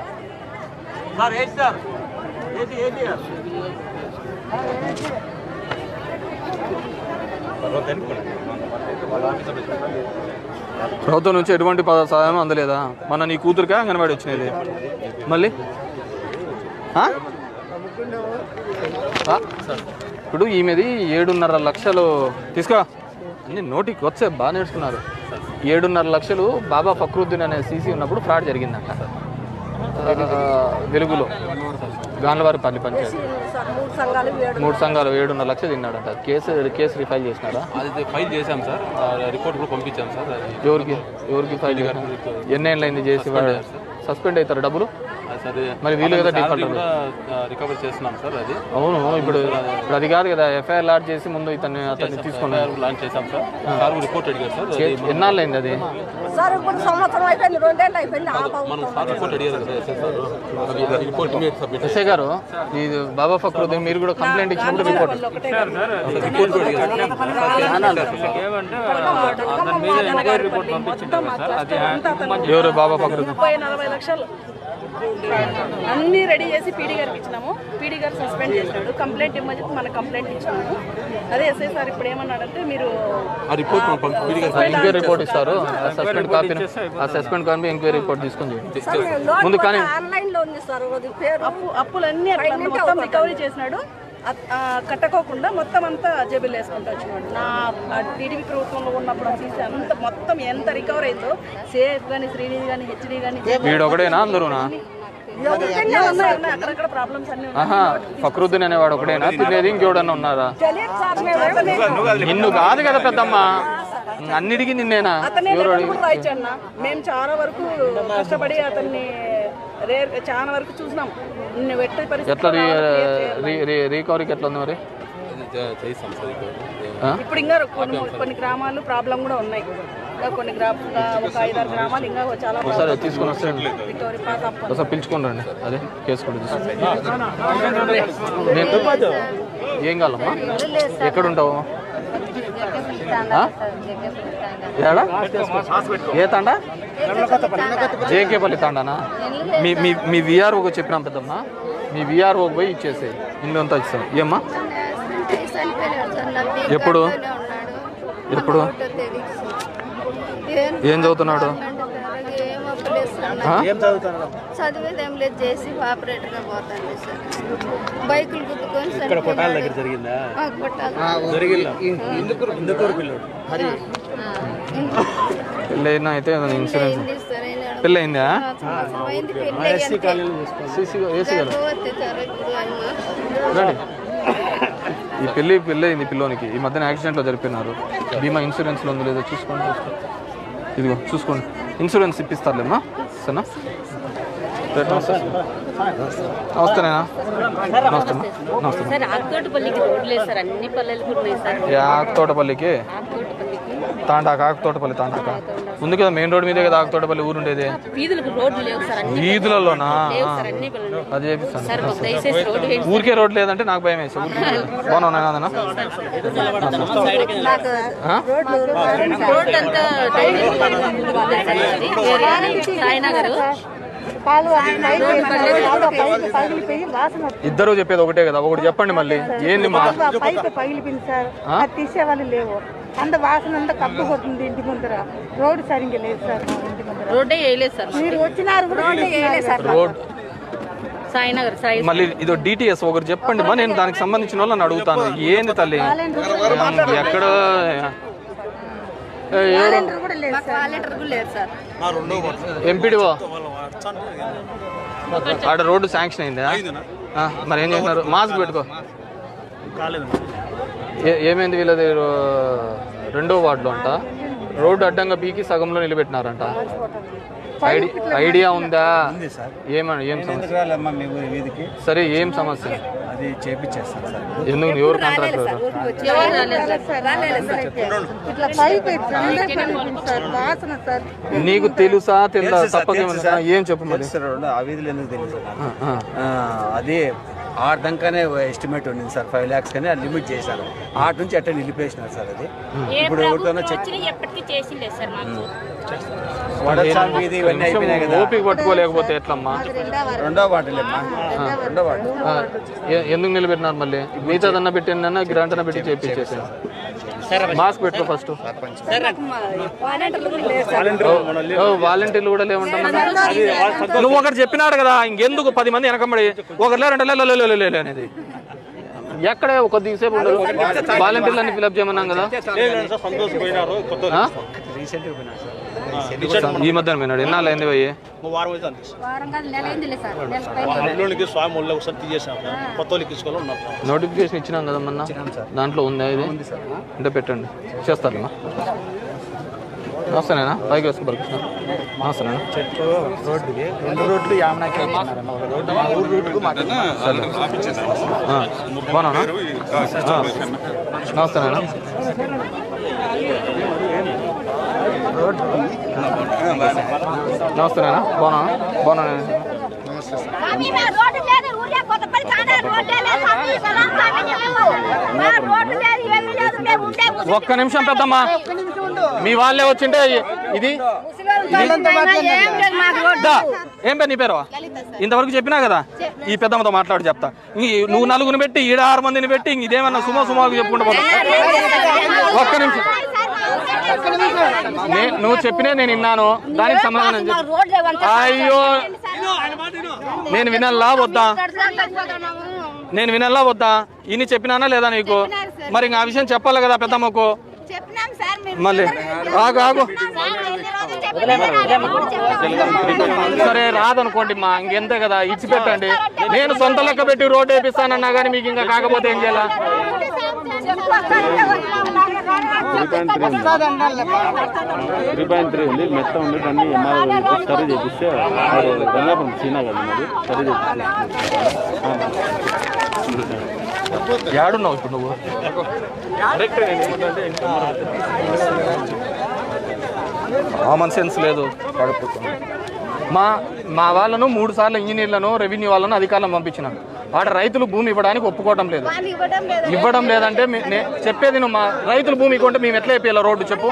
ప్రభుత్వం నుంచి ఎటువంటి పద సహాయం అందలేదా మన నీ కూతురుగా అంగన్వాడి వచ్చినది మళ్ళీ ఆ? ఆ? ఇప్పుడు ఈమెది ఏడున్నర లక్షలు తీసుకో అన్ని నోటికి వచ్చే బాగా నేర్చుకున్నారు ఏడున్నర లక్షలు బాబా ఫక్రుద్దీన్ అనే సీసీ ఉన్నప్పుడు ఫ్రాడ్ జరిగిందంట ఆ, వెలుగులో గాన్లవారిపల్లి పంచాయతీ సార్ మూడు సంఘాలు ఏడు మూడు సంఘాలు ఏడున్నర లక్షలు తిన్నాడంట కేసు కేసు రిఫైల్ చేసినారా అది ఫైల్ చేశాం సార్ ఆ రిపోర్ట్ కూడా పంపించాం సార్ అది ఎవరికి ఎవరికి ఫైల్ చేశారు ఎన్ని ఏళ్ళు అయింది చేసి సస్పెండ్ అవుతారు డబ్బులు అది సార్ మరి వీళ్ళు కదా Salary default కూడా రికవర్ చేస్తున్నాం సార్ అది అవును ఇప్పుడు ఇప్పుడు అది కాదు కదా ఎఫ్ఐఆర్ లాడ్ చేసి ముందు ఇతన్ని అతన్ని తీసుకున్నారు లాంచ్ చేశాం సార్ సార్ రిపోర్ట్ అడిగారు సార్ చే- ఎన్నాళ్ళు అయింది అది సార్ ఇప్పుడు సంవత్సరం అయిపోయింది రెండేళ్ళు అయిపోయింది ఆ మనం సార్ రిపోర్ట్ అడిగారు కదా ఎస్ఐ సార్ అది రిపోర్ట్ ఇమీడియట్ సబ్మిట్ ఎస్ఐ గారు ఇది బాబా ఫక్రుద్దీన్ మీరు కూడా కంప్లైంట్ ఇచ్చినప్పుడు రిపోర్ట్ రిపోర్ట్ కూడా అడిగారు ఎవరు బాబా ఫక్రుద్దీన్ ముప్పై నలభై లక్షలు అన్ని రెడీ చేసి పీడీ గారికి ఇచ్చినాము పీడీ గారు సస్పెండ్ చేసినాడు కంప్లైంట్ ఇమ్మని చెప్పి మన కంప్లైంట్ ఇచ్చినాము అదే ఎస్ఐ సార్ ఇప్పుడు ఏమన్నాడంటే మీరు ఆ రిపోర్ట్ మనం పంపి పీడీ గారికి ఎంక్వైరీ రిపోర్ట్ ఇస్తారు ఆ సస్పెండ్ కాపీ ఆ సస్పెండ్ కాపీ ఎంక్వైరీ రిపోర్ట్ తీసుకొని చూడండి. ముందు కానీ ఆన్లైన్ లో ఉంది సార్ అది పేరు అప్పు అప్పులన్నీ అట్లా Payment మొత్తం అవుతుంది. రికవరీ చేసినాడు అ- ఆ, కట్టుకోకుండా మొత్తం అంతా జేబులు వేసుకుంటూ వచ్చినాడు నా టీడీపీ ప్రభుత్వంలో ఉన్నప్పుడు తీసి అంత మొత్తం ఎంత రికవర్ అయిందో సేఫ్ కానీ శ్రీనిధి కానీ హెచ్డి కానీ వీడు ఒకడేనా అందరూనా అక్కడక్కడ ప్రాబ్లమ్స్ అన్ని ఆహా ఫక్రుద్దీన్ అనేవాడు ఒకడేనా తినేది ఇంకెవడన్నా ఉన్నారా తెలియదు సార్ మేము నిన్ను కాదు కదా పెద్దమ్మ అన్నిటికీ నిన్నేనా అతనే ఎవరు లెటర్ కూడా రాయించన్న మేము చాలా వరకు కష్టపడి అతన్ని రేర్ చాలా వరకు చూసినాం నిన్ను వెట్టే పరిస్థితి ఎట్లా రీ రీ- రీ- రీకవరీకి ఎట్లా ఉంది మరి చేస్తాం సార్ ఆ? ఇప్పుడు ఇంకా కొన్ని కొన్ని గ్రామాలు ప్రాబ్లం కూడా ఉన్నాయి ఇంకా కొన్ని గ్రా ఒక ఐదారు గ్రామాలు ఇంకా చాలా ఒకసారి తీసుకొని వస్తే రికవరీ పాత అప్పు ఒకసారి పిలుచుకొని రండి అదే కేసు కూడా తీసుకొని నేను ఏం కావాలమ్మా ఎక్కడ ఉంటావు ఆ? ఏడా ఏ తాండా జేకేపల్లి తాండానా మీ మీ మీ విఆర్ఓకి చెప్పినాం పెద్దమ్మా మీ విఆర్ఓకి పోయి ఇచ్చేసేయి ఇల్లు అంతా ఇస్తాం ఏమ్మా ఎప్పుడు ఎప్పుడు ఏం చదువుతున్నాడు ఆ? చదివేది ఏం లేదు చేసి ఆపరేటర్ గా పోతాను సార్ బైకులు గుద్దుకొని ఇక్కడ కొట్టాల చనిపోయాడు. దగ్గర జరిగిందా ఆ, కొట్టాల. జరిగిందా ఇందుకూరు పిల్లడు హరి పెళ్ళైనా అయితే ఇన్సూరెన్స్ అయింది సార్, అయినాడు. పెళ్ళయిందా ఆ, సంవత్సరం అయింది పెళ్ళి ఎస్సీ కాలనీలో సిసి ఏసీ గారు గర్భవతి సార్ ఇప్పుడు ఆయన రండి ఈ పెళ్ళి పెళ్ళి అయింది పిల్లోనికి ఈ మధ్యన యాక్సిడెంట్లో జరిపినారు బీమా ఇన్సూరెన్స్లో ఉందో లేదో చూసుకోండి ఇదిగో చూసుకోండి ఇన్సూరెన్స్ ఇప్పిస్తారులేమ్మా సరేనా రేట్ నమస్తే నమస్తేనా నమస్తే నమస్తే సార్ ఆకుతోటపల్లికి రోడ్ లేదు సార్ అన్ని పల్లెలకు ఉన్నాయి సార్ ఆకుతోటపల్లికి ఆకుతోటపల్లికి తాండాక ఆకుతోటపల్లి తాండాక ఉంది కదా మెయిన్ రోడ్ మీదే కదా ఆకుతోటపల్లి ఊరు ఉండేది వీధులకు రోడ్లు లేవు సార్ అన్ని వీధులలోనా లేవు సార్ అన్ని పల్లెలు అది చేపిస్తాను సార్ మాకు దయచేసి రోడ్డు వేయండి సార్. ఊరికే రోడ్ లేదంటే నాకు భయం వేసి బాగున్నా నాదనా ఆ? రోడ్ అంతా సాయినగర్ పగిలిపోయి వాసన ఇద్దరు చెప్పేది ఒకటే కదా ఒకటి చెప్పండి మళ్ళీ ఏంది మా పైపు పగిలిపోయింది సార్ ఆ? అది తీసేవాళ్ళు లేవు అంత వాసన అంతా కప్పు కొడుతుంది ఇంటి ముందర రోడ్డు సరిగ్గా లేదు సార్ మా ఇంటి ముందర రోడ్డే వేయలేదు సార్ మీరు వచ్చినారు కూడా వేయలేదు సార్ రోడ్ సాయినగర్ సాయి మళ్ళీ ఇదో డిటిఎస్ ఒకటి చెప్పండి మా నేను దానికి సంబంధించిన వాళ్ళని అడుగుతాను ఏంది తల్లి ఎక్కడ ఏ, ఎవరు కూడా లేదు మాకు వాలంటీర్ కూడా లేరు సార్ ఎంపీడీఓ ఆడ రోడ్డు శాంక్షన్ అయిందా ఆ, మరి ఏం చేసినారు మాస్క్ పెట్టుకో కాలేదు ఏ- ఏమైంది వీళ్ళది రో- రెండో వార్డులో అంట రోడ్డు అడ్డంగా పీకి సగంలో నిలబెట్టినారంట ఐడి ఐడియా ఉందా ఏమన్నా ఏం సమస్య ఎందుకు రాలేమ్మా మీ ఊరి వీధికి సరే ఏం సమస్య అది చేపించేస్తాను సార్ ఎందుకు ఎవరు కాంట్రాక్టర్ ఎవరు రాలేదు సార్ ఇట్లా పైపు ఇట్లా పగిలిపోయింది సార్ వాసన సార్ నీకు తెలుసా తెలుసా తెలుసు సార్, తప్పక తెలుసు ఏమన్నా- సార్. ఏం చెప్పు మరి తెలుసు సార్, రెండు ఆ వీధిలో ఎందుకు తెలుసు సార్ నాకు? ఆ. ఆ, అది ఆరు దాకానే ఎస్టిమేట్ ఉంది సార్ ఫైవ్ ల్యాక్స్ కానీ అది లిమిట్ చేశారు ఆట నుంచి అట్ట నిలిపేసినారు సార్ అది ఇప్పుడు ఎవరితోనో చెక్ ఎప్పటికీ చేసిండే సార్ మాకు వడసాల్ వీధి ఇవన్నీ అయిపోయినాయి కదా ఓపిక పట్టుకోలేకపోతే ఎట్లమ్మా రెండో వాటిలేమ్మా రెండో వాటి ఆ, ఎ- ఎందుకు నిలబెట్టినారు మళ్ళీ మిగతాదన్నా పెట్టిందన్నా గ్రాంట్ అన్న పెట్టి చేపించేసాను మాస్క్ పెట్టుకో ఫస్ట్ వాలంటీర్లు కూడా లేరు సార్ వాలంటీర్లు కూడా లేవంటున్నా నువ్వు ఒకటి చెప్పినాడు కదా ఇంకెందుకు పది మంది వెనకబడి ఒకరు లేరంటే లే, లే, లే, లే, లే, లే అనేది ఎక్కడే కొద్దిసేపు ఉండదు వాలంటీర్లు అన్ని ఫిల్అప్ చేయమన్నాం కదా సంతోష్ పోయినారు కొత్త ఆ? రీసెంట్గా పోయినా సార్ ఈ మధ్యన పోయినాడు ఎన్నాళ్ళు అయింది పోయి వారం అయితే అంతే వారం కాదు నెల అయిందిలే సార్ నెల పైన అందులోనికి స్వామి వాళ్ళు ఒకసారి తీసేసాం కొత్త వాళ్ళకి తీసుకోవాలి ఉన్నారు నోటిఫికేషన్ ఇచ్చినాం కదా మొన్న దాంట్లో ఉందా ఇది అంటే పెట్టండి చేస్తారమ్మా నమస్తేనా పైకి వేసుకో బలకృష్ణ నమస్తేనా చెట్టు రోడ్డుకి రెండు రోడ్లు యామనాకే ఇచ్చినారన్న ఒక రోడ్డు మా ఊరు రూట్కు మాకు బాగున్నా నమస్తేనా నమస్తేనా బాగున్నా బాగున్నా స్వామి, మా రోడ్డు లేదు, ఊళ్ళో కొత్తపల్లి కాడ రోడ్డే లేదు, స్వామి, సలాం స్వామి నువ్వు. మా రోడ్డు లేదు, ఏమీ లేదు, మేము ఉండే ముసలి ఒక్క నిమిషం పెద్దమ్మా మీ వాళ్ళే వచ్చింటే ఇది ఏం లేదు మాకు రోడ్డు. దా, ఏం పేరు నీ పేరు ఇంతవరకు చెప్పినా కదా ఈ పెద్దమ్మతో మాట్లాడి చెప్తా ఈ నువ్వు నలుగురిని పెట్టి ఈడ ఆరు మందిని పెట్టి ఇంక ఇదేమన్నా సుమో సుమోకి చెప్పుకుంటూ పోతా ఒక్క నిమిషం నే- నువ్వు చెప్పినే నేను విన్నాను దానికి సమాధానం చెప్పు రోడ్డు లేవంటే అయ్యో నేను వినల్లా వద్దా నేను వినల్లా వద్దా ఇన్ని చెప్పినానా లేదా నీకు మరి ఇంకా ఆ విషయం చెప్పాలి కదా పెద్దమ్మకు చెప్పినాం సార్ మీరు మళ్ళీ ఆగు ఆగు సరే రాదనుకోండి మా ఇంకెంతే కదా ఇచ్చి పెట్టండి నేను సొంత లెక్క పెట్టి రోడ్డు వేపిస్తానన్నా కానీ మీకు ఇంకా కాకపోతే ఏం చేయాలా త్రీ పాయింట్ త్రీ ఉంది మెత్త ఉంది దాన్ని ఎంఆర్ఓ సరి చేపిస్తే గంగాపురం చీనా కదా మరి సరి చేపిస్తే ఏడున్నావు ఇప్పుడు నువ్వు కామన్ సెన్స్ లేదు పడిపోతుంది మా మా వాళ్ళను మూడు సార్లు ఇంజనీర్లను రెవెన్యూ వాళ్ళను అధికారులను పంపించినాను ఆడ రైతులు భూమి ఇవ్వడానికి ఒప్పుకోవటం లేదు ఇవ్వడం లేదంటే మీ- నే- చెప్పేది నువ్వు మా రైతులు భూమి కొంటే మేము ఎట్లా వేయాలి రోడ్డు చెప్పు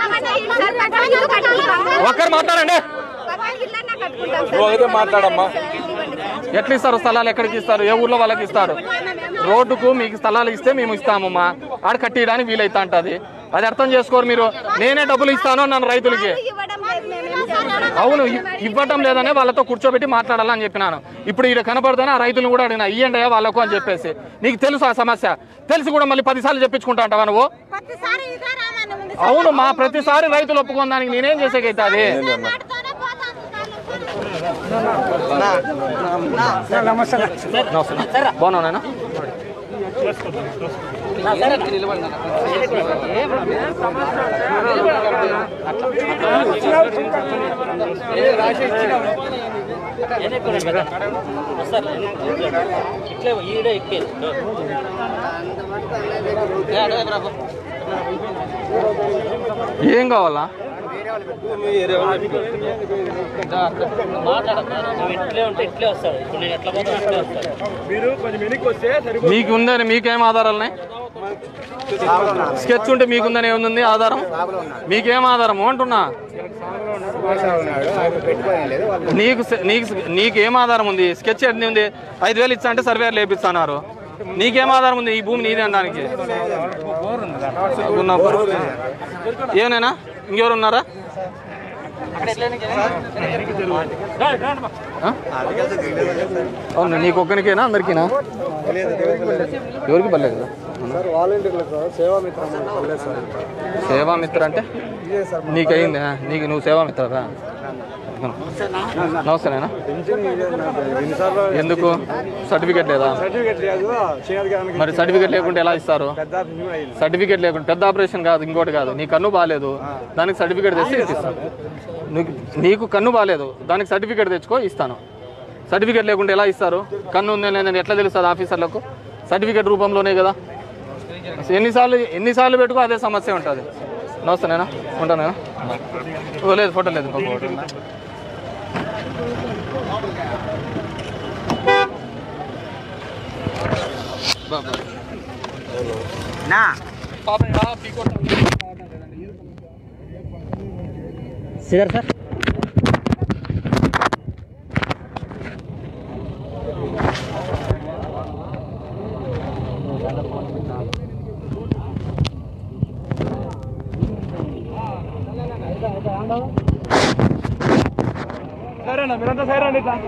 ఒక్కరు మాట్లాడండి నువ్వు మాట్లాడమ్మా ఎట్లా ఇస్తారు స్థలాలు ఎక్కడికి ఇస్తారు ఏ ఊర్లో వాళ్ళకి ఇస్తారు రోడ్డుకు మీకు స్థలాలు ఇస్తే మేము ఇస్తామమ్మా ఆడ కట్టియడానికి వీలైతే అంటది అది అర్థం చేసుకోరు మీరు నేనే డబ్బులు ఇస్తాను అన్నాను రైతులకి అవును ఇ- ఇవ్వటం లేదనే వాళ్ళతో కూర్చోబెట్టి మాట్లాడాలని చెప్పినాను ఇప్పుడు ఇక్కడ కనపడతానే ఆ రైతులను కూడా అడిగినా ఇయ్యండి వాళ్ళకు అని చెప్పేసి నీకు తెలుసు ఆ సమస్య తెలిసి కూడా మళ్ళీ పదిసార్లు చెప్పించుకుంటా అంటావా నువ్వు అవును మా ప్రతిసారి రైతులు ఒప్పుకున్న దానికి నేనేం చేసేకైతే అది నమస్తే బాగున్నా నాయనా ఇట్లే ఈడే ఎక్కేది ఏం కావాలా మాట్లాడమ్మా నువ్వు ఇట్లే ఉంటే ఇట్లే వస్తాడు ఇప్పుడు నేను ఎట్లా పోతాను అట్లే వస్తాడు మీరు కొంచెం వెనక్కి వస్తే మీకు ఉందని మీకేం ఆధారాలున్నాయి స్కెచ్ ఉంటే మీకుందని ఏముంది ఆధారం మీకేం ఆధారం అంటున్నా నీకు సె- నీకు నీకు ఏం ఆధారం ఉంది స్కెచ్ ఎన్ని ఉంది ఐదు వేలు ఇచ్చా అంటే సర్వేర్ లేపిస్తున్నారు నీకేం ఆధారం ఉంది ఈ భూమి నీది అనడానికి ఉన్న బోరు. ఏమనైనా ఇంకెవరు ఉన్నారా ఆ? అవును నీకు ఒక్కనికేనా అందరికీనా ఎవరికి పర్లేదు కదా సార్ వాలంటీర్లకు సేవామిత్రం పర్లేదు సార్ సేవామిత్ర అంటే ఇదే సార్ నీకయిందా నీకు నువ్వు సేవామిత్రరా నమస్తేనా పింఛన్ ఇదే నాకు ఎన్నిసార్లు ఎందుకు సర్టిఫికేట్ లేదా సర్టిఫికేట్ లేదు చేయడానికి మరి సర్టిఫికేట్ లేకుంటే ఎలా ఇస్తారు పెద్ద ఆఫీస్ కూడా అయింది సర్టిఫికేట్ లేకుండా పెద్ద ఆపరేషన్ కాదు ఇంకోటి కాదు నీ కన్ను బాగాలేదు దానికి సర్టిఫికేట్ తెచ్చి ఇస్తాను నీకు నీకు కన్ను బాగాలేదు దానికి సర్టిఫికేట్ తెచ్చుకో ఇస్తాను సర్టిఫికేట్ లేకుంటే ఎలా ఇస్తారు కన్ను ఉంది లేదని ఎట్లా తెలుస్తుంది ఆఫీసర్లకు సర్టిఫికేట్ రూపంలోనే కదా ఎన్నిసార్లు ఎన్నిసార్లు పెట్టుకో అదే సమస్య ఉంటుంది నమస్తేనేనా ఉంటానేనా ఓ లేదు ఫోటో లేదు ఇంకొక ఫోటో ఉందా? నా సిదర్ సార్ సరేనా మీరంతా సైడ్ రండి ఇట్లా